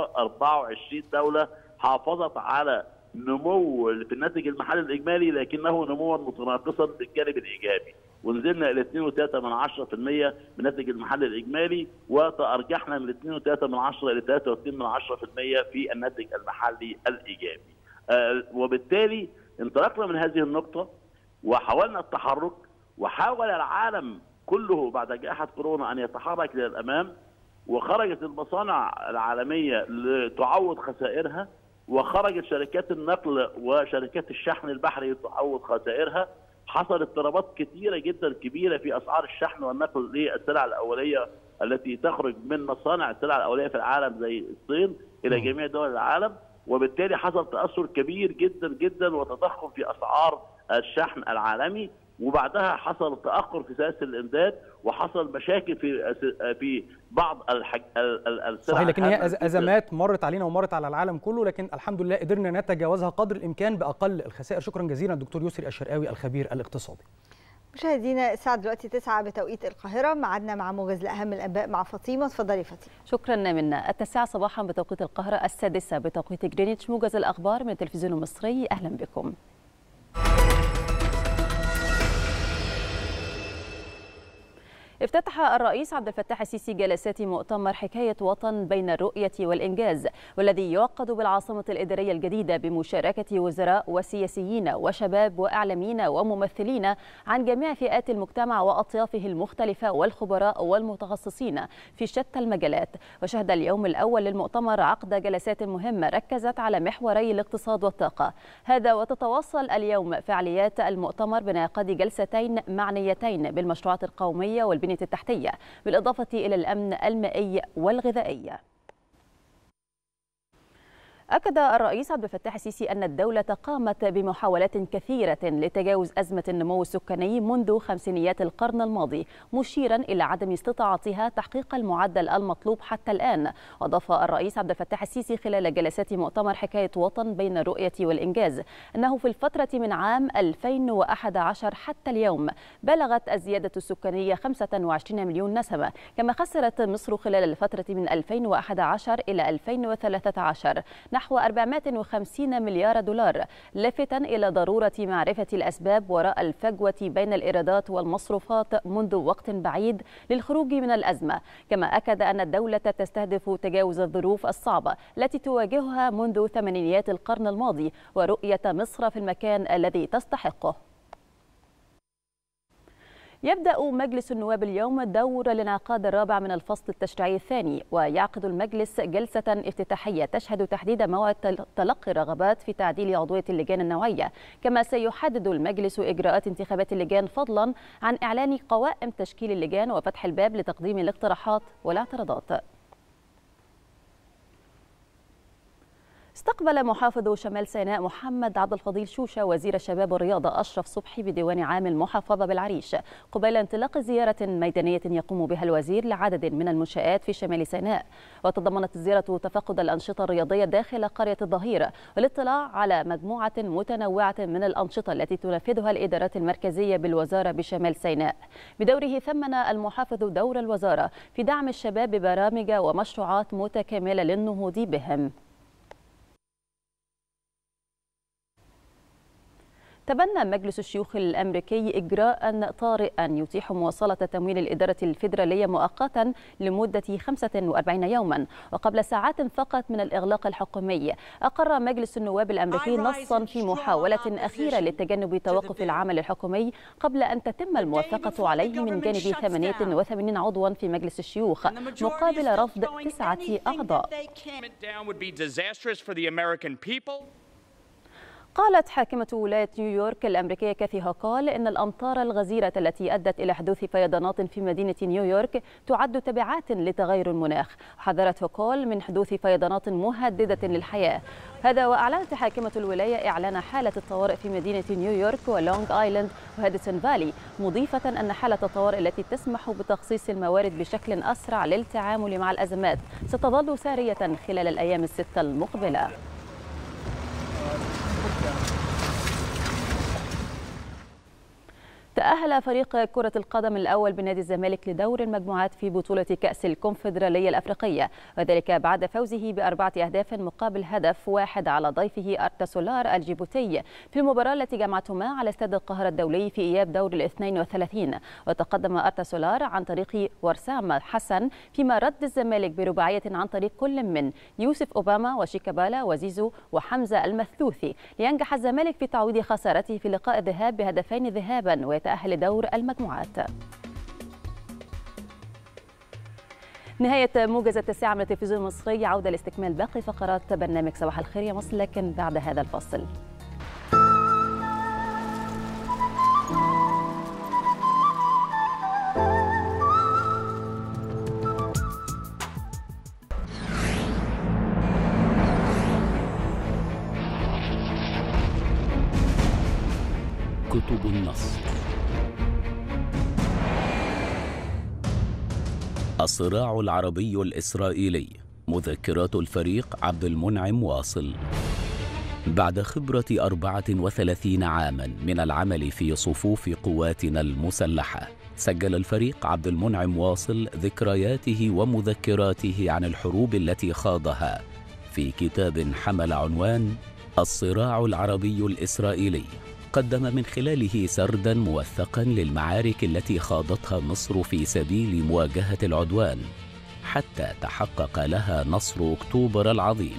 24 دوله حافظت على نمو في الناتج المحلي الاجمالي لكنه نموا متناقصا بالجانب الايجابي ونزلنا الى 2.3 من 10% من الناتج المحلي الاجمالي وتارجحنا من 2.3 من 10 الى 3.2 من 10% في الناتج المحلي الايجابي. آه، وبالتالي انطلقنا من هذه النقطه وحاولنا التحرك وحاول العالم كله بعد جائحه كورونا ان يتحرك الى الامام وخرجت المصانع العالميه لتعوض خسائرها وخرجت شركات النقل وشركات الشحن البحري لتعوض خسائرها حصل اضطرابات كثيره جدا كبيره في اسعار الشحن والنقل للسلع الاوليه التي تخرج من مصانع السلع الاوليه في العالم زي الصين الى جميع دول العالم وبالتالي حصل تاثر كبير جدا جدا وتضخم في اسعار الشحن العالمي وبعدها حصل تاخر في سلاسل الامداد وحصل مشاكل في في بعض الحج... ال- ال- السلع صحيح لكن هي الهامة أز- جداً. ازمات مرت علينا ومرت على العالم كله لكن الحمد لله قدرنا نتجاوزها قدر الامكان باقل الخسائر شكرا جزيلا دكتور يسري الشرقاوي الخبير الاقتصادي مشاهدينا الساعة دلوقتي 9 بتوقيت القاهرة معادنا مع موجز لأهم الأنباء مع فاطمة اتفضلي فاطمة شكرا منا التاسعة صباحا بتوقيت القاهرة السادسة بتوقيت جرينتش موجز الأخبار من التلفزيون المصري أهلا بكم افتتح الرئيس عبد الفتاح السيسي جلسات مؤتمر حكاية وطن بين الرؤية والإنجاز والذي يعقد بالعاصمة الإدارية الجديدة بمشاركة وزراء وسياسيين وشباب وإعلاميين وممثلين عن جميع فئات المجتمع وأطيافه المختلفة والخبراء والمتخصصين في شتى المجالات وشهد اليوم الأول للمؤتمر عقد جلسات مهمة ركزت على محوري الاقتصاد والطاقة هذا وتتواصل اليوم فعاليات المؤتمر بانعقاد جلستين معنيتين بالمشروعات القومية والبنية التحتية بالإضافة إلى الأمن المائي والغذائي أكد الرئيس عبد الفتاح السيسي أن الدولة قامت بمحاولات كثيرة لتجاوز أزمة النمو السكاني منذ خمسينيات القرن الماضي مشيرا إلى عدم استطاعتها تحقيق المعدل المطلوب حتى الآن وأضاف الرئيس عبد الفتاح السيسي خلال جلسات مؤتمر حكاية وطن بين الرؤية والإنجاز أنه في الفترة من عام 2011 حتى اليوم بلغت الزيادة السكانية 25 مليون نسمة كما خسرت مصر خلال الفترة من 2011 إلى 2013 نحو 450 مليار دولار لافتا إلى ضرورة معرفة الأسباب وراء الفجوة بين الإيرادات والمصروفات منذ وقت بعيد للخروج من الأزمة كما أكد أن الدولة تستهدف تجاوز الظروف الصعبة التي تواجهها منذ ثمانينيات القرن الماضي ورؤية مصر في المكان الذي تستحقه يبدأ مجلس النواب اليوم دور الانعقاد الرابع من الفصل التشريعي الثاني ويعقد المجلس جلسة افتتاحية تشهد تحديد موعد تل- تلقي الرغبات في تعديل عضوية اللجان النوعية كما سيحدد المجلس إجراءات انتخابات اللجان فضلا عن إعلان قوائم تشكيل اللجان وفتح الباب لتقديم الاقتراحات والاعتراضات استقبل محافظ شمال سيناء محمد عبد الفضيل شوشة وزير الشباب والرياضة أشرف صبحي بديوان عام المحافظة بالعريش قبيل انطلاق زيارة ميدانية يقوم بها الوزير لعدد من المنشآت في شمال سيناء وتضمنت الزيارة تفقد الأنشطة الرياضية داخل قرية الظهيرة والاطلاع على مجموعة متنوعة من الأنشطة التي تنفذها الإدارات المركزية بالوزارة بشمال سيناء بدوره ثمن المحافظ دور الوزارة في دعم الشباب ببرامج ومشروعات متكاملة للنهوض بهم تبنى مجلس الشيوخ الأمريكي إجراء طارئا يتيح مواصلة تمويل الإدارة الفيدرالية مؤقتا لمدة 45 يوما وقبل ساعات فقط من الإغلاق الحكومي أقر مجلس النواب الأمريكي نصا في محاولة أخيرة لتجنب توقف العمل الحكومي قبل أن تتم الموافقة عليه من جانب 88 عضوا في مجلس الشيوخ مقابل رفض تسعة أعضاء قالت حاكمة ولاية نيويورك الأمريكية كاثي هوكال إن الأمطار الغزيرة التي أدت إلى حدوث فيضانات في مدينة نيويورك تعد تبعات لتغير المناخ حذرت هوكال من حدوث فيضانات مهددة للحياة هذا وأعلنت حاكمة الولاية إعلان حالة الطوارئ في مدينة نيويورك ولونغ آيلاند وهادسون فالي مضيفة أن حالة الطوارئ التي تسمح بتخصيص الموارد بشكل أسرع للتعامل مع الأزمات ستظل سارية خلال الأيام الستة المقبلة تأهل فريق كرة القدم الأول بنادي الزمالك لدور المجموعات في بطولة كأس الكونفدرالية الأفريقية وذلك بعد فوزه بأربعة أهداف مقابل هدف واحد على ضيفه أرتا سولار الجيبوتي في المباراة التي جمعتهما على استاد القاهرة الدولي في إياب دور الاثنين وثلاثين وتقدم أرتا سولار عن طريق ورسام حسن فيما رد الزمالك برباعية عن طريق كل من يوسف أوباما وشيكابالا وزيزو وحمزة المثلوثي لينجح الزمالك في تعويض خسارته في لقاء الذهاب بهدفين ذهابا ويتأهل لدور المجموعات نهاية موجز التاسعة من التلفزيون المصري عودة لاستكمال باقي فقرات برنامج صباح الخير يا مصر لكن بعد هذا الفصل كتب النصر الصراع العربي الإسرائيلي مذكرات الفريق عبد المنعم واصل بعد خبرة 34 عاما من العمل في صفوف قواتنا المسلحة سجل الفريق عبد المنعم واصل ذكرياته ومذكراته عن الحروب التي خاضها في كتاب حمل عنوان الصراع العربي الإسرائيلي قدم من خلاله سردا موثقا للمعارك التي خاضتها مصر في سبيل مواجهة العدوان حتى تحقق لها نصر أكتوبر العظيم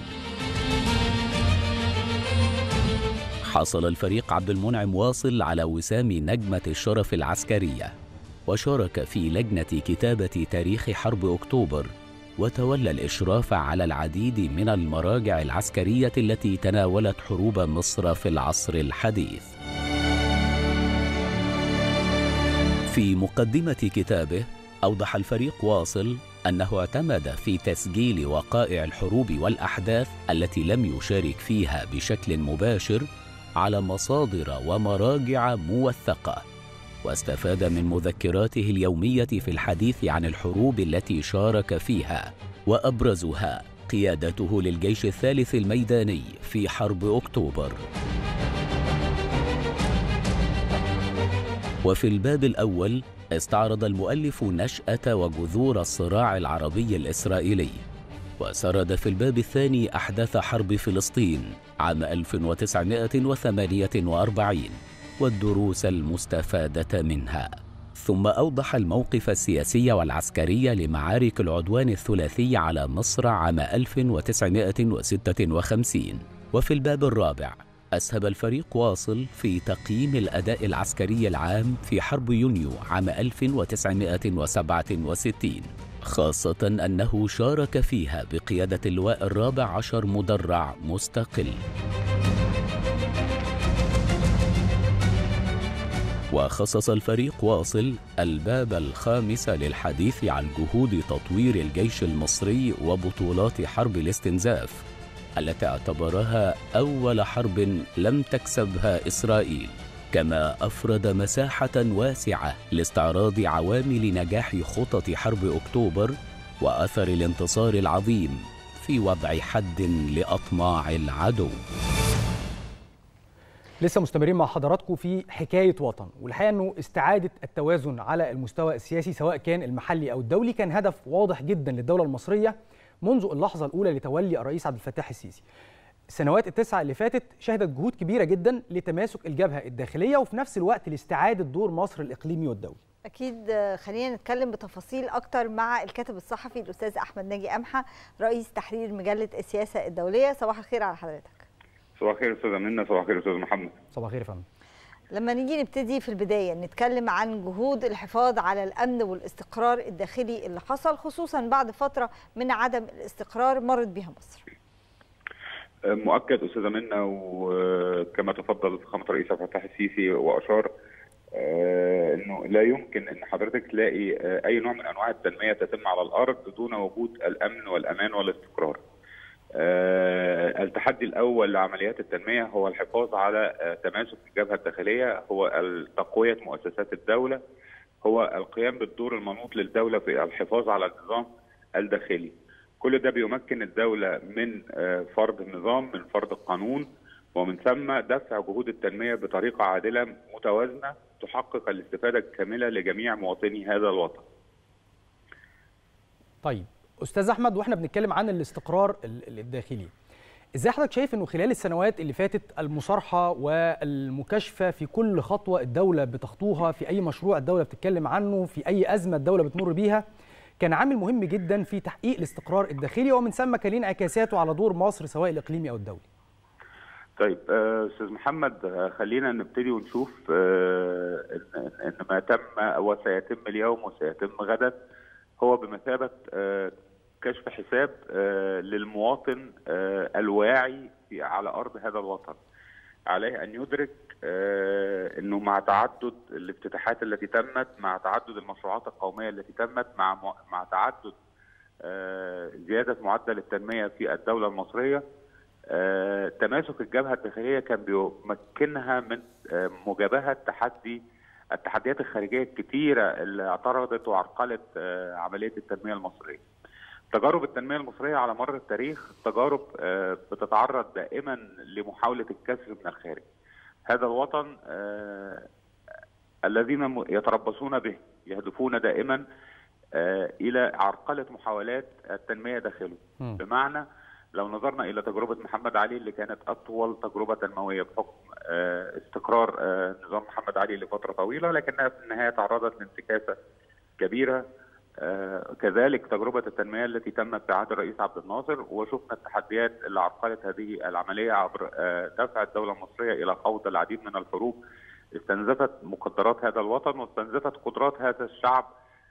حصل الفريق عبد المنعم واصل على وسام نجمة الشرف العسكرية وشارك في لجنة كتابة تاريخ حرب أكتوبر وتولى الإشراف على العديد من المراجع العسكرية التي تناولت حروب مصر في العصر الحديث في مقدمة كتابه أوضح الفريق واصل أنه اعتمد في تسجيل وقائع الحروب والأحداث التي لم يشارك فيها بشكل مباشر على مصادر ومراجع موثقة واستفاد من مذكراته اليومية في الحديث عن الحروب التي شارك فيها وأبرزها قيادته للجيش الثالث الميداني في حرب أكتوبر وفي الباب الأول استعرض المؤلف نشأة وجذور الصراع العربي الإسرائيلي وسرد في الباب الثاني أحداث حرب فلسطين عام 1948 والدروس المستفادة منها ثم أوضح الموقف السياسي والعسكري لمعارك العدوان الثلاثي على مصر عام 1956 وفي الباب الرابع أسهب الفريق واصل في تقييم الأداء العسكري العام في حرب يونيو عام 1967 خاصة أنه شارك فيها بقيادة اللواء الرابع عشر مدرع مستقل وخصص الفريق واصل الباب الخامس للحديث عن جهود تطوير الجيش المصري وبطولات حرب الاستنزاف التي اعتبرها أول حرب لم تكسبها إسرائيل كما أفرد مساحة واسعة لاستعراض عوامل نجاح خطط حرب أكتوبر وأثر الانتصار العظيم في وضع حد لأطماع العدو لسه مستمرين مع حضراتكم في حكايه وطن والحقيقه انه استعاده التوازن على المستوى السياسي سواء كان المحلي او الدولي كان هدف واضح جدا للدوله المصريه منذ اللحظه الاولى لتولي الرئيس عبد الفتاح السيسي السنوات التسعة اللي فاتت شهدت جهود كبيرة جدا لتماسك الجبهة الداخلية وفي نفس الوقت لاستعادة دور مصر الإقليمي والدولي اكيد خلينا نتكلم بتفاصيل اكتر مع الكاتب الصحفي الاستاذ احمد ناجي امحه رئيس تحرير مجله السياسه الدوليه صباح الخير على حضرتك صباح الخير استاذه منى صباح الخير استاذ محمد صباح الخير يا فندم لما نيجي نبتدي في البدايه نتكلم عن جهود الحفاظ على الامن والاستقرار الداخلي اللي حصل خصوصا بعد فتره من عدم الاستقرار مرت بها مصر مؤكد استاذه منى وكما تفضل فخامه الرئيس عبد الفتاح السيسي واشار آه انه لا يمكن ان حضرتك تلاقي آه اي نوع من انواع التنميه تتم على الارض دون وجود الامن والامان والاستقرار. آه التحدي الاول لعمليات التنميه هو الحفاظ على تماسك الجبهه الداخليه هو تقويه مؤسسات الدوله هو القيام بالدور المنوط للدوله في الحفاظ على النظام الداخلي. كل ده بيمكن الدوله من فرض النظام من فرض القانون ومن ثم دفع جهود التنميه بطريقه عادله متوازنه تحقق الاستفاده الكامله لجميع مواطني هذا الوطن. طيب استاذ احمد واحنا بنتكلم عن الاستقرار الداخلي ازاي حضرتك شايف انه خلال السنوات اللي فاتت المصارحه والمكاشفه في كل خطوه الدوله بتخطوها في اي مشروع الدوله بتتكلم عنه في اي ازمه الدوله بتمر بيها كان عامل مهم جدا في تحقيق الاستقرار الداخلي ومن ثم كان ليه انعكاساته على دور مصر سواء الاقليمي او الدولي طيب استاذ محمد خلينا نبتدي ونشوف ان ما تم وسيتم اليوم وسيتم غدا هو بمثابه كشف حساب للمواطن الواعي على ارض هذا الوطن. عليه ان يدرك انه مع تعدد الافتتاحات التي تمت، مع تعدد المشروعات القوميه التي تمت، مع مع تعدد زياده معدل التنميه في الدوله المصريه آه، تماسك الجبهه الداخليه كان بيمكنها من آه، مجابهه تحدي التحديات الخارجيه الكثيره اللي اعترضت وعرقلت آه، عمليه التنميه المصريه. تجارب التنميه المصريه على مر التاريخ تجارب بتتعرض دائما لمحاوله الكسر من الخارج. هذا الوطن الذين يتربصون به يهدفون دائما الى عرقله محاولات التنميه داخله بمعنى لو نظرنا الى تجربه محمد علي اللي كانت اطول تجربه تنمويه بحكم استقرار نظام محمد علي لفتره طويله لكنها في النهايه تعرضت لانتكاسه كبيره كذلك تجربه التنميه التي تمت في عهد الرئيس عبد الناصر وشفنا التحديات اللي عرقلت هذه العمليه عبر دفع الدوله المصريه الى خوض العديد من الحروب استنزفت مقدرات هذا الوطن واستنزفت قدرات هذا الشعب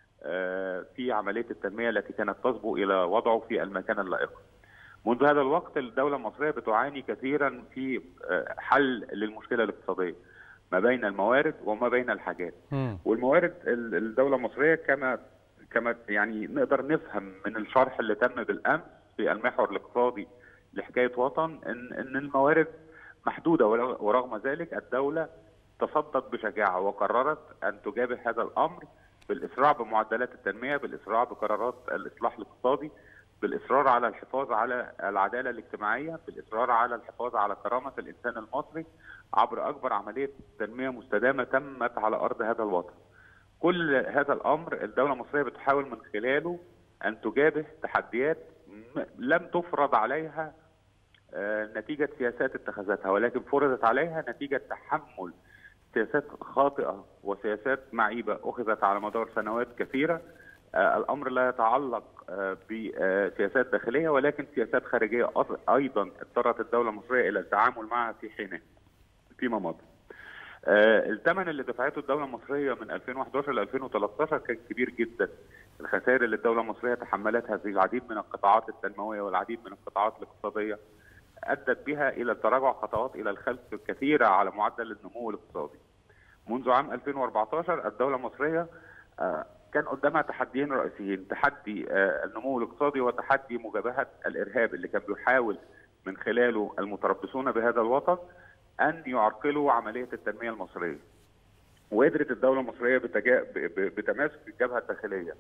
في عمليه التنميه التي كانت تصبو الى وضعه في المكان اللائق. منذ هذا الوقت الدولة المصرية بتعاني كثيرا في حل للمشكلة الاقتصادية ما بين الموارد وما بين الحاجات م. والموارد الدولة المصرية كما كما يعني نقدر نفهم من الشرح اللي تم بالأمس في المحور الاقتصادي لحكاية وطن إن إن الموارد محدودة ورغم ذلك الدولة تصدت بشجاعة وقررت أن تجابه هذا الأمر بالإسراع بمعدلات التنمية بالإسراع بقرارات الإصلاح الاقتصادي بالاصرار على الحفاظ على العداله الاجتماعيه، بالاصرار على الحفاظ على كرامه الانسان المصري عبر اكبر عمليه تنميه مستدامه تمت على ارض هذا الوطن. كل هذا الامر الدوله المصريه بتحاول من خلاله ان تجابه تحديات لم تفرض عليها نتيجه سياسات اتخذتها ولكن فرضت عليها نتيجه تحمل سياسات خاطئه وسياسات معيبه اخذت على مدار سنوات كثيره الامر لا يتعلق بسياسات داخليه ولكن سياسات خارجيه ايضا اضطرت الدوله المصريه الى التعامل معها في حينها فيما مضى. الثمن اللي دفعته الدوله المصريه من 2011 ل 2013 كان كبير جدا. الخسائر اللي الدوله المصريه تحملتها في العديد من القطاعات التنمويه والعديد من القطاعات الاقتصاديه ادت بها الى تراجع خطوات الى الخلف كثيره على معدل النمو الاقتصادي. منذ عام 2014 الدوله المصريه كان قدامها تحديين رئيسيين تحدي النمو الاقتصادي وتحدي مجابهه الارهاب اللي كان بيحاول من خلاله المتربصون بهذا الوطن ان يعرقلوا عمليه التنميه المصريه. وقدرت الدوله المصريه بتجا... بتماسك الجبهه الداخليه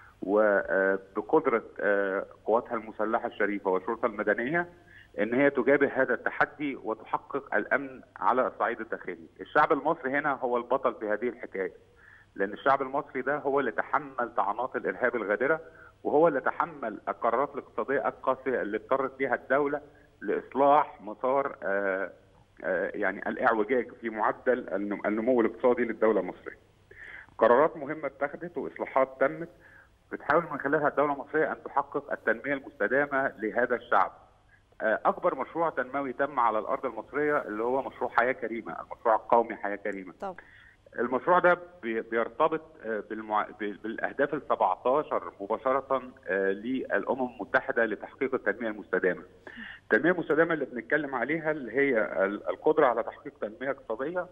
وبقدره قواتها المسلحه الشريفه والشرطه المدنيه ان هي تجابه هذا التحدي وتحقق الامن على الصعيد الداخلي. الشعب المصري هنا هو البطل في هذه الحكايه. لان الشعب المصري ده هو اللي تحمل طعنات الارهاب الغادره وهو اللي تحمل القرارات الاقتصاديه القاسيه اللي اضطرت بها الدوله لاصلاح مسار آه، آه، يعني الاعوجاج في معدل النم- النمو الاقتصادي للدوله المصريه. قرارات مهمه اتخذت واصلاحات تمت بتحاول من خلالها الدوله المصريه ان تحقق التنميه المستدامه لهذا الشعب. آه، اكبر مشروع تنموي تم على الارض المصريه اللي هو مشروع حياه كريمه، المشروع القومي حياه كريمه. طب. المشروع ده بي- بيرتبط آه، بالمع... ب- بالاهداف ال 17 مباشره آه، للامم المتحده لتحقيق التنميه المستدامه. التنميه المستدامه اللي بنتكلم عليها اللي هي ال- القدره على تحقيق تنميه اقتصاديه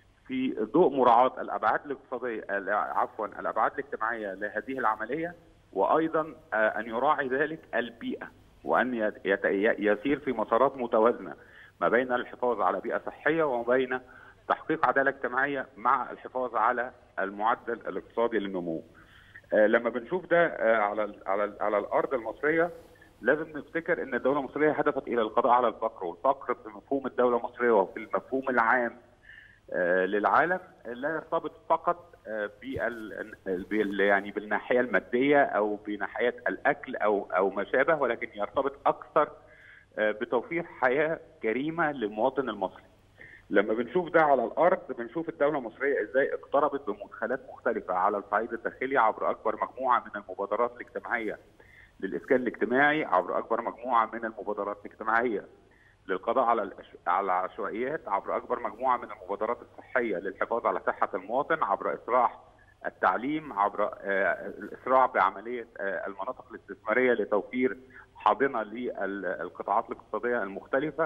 في ضوء مراعاه الابعاد الاقتصاديه ال- عفوا الابعاد الاجتماعيه لهذه العمليه وايضا آه، ان يراعي ذلك البيئه وان يت- يت- يسير في مسارات متوازنه ما بين الحفاظ على بيئه صحيه وما بين تحقيق عداله اجتماعيه مع الحفاظ على المعدل الاقتصادي للنمو. آه، لما بنشوف ده آه، على ال- على ال- على الارض المصريه لازم نفتكر ان الدوله المصريه هدفت الى القضاء على الفقر والفقر في مفهوم الدوله المصريه وفي المفهوم العام آه، للعالم لا يرتبط فقط آه، بال بال- يعني بالناحيه الماديه او بناحيه الاكل او او ما شابه ولكن يرتبط اكثر آه، بتوفير حياه كريمه للمواطن المصري. لما بنشوف ده على الارض بنشوف الدوله المصريه ازاي اقتربت بمدخلات مختلفه على الصعيد الداخلي عبر اكبر مجموعه من المبادرات الاجتماعيه للاسكان الاجتماعي عبر اكبر مجموعه من المبادرات الاجتماعيه للقضاء على الأش- على العشوائيات عبر اكبر مجموعه من المبادرات الصحيه للحفاظ على صحه المواطن عبر اسراع التعليم عبر آه، الاسراع بعمليه آه، المناطق الاستثماريه لتوفير حاضنه للقطاعات الاقتصاديه المختلفه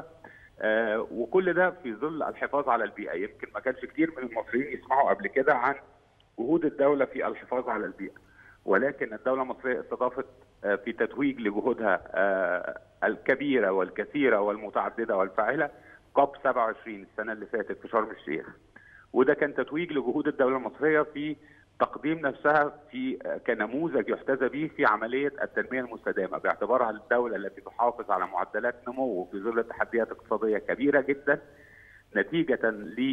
آه، وكل ده في ظل الحفاظ على البيئه يمكن ما كانش كتير من المصريين يسمعوا قبل كده عن جهود الدوله في الحفاظ على البيئه ولكن الدوله المصريه استضافت آه، في تتويج لجهودها آه، الكبيره والكثيره والمتعدده والفاعله كوب 27 السنه اللي فاتت في شرم الشيخ وده كان تتويج لجهود الدوله المصريه في تقديم نفسها في كنموذج يحتذى به في عمليه التنميه المستدامه باعتبارها الدوله التي تحافظ على معدلات نمو في ظل تحديات اقتصاديه كبيره جدا نتيجه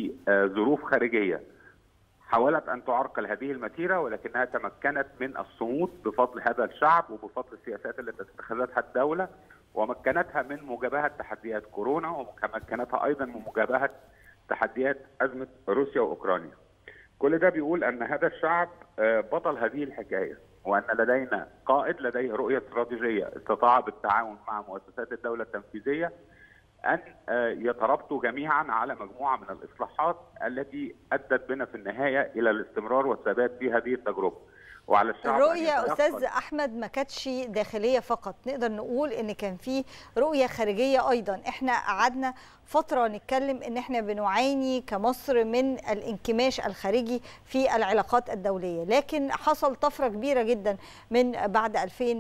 لظروف خارجيه حاولت ان تعرقل هذه المسيره ولكنها تمكنت من الصمود بفضل هذا الشعب وبفضل السياسات التي اتخذتها الدوله ومكنتها من مجابهه تحديات كورونا ومكنتها ايضا من مجابهه تحديات ازمه روسيا واوكرانيا. كل ده بيقول ان هذا الشعب آه، بطل هذه الحكايه وان لدينا قائد لديه رؤيه استراتيجيه استطاع بالتعاون مع مؤسسات الدوله التنفيذيه ان آه، يترابطوا جميعا على مجموعه من الاصلاحات التي ادت بنا في النهايه الى الاستمرار والثبات في هذه التجربه. وعلى الشعب أن الرؤية يتيقن أستاذ أحمد ما كانتش داخلية فقط نقدر نقول إن كان في رؤية خارجية أيضا إحنا قعدنا فترة نتكلم إن إحنا بنعاني كمصر من الانكماش الخارجي في العلاقات الدولية لكن حصل طفرة كبيرة جدا من بعد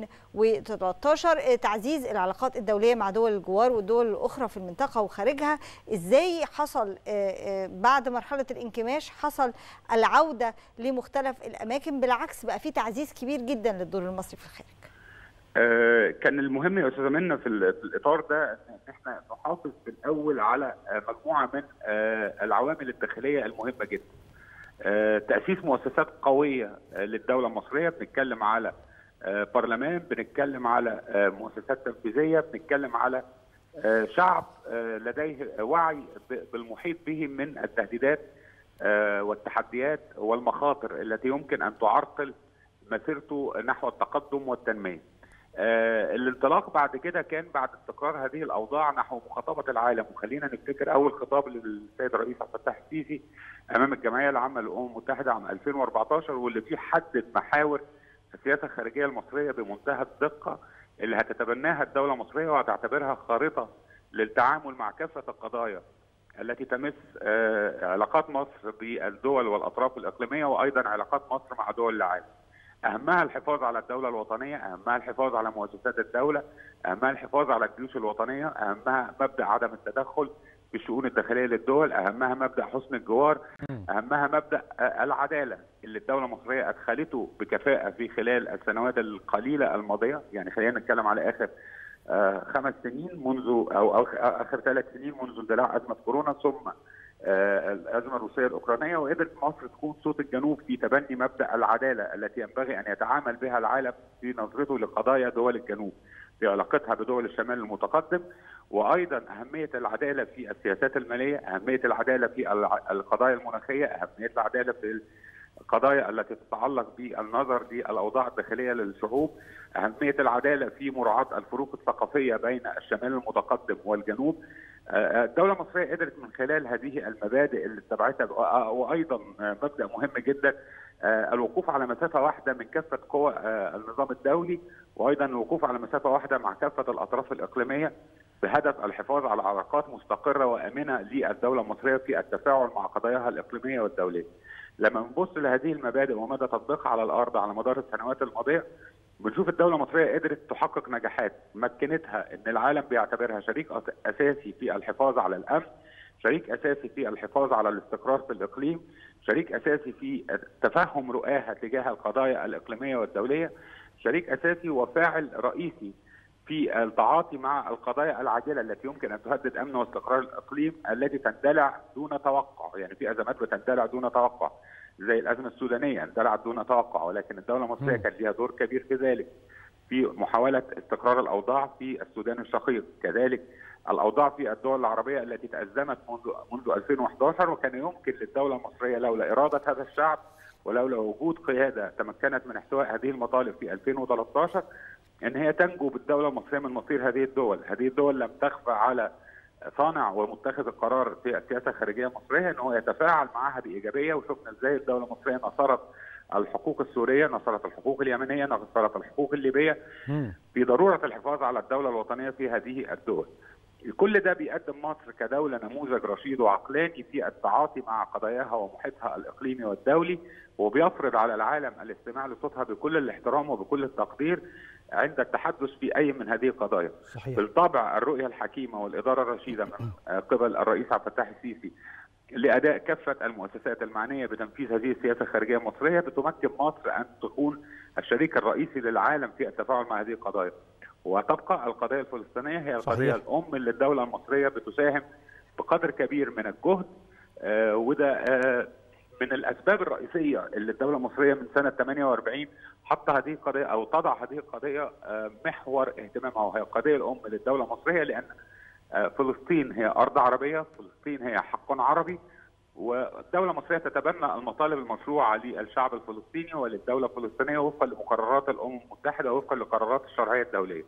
2013 تعزيز العلاقات الدولية مع دول الجوار والدول الأخرى في المنطقة وخارجها إزاي حصل آه، آه، بعد مرحلة الانكماش حصل العودة لمختلف الأماكن بالعكس بقى في تعزيز كبير جدا للدور المصري في الخارج آه، كان المهم يا استاذه منى في, ال- في الاطار ده ان احنا نحافظ في الاول على آه، مجموعه من آه، العوامل الداخليه المهمه جدا. آه، تاسيس مؤسسات قويه آه، للدوله المصريه بنتكلم على آه، برلمان بنتكلم على آه، مؤسسات تنفيذيه بنتكلم على آه، شعب آه، لديه وعي ب- بالمحيط به من التهديدات آه، والتحديات والمخاطر التي يمكن ان تعرقل مسيرته نحو التقدم والتنميه. آه، الانطلاق بعد كده كان بعد استقرار هذه الاوضاع نحو مخاطبه العالم وخلينا نفتكر اول خطاب للسيد الرئيس عبد الفتاح السيسي امام الجمعيه العامه للامم المتحده عام 2014 واللي فيه حدد محاور السياسه الخارجيه المصريه بمنتهى الدقه اللي هتتبناها الدوله المصريه وهتعتبرها خارطه للتعامل مع كافه القضايا التي تمس آه، علاقات مصر بالدول والاطراف الاقليميه وايضا علاقات مصر مع دول العالم. اهمها الحفاظ على الدوله الوطنيه، اهمها الحفاظ على مؤسسات الدوله، اهمها الحفاظ على الجيوش الوطنيه، اهمها مبدا عدم التدخل في الشؤون الداخليه للدول، اهمها مبدا حسن الجوار، اهمها مبدا آه، العداله اللي الدوله المصريه ادخلته بكفاءه في خلال السنوات القليله الماضيه، يعني خلينا نتكلم على اخر آه، خمس سنين منذ او أو اخر ثلاث سنين منذ اندلاع ازمه كورونا ثم آه، الازمه الروسيه الاوكرانيه وقدرت مصر تكون صوت الجنوب في تبني مبدا العداله التي ينبغي ان يتعامل بها العالم في نظرته لقضايا دول الجنوب في علاقتها بدول الشمال المتقدم وايضا اهميه العداله في السياسات الماليه، اهميه العداله في الع- القضايا المناخيه، اهميه العداله في القضايا التي تتعلق بالنظر للاوضاع الداخليه للشعوب، اهميه العداله في مراعاه الفروق الثقافيه بين الشمال المتقدم والجنوب. آه، الدوله المصريه قدرت من خلال هذه المبادئ اللي اتبعتها آه، وايضا آه، مبدا مهم جدا آه، الوقوف على مسافه واحده من كافه قوى آه، النظام الدولي وايضا الوقوف على مسافه واحده مع كافه الاطراف الاقليميه بهدف الحفاظ على علاقات مستقره وامنه للدوله المصريه في التفاعل مع قضاياها الاقليميه والدوليه. لما نبص لهذه المبادئ ومدى تطبيقها على الارض على مدار السنوات الماضيه بنشوف الدوله المصريه قدرت تحقق نجاحات مكنتها ان العالم بيعتبرها شريك أس- اساسي في الحفاظ على الامن شريك اساسي في الحفاظ على الاستقرار في الاقليم شريك اساسي في تفهم رؤاها تجاه القضايا الاقليميه والدوليه شريك اساسي وفاعل رئيسي في التعاطي مع القضايا العاجله التي يمكن ان تهدد امن واستقرار الاقليم التي تندلع دون توقع، يعني في ازمات بتندلع دون توقع زي الازمه السودانيه اندلعت دون توقع ولكن الدوله المصريه كان لها دور كبير في ذلك. في محاوله استقرار الاوضاع في السودان الشقيق، كذلك الاوضاع في الدول العربيه التي تازمت منذ منذ 2011 وكان يمكن للدوله المصريه لولا اراده هذا الشعب ولولا وجود قياده تمكنت من احتواء هذه المطالب في 2013 ان هي تنجو بالدوله المصريه من مصير هذه الدول، هذه الدول لم تخفى على صانع ومتخذ القرار في السياسه الخارجيه المصريه ان هو يتفاعل معها بايجابيه وشفنا ازاي الدوله المصريه نصرت الحقوق السوريه، نصرت الحقوق اليمنيه، نصرت الحقوق الليبيه في ضروره الحفاظ على الدوله الوطنيه في هذه الدول. كل ده بيقدم مصر كدوله نموذج رشيد وعقلاني في التعاطي مع قضاياها ومحيطها الاقليمي والدولي وبيفرض على العالم الاستماع لصوتها بكل الاحترام وبكل التقدير عند التحدث في اي من هذه القضايا. صحيح. بالطبع الرؤيه الحكيمه والاداره الرشيده من قبل الرئيس عبد الفتاح السيسي لاداء كافه المؤسسات المعنيه بتنفيذ هذه السياسه الخارجيه المصريه بتمكن مصر ان تكون الشريك الرئيسي للعالم في التفاعل مع هذه القضايا. وتبقى القضيه الفلسطينيه هي القضيه صحيح. الام اللي الدوله المصريه بتساهم بقدر كبير من الجهد آه، وده آه، من الاسباب الرئيسيه اللي الدوله المصريه من سنه 48 حط هذه القضيه او تضع هذه القضيه آه، محور اهتمامها وهي القضيه الام للدوله المصريه لان آه، فلسطين هي ارض عربيه، فلسطين هي حق عربي والدولة المصرية تتبنى المطالب المشروعة للشعب الفلسطيني وللدولة الفلسطينية وفقا لمقررات الأمم المتحدة وفقا لقرارات الشرعية الدولية.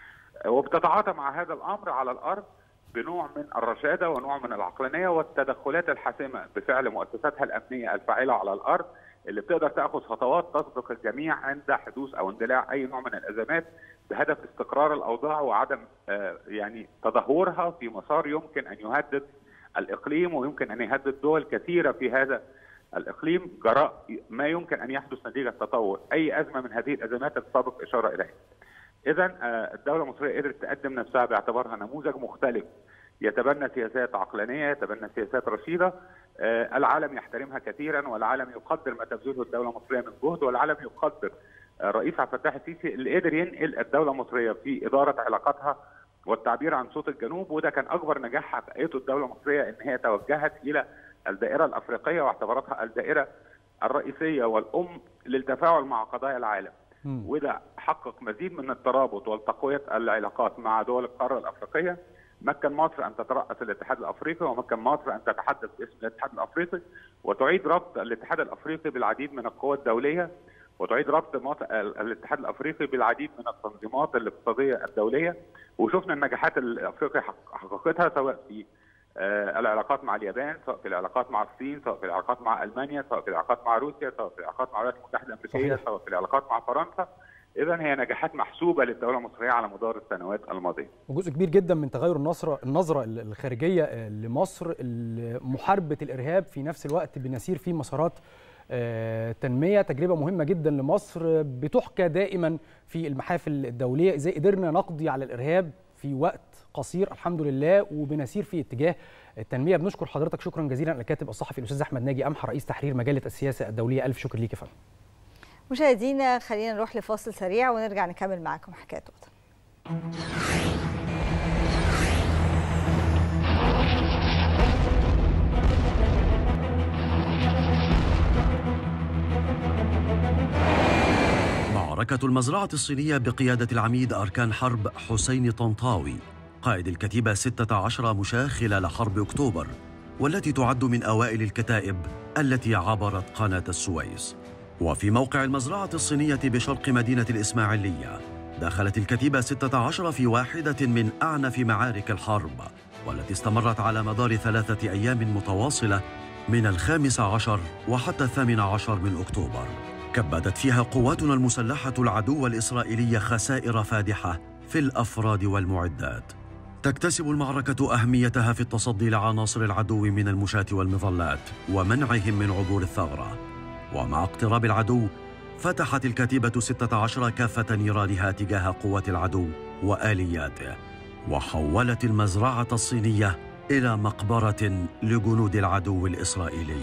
وبتتعاطى مع هذا الأمر على الأرض بنوع من الرشادة ونوع من العقلانية والتدخلات الحاسمة بفعل مؤسساتها الأمنية الفاعلة على الأرض اللي بتقدر تأخذ خطوات تسبق الجميع عند حدوث أو اندلاع أي نوع من الأزمات بهدف استقرار الأوضاع وعدم آه، يعني تدهورها في مسار يمكن أن يهدد الإقليم ويمكن أن يهدد دول كثيرة في هذا الإقليم جراء ما يمكن أن يحدث نتيجة تطور أي أزمة من هذه الأزمات السابق إشارة إليها اذا الدوله المصريه قدرت تقدم نفسها باعتبارها نموذج مختلف يتبنى سياسات عقلانيه يتبنى سياسات رشيده آه، العالم يحترمها كثيرا والعالم يقدر ما تبذله الدوله المصريه من جهد والعالم يقدر آه، الرئيس عبد الفتاح السيسي اللي قدر ينقل الدوله المصريه في اداره علاقاتها والتعبير عن صوت الجنوب وده كان اكبر نجاح حققته الدوله المصريه ان هي توجهت الى الدائره الافريقيه واعتبرتها الدائره الرئيسيه والام للتفاعل مع قضايا العالم. وده حقق مزيد من الترابط والتقويه العلاقات مع دول القاره الافريقيه مكن مصر ان تترأس الاتحاد الافريقي ومكن مصر ان تتحدث باسم الاتحاد الافريقي وتعيد ربط الاتحاد الافريقي بالعديد من القوى الدوليه وتعيد ربط مصر الاتحاد الافريقي بالعديد من التنظيمات الاقتصاديه الدوليه وشفنا النجاحات اللي افريقيا حق- حققتها سواء في آه، العلاقات مع اليابان سواء في العلاقات مع الصين سواء في العلاقات مع المانيا سواء في العلاقات مع روسيا سواء في العلاقات مع الولايات المتحده الامريكيه صحيح. سواء في العلاقات مع فرنسا اذا هي نجاحات محسوبه للدوله المصريه على مدار السنوات الماضيه وجزء كبير جدا من تغير النظره النظره الخارجيه آه، لمصر محاربه الارهاب في نفس الوقت بنسير في مسارات آه، تنميه تجربه مهمه جدا لمصر آه، بتحكى دائما في المحافل الدوليه ازاي قدرنا نقضي على الارهاب في وقت قصير الحمد لله وبنسير في اتجاه التنميه بنشكر حضرتك شكرا جزيلا الكاتب الصحفي الاستاذ احمد ناجي امحى رئيس تحرير مجله السياسه الدوليه الف شكر ليك يا فندم مشاهدينا خلينا نروح لفاصل سريع ونرجع نكمل معاكم حكايه وطن معركة المزرعة الصينية بقيادة العميد أركان حرب حسين طنطاوي قائد الكتيبة 16 مشاة خلال حرب أكتوبر والتي تعد من أوائل الكتائب التي عبرت قناة السويس وفي موقع المزرعة الصينية بشرق مدينة الإسماعيلية دخلت الكتيبة 16 في واحدة من أعنف معارك الحرب والتي استمرت على مدار ثلاثة أيام متواصلة من الخامس عشر وحتى الثامن عشر من أكتوبر كبدت فيها قواتنا المسلحة العدو الإسرائيلي خسائر فادحة في الأفراد والمعدات تكتسب المعركة أهميتها في التصدي لعناصر العدو من المشاة والمظلات ومنعهم من عبور الثغرة ومع اقتراب العدو فتحت الكتيبة 16 كافة نيرانها تجاه قوات العدو وآلياته وحولت المزرعة الصينية إلى مقبرة لجنود العدو الإسرائيلي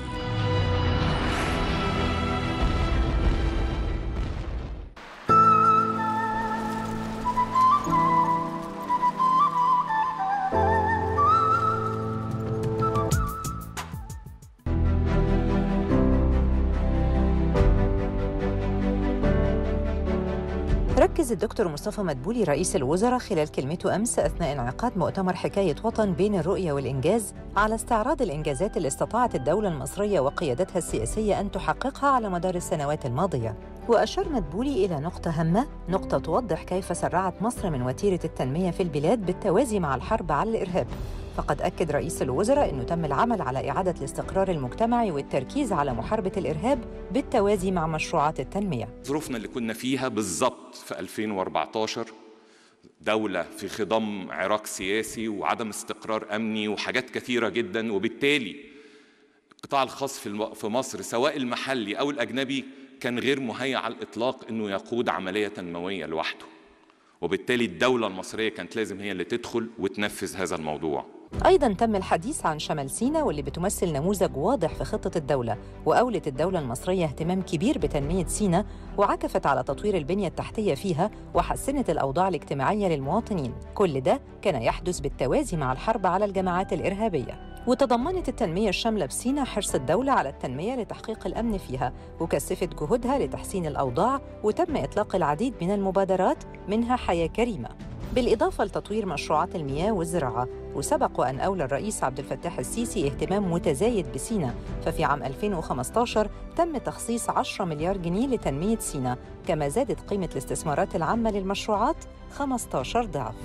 ركز الدكتور مصطفى مدبولي رئيس الوزراء خلال كلمته أمس أثناء انعقاد مؤتمر حكاية وطن بين الرؤية والإنجاز على استعراض الإنجازات اللي استطاعت الدولة المصرية وقيادتها السياسية أن تحققها على مدار السنوات الماضية وأشار مدبولي إلى نقطة هامة نقطة توضح كيف سرعت مصر من وتيرة التنمية في البلاد بالتوازي مع الحرب على الإرهاب فقد أكد رئيس الوزراء أنه تم العمل على إعادة الاستقرار المجتمعي والتركيز على محاربة الإرهاب بالتوازي مع مشروعات التنمية ظروفنا اللي كنا فيها بالظبط في 2014 دولة في خضم عراك سياسي وعدم استقرار أمني وحاجات كثيرة جدا وبالتالي القطاع الخاص في الم- في مصر سواء المحلي أو الأجنبي كان غير مهيأ على الإطلاق إنه يقود عملية تنموية لوحده وبالتالي الدولة المصرية كانت لازم هي اللي تدخل وتنفذ هذا الموضوع أيضا تم الحديث عن شمال سينا واللي بتمثل نموذج واضح في خطة الدولة وأولت الدولة المصرية اهتمام كبير بتنمية سينا وعكفت على تطوير البنية التحتية فيها وحسنت الأوضاع الاجتماعية للمواطنين كل ده كان يحدث بالتوازي مع الحرب على الجماعات الإرهابية وتضمنت التنمية الشاملة بسينا حرص الدولة على التنمية لتحقيق الأمن فيها وكثفت جهودها لتحسين الأوضاع وتم إطلاق العديد من المبادرات منها حياة كريمة بالإضافة لتطوير مشروعات المياه والزراعة وسبق وأن أولى الرئيس عبد الفتاح السيسي اهتمام متزايد بسينا ففي عام 2015 تم تخصيص 10 مليار جنيه لتنمية سينا كما زادت قيمة الاستثمارات العامة للمشروعات 15 ضعف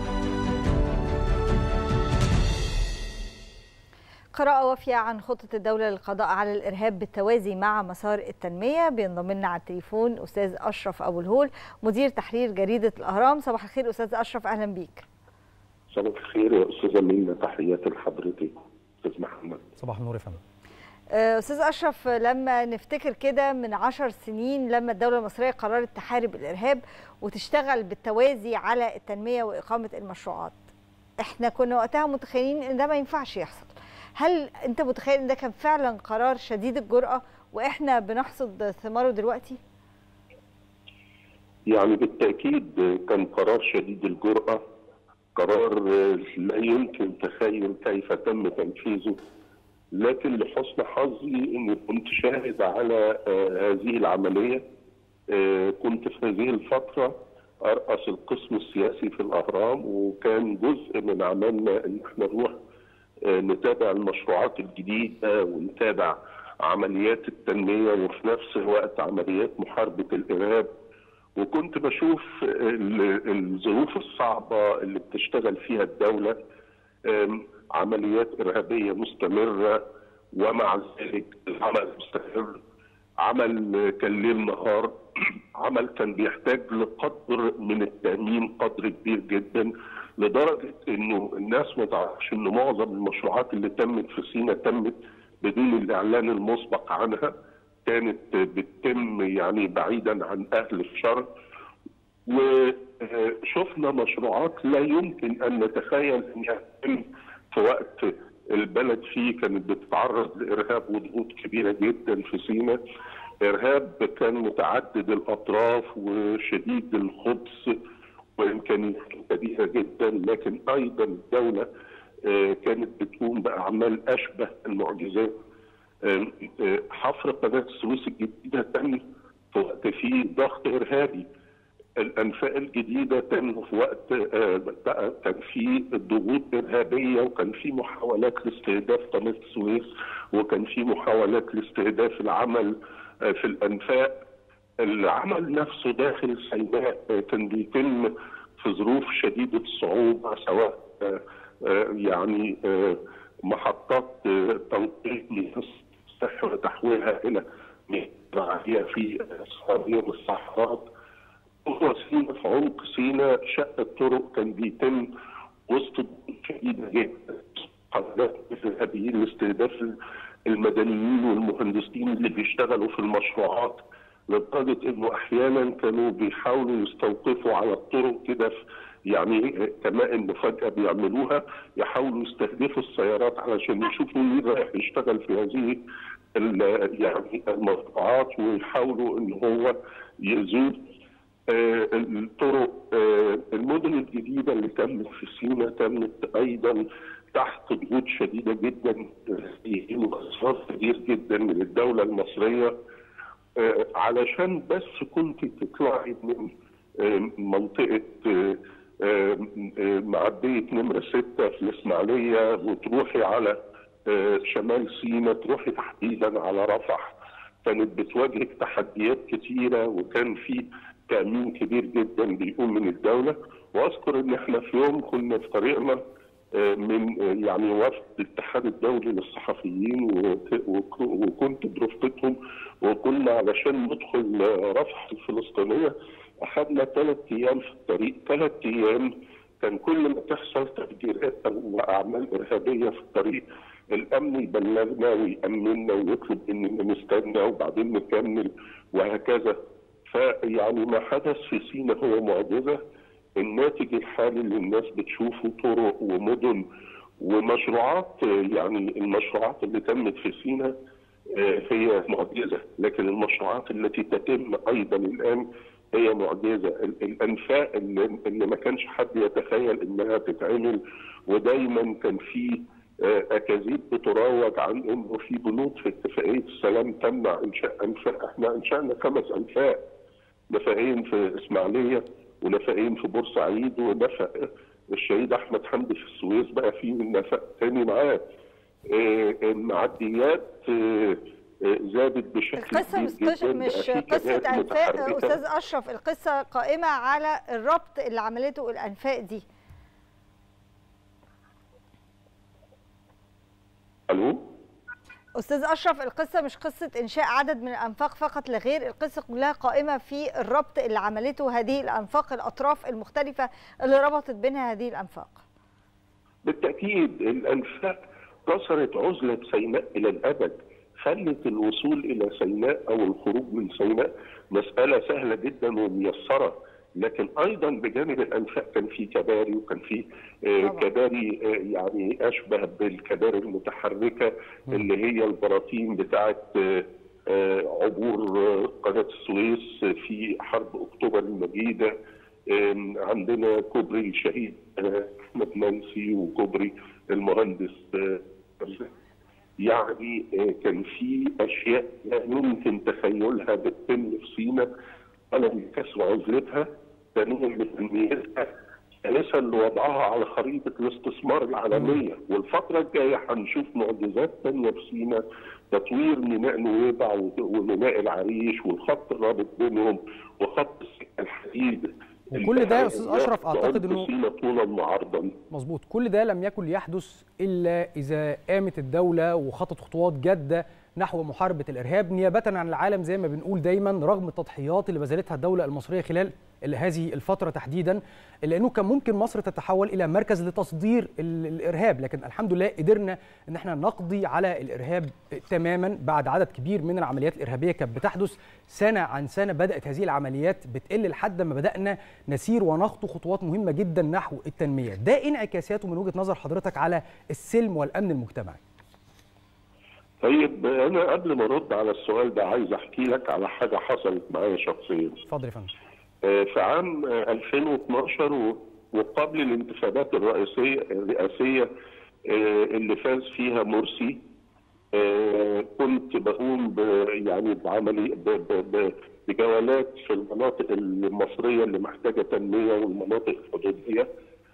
قراءة وافية عن خطة الدولة للقضاء على الإرهاب بالتوازي مع مسار التنمية بينضم لنا على التليفون أستاذ أشرف أبو الهول مدير تحرير جريدة الأهرام صباح الخير أستاذ أشرف أهلا بيك صباح الخير يا استاذه مينا تحياتي لحضرتك استاذ محمد صباح النور يا فندم آه، أستاذ أشرف لما نفتكر كده من عشر سنين لما الدولة المصرية قررت تحارب الإرهاب وتشتغل بالتوازي على التنمية وإقامة المشروعات احنا كنا وقتها متخيلين ان ده ما ينفعش يحصل هل انت متخيل ان ده كان فعلا قرار شديد الجرأة واحنا بنحصد ثماره دلوقتي يعني بالتاكيد كان قرار شديد الجراه قرار لا يمكن تخيل كيف تم تنفيذه لكن لحسن حظي اني كنت شاهد على آه، هذه العمليه آه، كنت في هذه الفتره ارأس القسم السياسي في الاهرام وكان جزء من عملنا ان احنا نروح آه، نتابع المشروعات الجديده ونتابع عمليات التنميه وفي نفس الوقت عمليات محاربه الارهاب وكنت بشوف ال- الظروف الصعبه اللي بتشتغل فيها الدوله آم، عمليات ارهابيه مستمره ومع ذلك العمل مستمر عمل كان ليل نهار عمل كان بيحتاج لقدر من التامين قدر كبير جدا لدرجه انه الناس ما تعرفش ان معظم المشروعات اللي تمت في سينا تمت بدون الاعلان المسبق عنها كانت بتتم يعني بعيدا عن اهل الشر وشفنا مشروعات لا يمكن ان نتخيل انها تتم في وقت البلد فيه كانت بتتعرض لارهاب وضغوط كبيره جدا في سيناء ارهاب كان متعدد الاطراف وشديد الخبث وامكانيات كبيره جدا لكن ايضا الدوله آه، كانت بتقوم باعمال اشبه المعجزات آه، آه، حفر قناه السويس الجديده تم في وقت فيه ضغط ارهابي الانفاق الجديده تم في وقت آه، بقى كان في ضغوط ارهابيه وكان في محاولات لاستهداف قناه السويس وكان في محاولات لاستهداف العمل آه، في الانفاق العمل نفسه داخل سيناء آه، كان بيتم في ظروف شديده الصعوبه سواء آه، آه، يعني آه، محطات آه، تنقيط للصحه وتحويلها الى مياه في صهرية الصحراء هو سينا في عمق سينا شق الطرق كان بيتم وسط ضغوط شديده جدا قنوات الارهابيين لاستهداف المدنيين والمهندسين اللي بيشتغلوا في المشروعات لدرجه انه احيانا كانوا بيحاولوا يستوقفوا على الطرق كده في- يعني كما ان فجاه بيعملوها يحاولوا يستهدفوا السيارات علشان يشوفوا مين رايح يشتغل في هذه ال- يعني المشروعات ويحاولوا ان هو يأذوه آه، الطرق آه، المدن الجديدة اللي تمت في سينا تمت أيضا تحت ضغوط شديدة جدا وإصرار كبير جدا من الدولة المصرية آه، علشان بس كنت تطلعي من آه، منطقة آه، آه، آه، معدية نمرة ستة في الإسماعيلية وتروحي على آه، شمال سينا تروحي تحديدا على رفح كانت بتواجهك تحديات كتيرة وكان في تأمين كبير جدا بيقوم من الدولة وأذكر إن إحنا في يوم كنا في طريقنا آه، من آه، يعني وفد الاتحاد الدولي للصحفيين وك- وك- وكنت برفقتهم وكنا علشان ندخل آه، رفح الفلسطينية أخذنا ثلاث أيام في الطريق ثلاث أيام كان كل ما تحصل تفجيرات أو أعمال إرهابية في الطريق الأمن يبلغنا ويأمننا ويطلب إننا نستنى وبعدين نكمل وهكذا فيعني ما حدث في سينا هو معجزة الناتج الحالي اللي الناس بتشوفه طرق ومدن ومشروعات آه، يعني المشروعات اللي تمت في سينا آه، هي معجزة لكن المشروعات التي تتم أيضا الآن هي معجزة ال- الأنفاق اللي, اللي ما كانش حد يتخيل إنها تتعمل ودايما كان في آه، أكاذيب بتروج عن إنه في بنود في اتفاقية السلام تمنع إنشاء أنفاق إحنا أنشأنا خمس أنفاق نفقين في إسماعيلية ونفقين في بورسعيد ونفق الشهيد أحمد حمدي في السويس بقى في نفق تاني معاه آه، المعديات آه، آه، زادت بشكل القصه مش كبير قص- جداً، مش بقى في قصه كبات انفاق متحركة. استاذ اشرف القصه قائمه على الربط اللي عملته الانفاق دي الو استاذ اشرف القصه مش قصه انشاء عدد من الانفاق فقط لا غير القصه كلها قائمه في الربط اللي عملته هذه الانفاق الاطراف المختلفه اللي ربطت بينها هذه الانفاق بالتأكيد الأنفاق كسرت عزلة سيناء إلى الأبد خلت الوصول إلى سيناء أو الخروج من سيناء مسألة سهلة جدا وميسرة لكن أيضا بجانب الأنفاق كان في كباري وكان في آه، كباري آه، يعني أشبه بالكباري المتحركة اللي هي البراطين بتاعت آه، آه، عبور آه، قناة السويس في حرب أكتوبر المجيدة آم، عندنا كوبري الشهيد آه، احمد منسي وكوبري المهندس آه، يعني آه، كان في اشياء لا يمكن تخيلها بتتم في سينا على كسر عزلتها ثانيا لتنميتها ثالثا لوضعها على خريطه الاستثمار العالميه والفتره الجايه هنشوف معجزات ثانيه في سينا تطوير ميناء نويبع وميناء العريش والخط الرابط بينهم وخط السكه الحديد وكل ده يا استاذ اشرف اعتقد انه سينا طولا وعرضا مظبوط كل ده لم يكن ليحدث الا اذا قامت الدوله وخطت خطوات جاده نحو محاربه الارهاب نيابه عن العالم زي ما بنقول دايما رغم التضحيات اللي بذلتها الدوله المصريه خلال ال- هذه الفتره تحديدا الا انه كان ممكن مصر تتحول الى مركز لتصدير ال- الارهاب لكن الحمد لله قدرنا ان احنا نقضي على الارهاب تماما بعد عدد كبير من العمليات الارهابيه كانت بتحدث سنه عن سنه بدات هذه العمليات بتقل لحد ما بدانا نسير ونخطو خطوات مهمه جدا نحو التنميه ده انعكاساته من وجهه نظر حضرتك على السلم والامن المجتمعي طيب انا قبل ما ارد على السؤال ده عايز احكي لك على حاجه حصلت معايا شخصيا اتفضل يا فندم آه، في عام آه، 2012 و- وقبل الانتخابات الرئيسيه الرئاسيه آه، اللي فاز فيها مرسي آه، كنت بقوم ب يعني بعملي ب- ب- ب- بجولات في المناطق المصريه اللي محتاجه تنميه والمناطق الحدوديه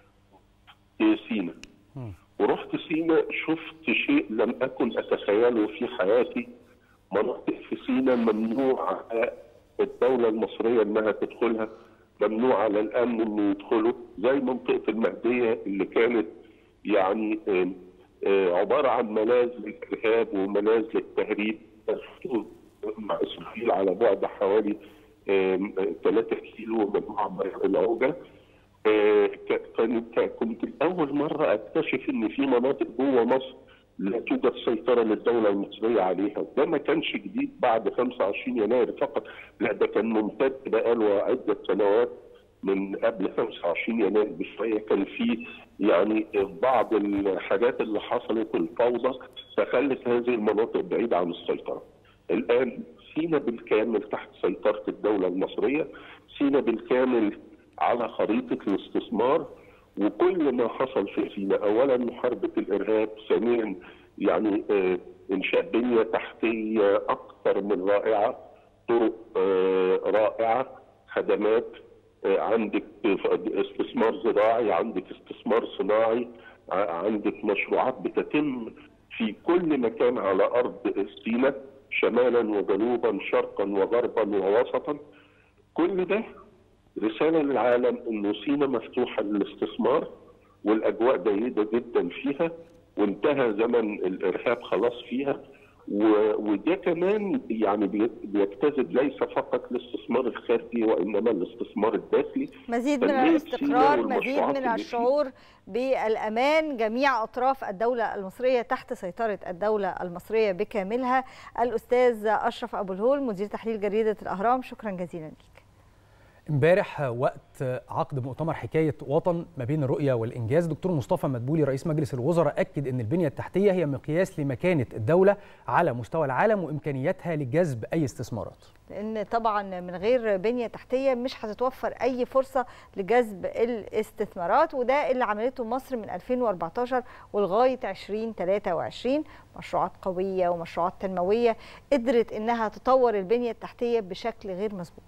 في سينا ورحت سينا شفت شيء لم اكن اتخيله في حياتي مناطق في سينا ممنوع على الدوله المصريه انها تدخلها ممنوع على الامن انه يدخلوا زي منطقه المهديه اللي كانت يعني آم، آه، عباره عن ملاذ للارهاب وملاذ للتهريب الحدود مع اسرائيل على بعد حوالي 3 كيلو من معبر العوجه آه، ك- كانت كنت اول مره اكتشف ان في مناطق جوه مصر لا توجد سيطره للدوله المصريه عليها، ده ما كانش جديد بعد 25 يناير فقط، لا ده كان ممتد بقاله عده سنوات من قبل 25 يناير بشويه كان في يعني بعض الحاجات اللي حصلت الفوضى فخلت هذه المناطق بعيده عن السيطره. الان سينا بالكامل تحت سيطره الدوله المصريه، سينا بالكامل على خريطه الاستثمار وكل ما حصل في سينا اولا محاربه الارهاب، ثانيا يعني آه، انشاء بنيه تحتيه اكثر من رائعه، طرق آه، رائعه، خدمات آه، عندك استثمار زراعي عندك استثمار صناعي ع- عندك مشروعات بتتم في كل مكان على ارض سيناء شمالا وجنوبا شرقا وغربا ووسطا كل ده رساله للعالم انه سيناء مفتوحه للاستثمار والاجواء جيده جدا فيها وانتهى زمن الارهاب خلاص فيها و- وده كمان يعني بي- بيجتذب ليس فقط الاستثمار الخارجي وانما الاستثمار الداخلي مزيد من تنمية الاستقرار سيناء مزيد والمشروعات من اللي الشعور بالامان جميع اطراف الدوله المصريه تحت سيطره الدوله المصريه بكاملها الاستاذ اشرف ابو الهول مدير تحليل جريده الاهرام شكرا جزيلا لك امبارح وقت عقد مؤتمر حكايه وطن ما بين الرؤيه والانجاز دكتور مصطفى مدبولي رئيس مجلس الوزراء اكد ان البنيه التحتيه هي مقياس لمكانه الدوله على مستوى العالم وامكانياتها لجذب اي استثمارات لان طبعا من غير بنيه تحتيه مش هتتوفر اي فرصه لجذب الاستثمارات وده اللي عملته مصر من 2014 ولغايه 2023 مشروعات قويه ومشروعات تنمويه قدرت انها تطور البنيه التحتيه بشكل غير مسبوق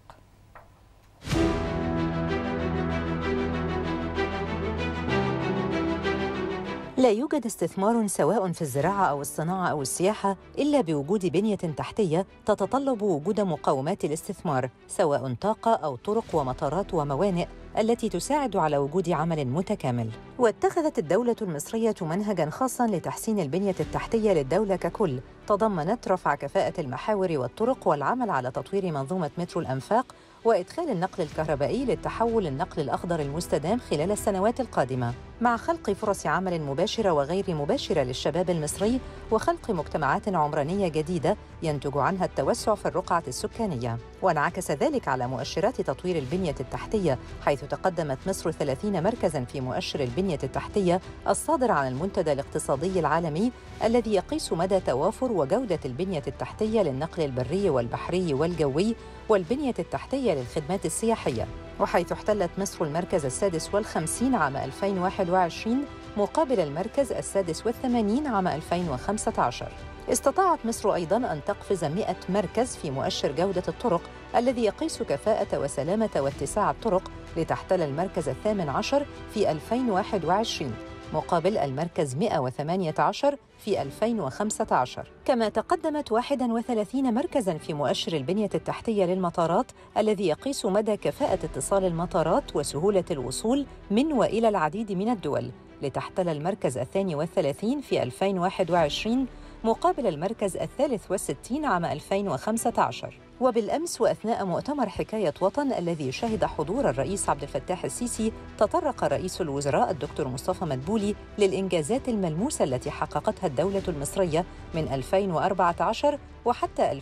لا يوجد استثمار سواء في الزراعة أو الصناعة أو السياحة إلا بوجود بنية تحتية تتطلب وجود مقومات الاستثمار سواء طاقة أو طرق ومطارات وموانئ التي تساعد على وجود عمل متكامل. واتخذت الدولة المصرية منهجا خاصا لتحسين البنية التحتية للدولة ككل، تضمنت رفع كفاءة المحاور والطرق والعمل على تطوير منظومة مترو الأنفاق وإدخال النقل الكهربائي للتحول للنقل الأخضر المستدام خلال السنوات القادمة مع خلق فرص عمل مباشرة وغير مباشرة للشباب المصري وخلق مجتمعات عمرانية جديدة ينتج عنها التوسع في الرقعة السكانية وانعكس ذلك على مؤشرات تطوير البنية التحتية حيث تقدمت مصر 30 مركزاً في مؤشر البنية التحتية الصادر عن المنتدى الاقتصادي العالمي الذي يقيس مدى توافر وجودة البنية التحتية للنقل البري والبحري والجوي والبنية التحتية للخدمات السياحية وحيث احتلت مصر المركز السادس والخمسين عام 2021 مقابل المركز السادس والثمانين عام 2015 استطاعت مصر أيضاً أن تقفز 100 مركز في مؤشر جودة الطرق الذي يقيس كفاءة وسلامة واتساع الطرق لتحتل المركز الثامن عشر في 2021 مقابل المركز 118 في 2015 كما تقدمت 31 مركزاً في مؤشر البنية التحتية للمطارات الذي يقيس مدى كفاءة اتصال المطارات وسهولة الوصول من وإلى العديد من الدول لتحتل المركز الثاني والثلاثين في 2021 مقابل المركز الثالث والستين عام 2015 وبالأمس وأثناء مؤتمر حكاية وطن الذي شهد حضور الرئيس عبد الفتاح السيسي تطرق رئيس الوزراء الدكتور مصطفى مدبولي للإنجازات الملموسة التي حققتها الدولة المصرية من 2014 وحتى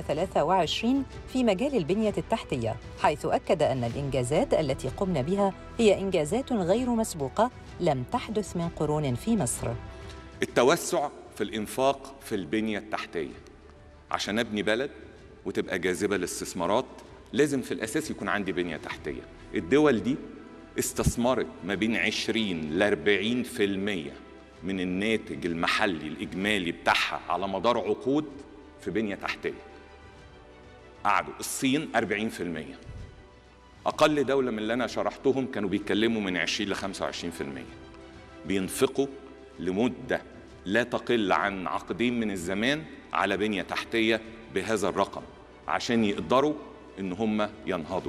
2023 في مجال البنية التحتية حيث أكد أن الإنجازات التي قمنا بها هي إنجازات غير مسبوقة لم تحدث من قرون في مصر التوسع في الإنفاق في البنية التحتية عشان أبني بلد وتبقى جاذبة للاستثمارات لازم في الأساس يكون عندي بنية تحتية الدول دي استثمرت ما بين 20 ل 40% من الناتج المحلي الإجمالي بتاعها على مدار عقود في بنية تحتية قعدوا الصين 40% أقل دولة من اللي أنا شرحتهم كانوا بيتكلموا من 20 ل 25% بينفقوا لمدة لا تقل عن عقدين من الزمان على بنية تحتية بهذا الرقم عشان يقدروا إن هم ينهضوا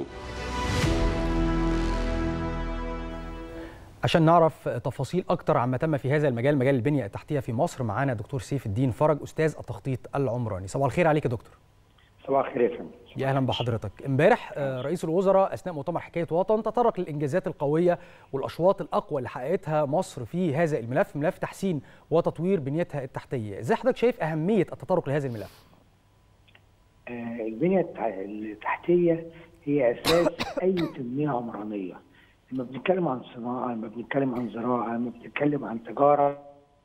عشان نعرف تفاصيل اكتر عما تم في هذا المجال مجال البنيه التحتيه في مصر معانا دكتور سيف الدين فرج استاذ التخطيط العمراني صباح الخير عليك يا دكتور صباح الخير يا فندم يا اهلا بحضرتك امبارح آه، رئيس الوزراء اثناء مؤتمر حكايه وطن تطرق للانجازات القويه والاشواط الاقوى اللي حققتها مصر في هذا الملف ملف تحسين وتطوير بنيتها التحتيه ازاي حضرتك شايف اهميه التطرق لهذا الملف آه، البنية التع- التحتية هي أساس أي تنمية عمرانية لما بنتكلم عن صناعة لما بنتكلم عن زراعة لما بنتكلم عن تجارة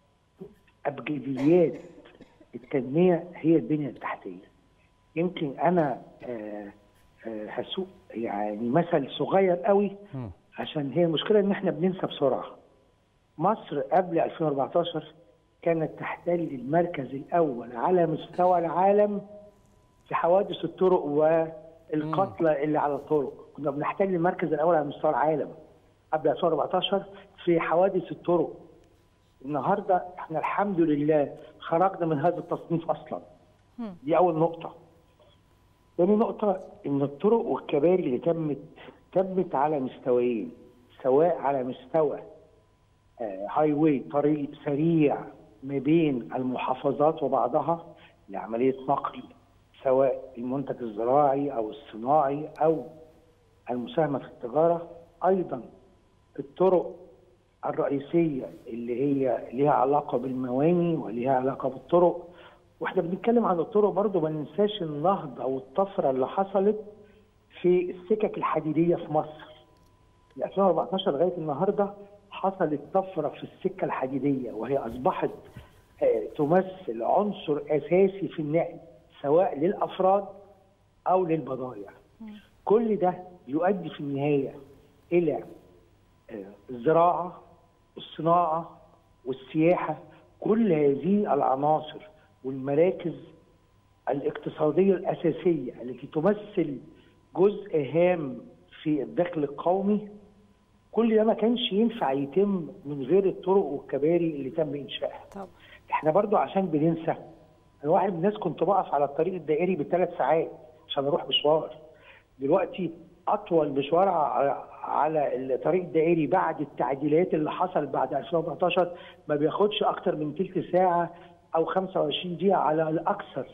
أبجديات التنمية هي البنية التحتية يمكن أنا آه، آه، هسوق يعني مثل صغير قوي عشان هي المشكلة إن إحنا بننسى بسرعة مصر قبل 2014 كانت تحتل المركز الأول على مستوى العالم في حوادث الطرق والقتلى اللي على الطرق كنا بنحتل المركز الاول على مستوى العالم قبل 2014 في حوادث الطرق النهارده احنا الحمد لله خرجنا من هذا التصنيف اصلا دي اول نقطه ثاني نقطه ان الطرق والكباري اللي تمت تمت على مستويين سواء على مستوى آه، هاي واي طريق سريع ما بين المحافظات وبعضها لعمليه نقل سواء المنتج الزراعي او الصناعي او المساهمه في التجاره ايضا الطرق الرئيسيه اللي هي ليها علاقه بالمواني وليها علاقه بالطرق واحنا بنتكلم عن الطرق برضو ما ننساش النهضه او الطفره اللي حصلت في السكك الحديديه في مصر من 2014 لغايه النهارده حصلت طفره في السكه الحديديه وهي اصبحت آه، تمثل عنصر اساسي في النقل سواء للافراد او للبضائع. كل ده يؤدي في النهايه الى آه، الزراعه والصناعه والسياحه كل هذه العناصر والمراكز الاقتصاديه الاساسيه التي تمثل جزء هام في الدخل القومي كل ده ما كانش ينفع يتم من غير الطرق والكباري اللي تم انشائها. طبعا احنا برضو عشان بننسى انا واحد من الناس كنت بقف على الطريق الدائري بثلاث ساعات عشان اروح مشوار دلوقتي اطول مشوار ع- على الطريق الدائري بعد التعديلات اللي حصلت بعد 2014 ما بياخدش اكتر من تلت ساعه او 25 دقيقه على الاكثر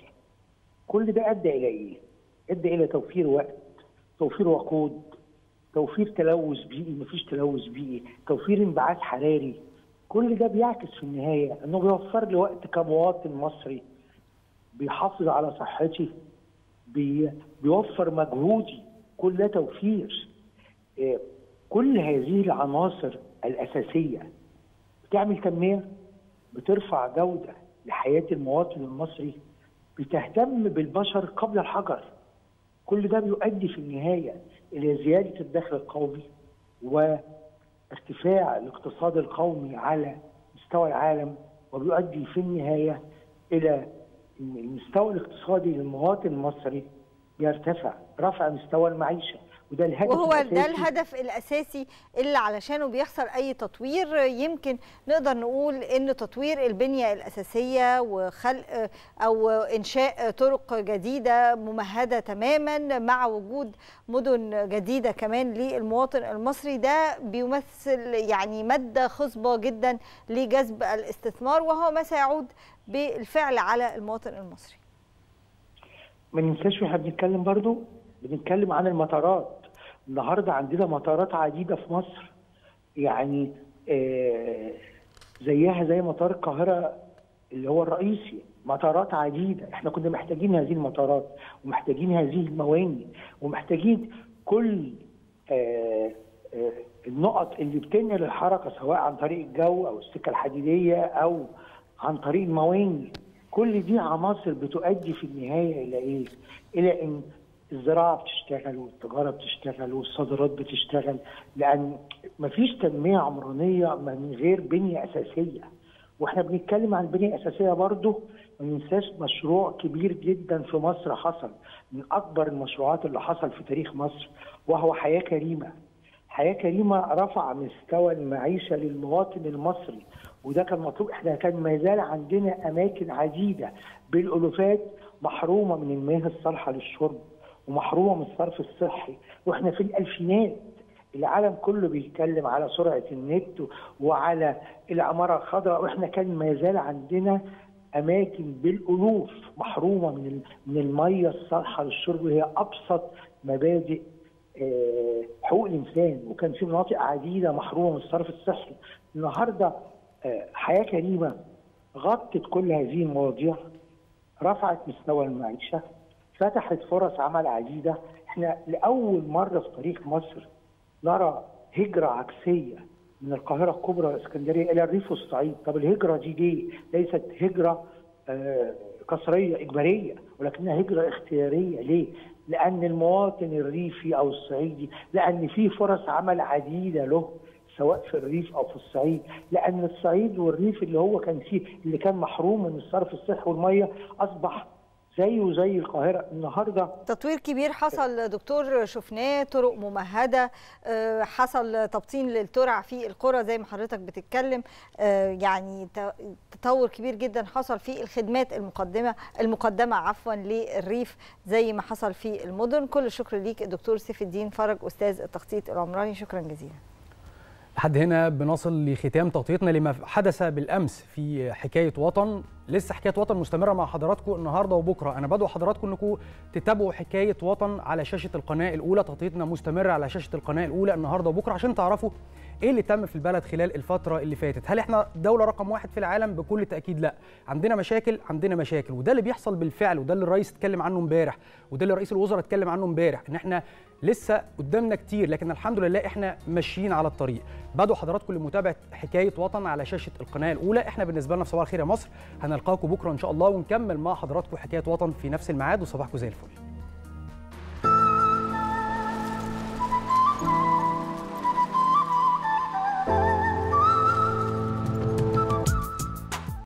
كل ده ادى الى ايه؟ ادى الى توفير وقت توفير وقود توفير تلوث بيئي مفيش تلوث بيئي توفير انبعاث حراري كل ده بيعكس في النهايه انه بيوفر لي وقت كمواطن مصري بيحافظ على صحتي بي بيوفر مجهودي كل ده توفير إيه، كل هذه العناصر الاساسيه بتعمل تنميه بترفع جوده لحياه المواطن المصري بتهتم بالبشر قبل الحجر كل ده بيؤدي في النهايه الى زياده الدخل القومي وارتفاع الاقتصاد القومي على مستوى العالم وبيؤدي في النهايه الى ان المستوى الاقتصادي للمواطن المصري يرتفع رفع مستوى المعيشه وده الهدف وهو ده الأساسي. الهدف الاساسي اللي علشانه بيحصل اي تطوير يمكن نقدر نقول ان تطوير البنيه الاساسيه وخلق او انشاء طرق جديده ممهده تماما مع وجود مدن جديده كمان للمواطن المصري ده بيمثل يعني ماده خصبه جدا لجذب الاستثمار وهو ما سيعود بالفعل على المواطن المصري ما ننساش واحنا بنتكلم برضو بنتكلم عن المطارات النهارده عندنا مطارات عديده في مصر يعني آه زيها زي مطار القاهره اللي هو الرئيسي مطارات عديده احنا كنا محتاجين هذه المطارات ومحتاجين هذه المواني ومحتاجين كل آه آه النقط اللي بتنقل الحركه سواء عن طريق الجو او السكه الحديديه او عن طريق المواني كل دي عناصر بتؤدي في النهايه الى ايه؟ الى ان الزراعه بتشتغل والتجاره بتشتغل والصادرات بتشتغل لان مفيش تنميه عمرانيه من غير بنيه اساسيه واحنا بنتكلم عن البنيه الاساسيه برضه ما ننساش مشروع كبير جدا في مصر حصل من اكبر المشروعات اللي حصل في تاريخ مصر وهو حياه كريمه. حياه كريمه رفع مستوى المعيشه للمواطن المصري وده كان مطلوب احنا كان ما زال عندنا اماكن عديده بالالوفات محرومه من المياه الصالحه للشرب ومحرومه من الصرف الصحي واحنا في الالفينات العالم كله بيتكلم على سرعه النت وعلى العماره الخضراء واحنا كان ما زال عندنا اماكن بالالوف محرومه من من الميه الصالحه للشرب وهي ابسط مبادئ حقوق الانسان وكان في مناطق عديده محرومه من الصرف الصحي النهارده حياه كريمه غطت كل هذه المواضيع رفعت مستوى المعيشه فتحت فرص عمل عديده احنا لاول مره في تاريخ مصر نرى هجره عكسيه من القاهره الكبرى والاسكندريه الى الريف والصعيد طب الهجره دي ليه ليست هجره آه قسريه اجباريه ولكنها هجره اختياريه ليه لان المواطن الريفي او الصعيدي لان في فرص عمل عديده له سواء في الريف او في الصعيد لان الصعيد والريف اللي هو كان فيه اللي كان محروم من الصرف الصحي والميه اصبح زيه زي القاهره النهارده تطوير كبير حصل دكتور شفناه طرق ممهده حصل تبطين للترع في القرى زي ما حضرتك بتتكلم يعني تطور كبير جدا حصل في الخدمات المقدمه المقدمه عفوا للريف زي ما حصل في المدن كل الشكر ليك الدكتور سيف الدين فرج استاذ التخطيط العمراني شكرا جزيلا لحد هنا بنصل لختام تغطيتنا لما حدث بالامس في حكايه وطن لسه حكايه وطن مستمره مع حضراتكم النهارده وبكره انا بدعو حضراتكم انكم تتابعوا حكايه وطن على شاشه القناه الاولى تغطيتنا مستمره على شاشه القناه الاولى النهارده وبكره عشان تعرفوا ايه اللي تم في البلد خلال الفتره اللي فاتت هل احنا دوله رقم واحد في العالم بكل تاكيد لا عندنا مشاكل عندنا مشاكل وده اللي بيحصل بالفعل وده اللي الرئيس اتكلم عنه امبارح وده اللي رئيس الوزراء اتكلم عنه امبارح ان احنا لسه قدامنا كتير لكن الحمد لله احنا ماشيين على الطريق بدعو حضراتكم لمتابعه حكايه وطن على شاشه القناه الاولى احنا بالنسبه لنا في صباح الخير يا مصر هنلقاكم بكره ان شاء الله ونكمل مع حضراتكم حكايه وطن في نفس الميعاد وصباحكم زي الفل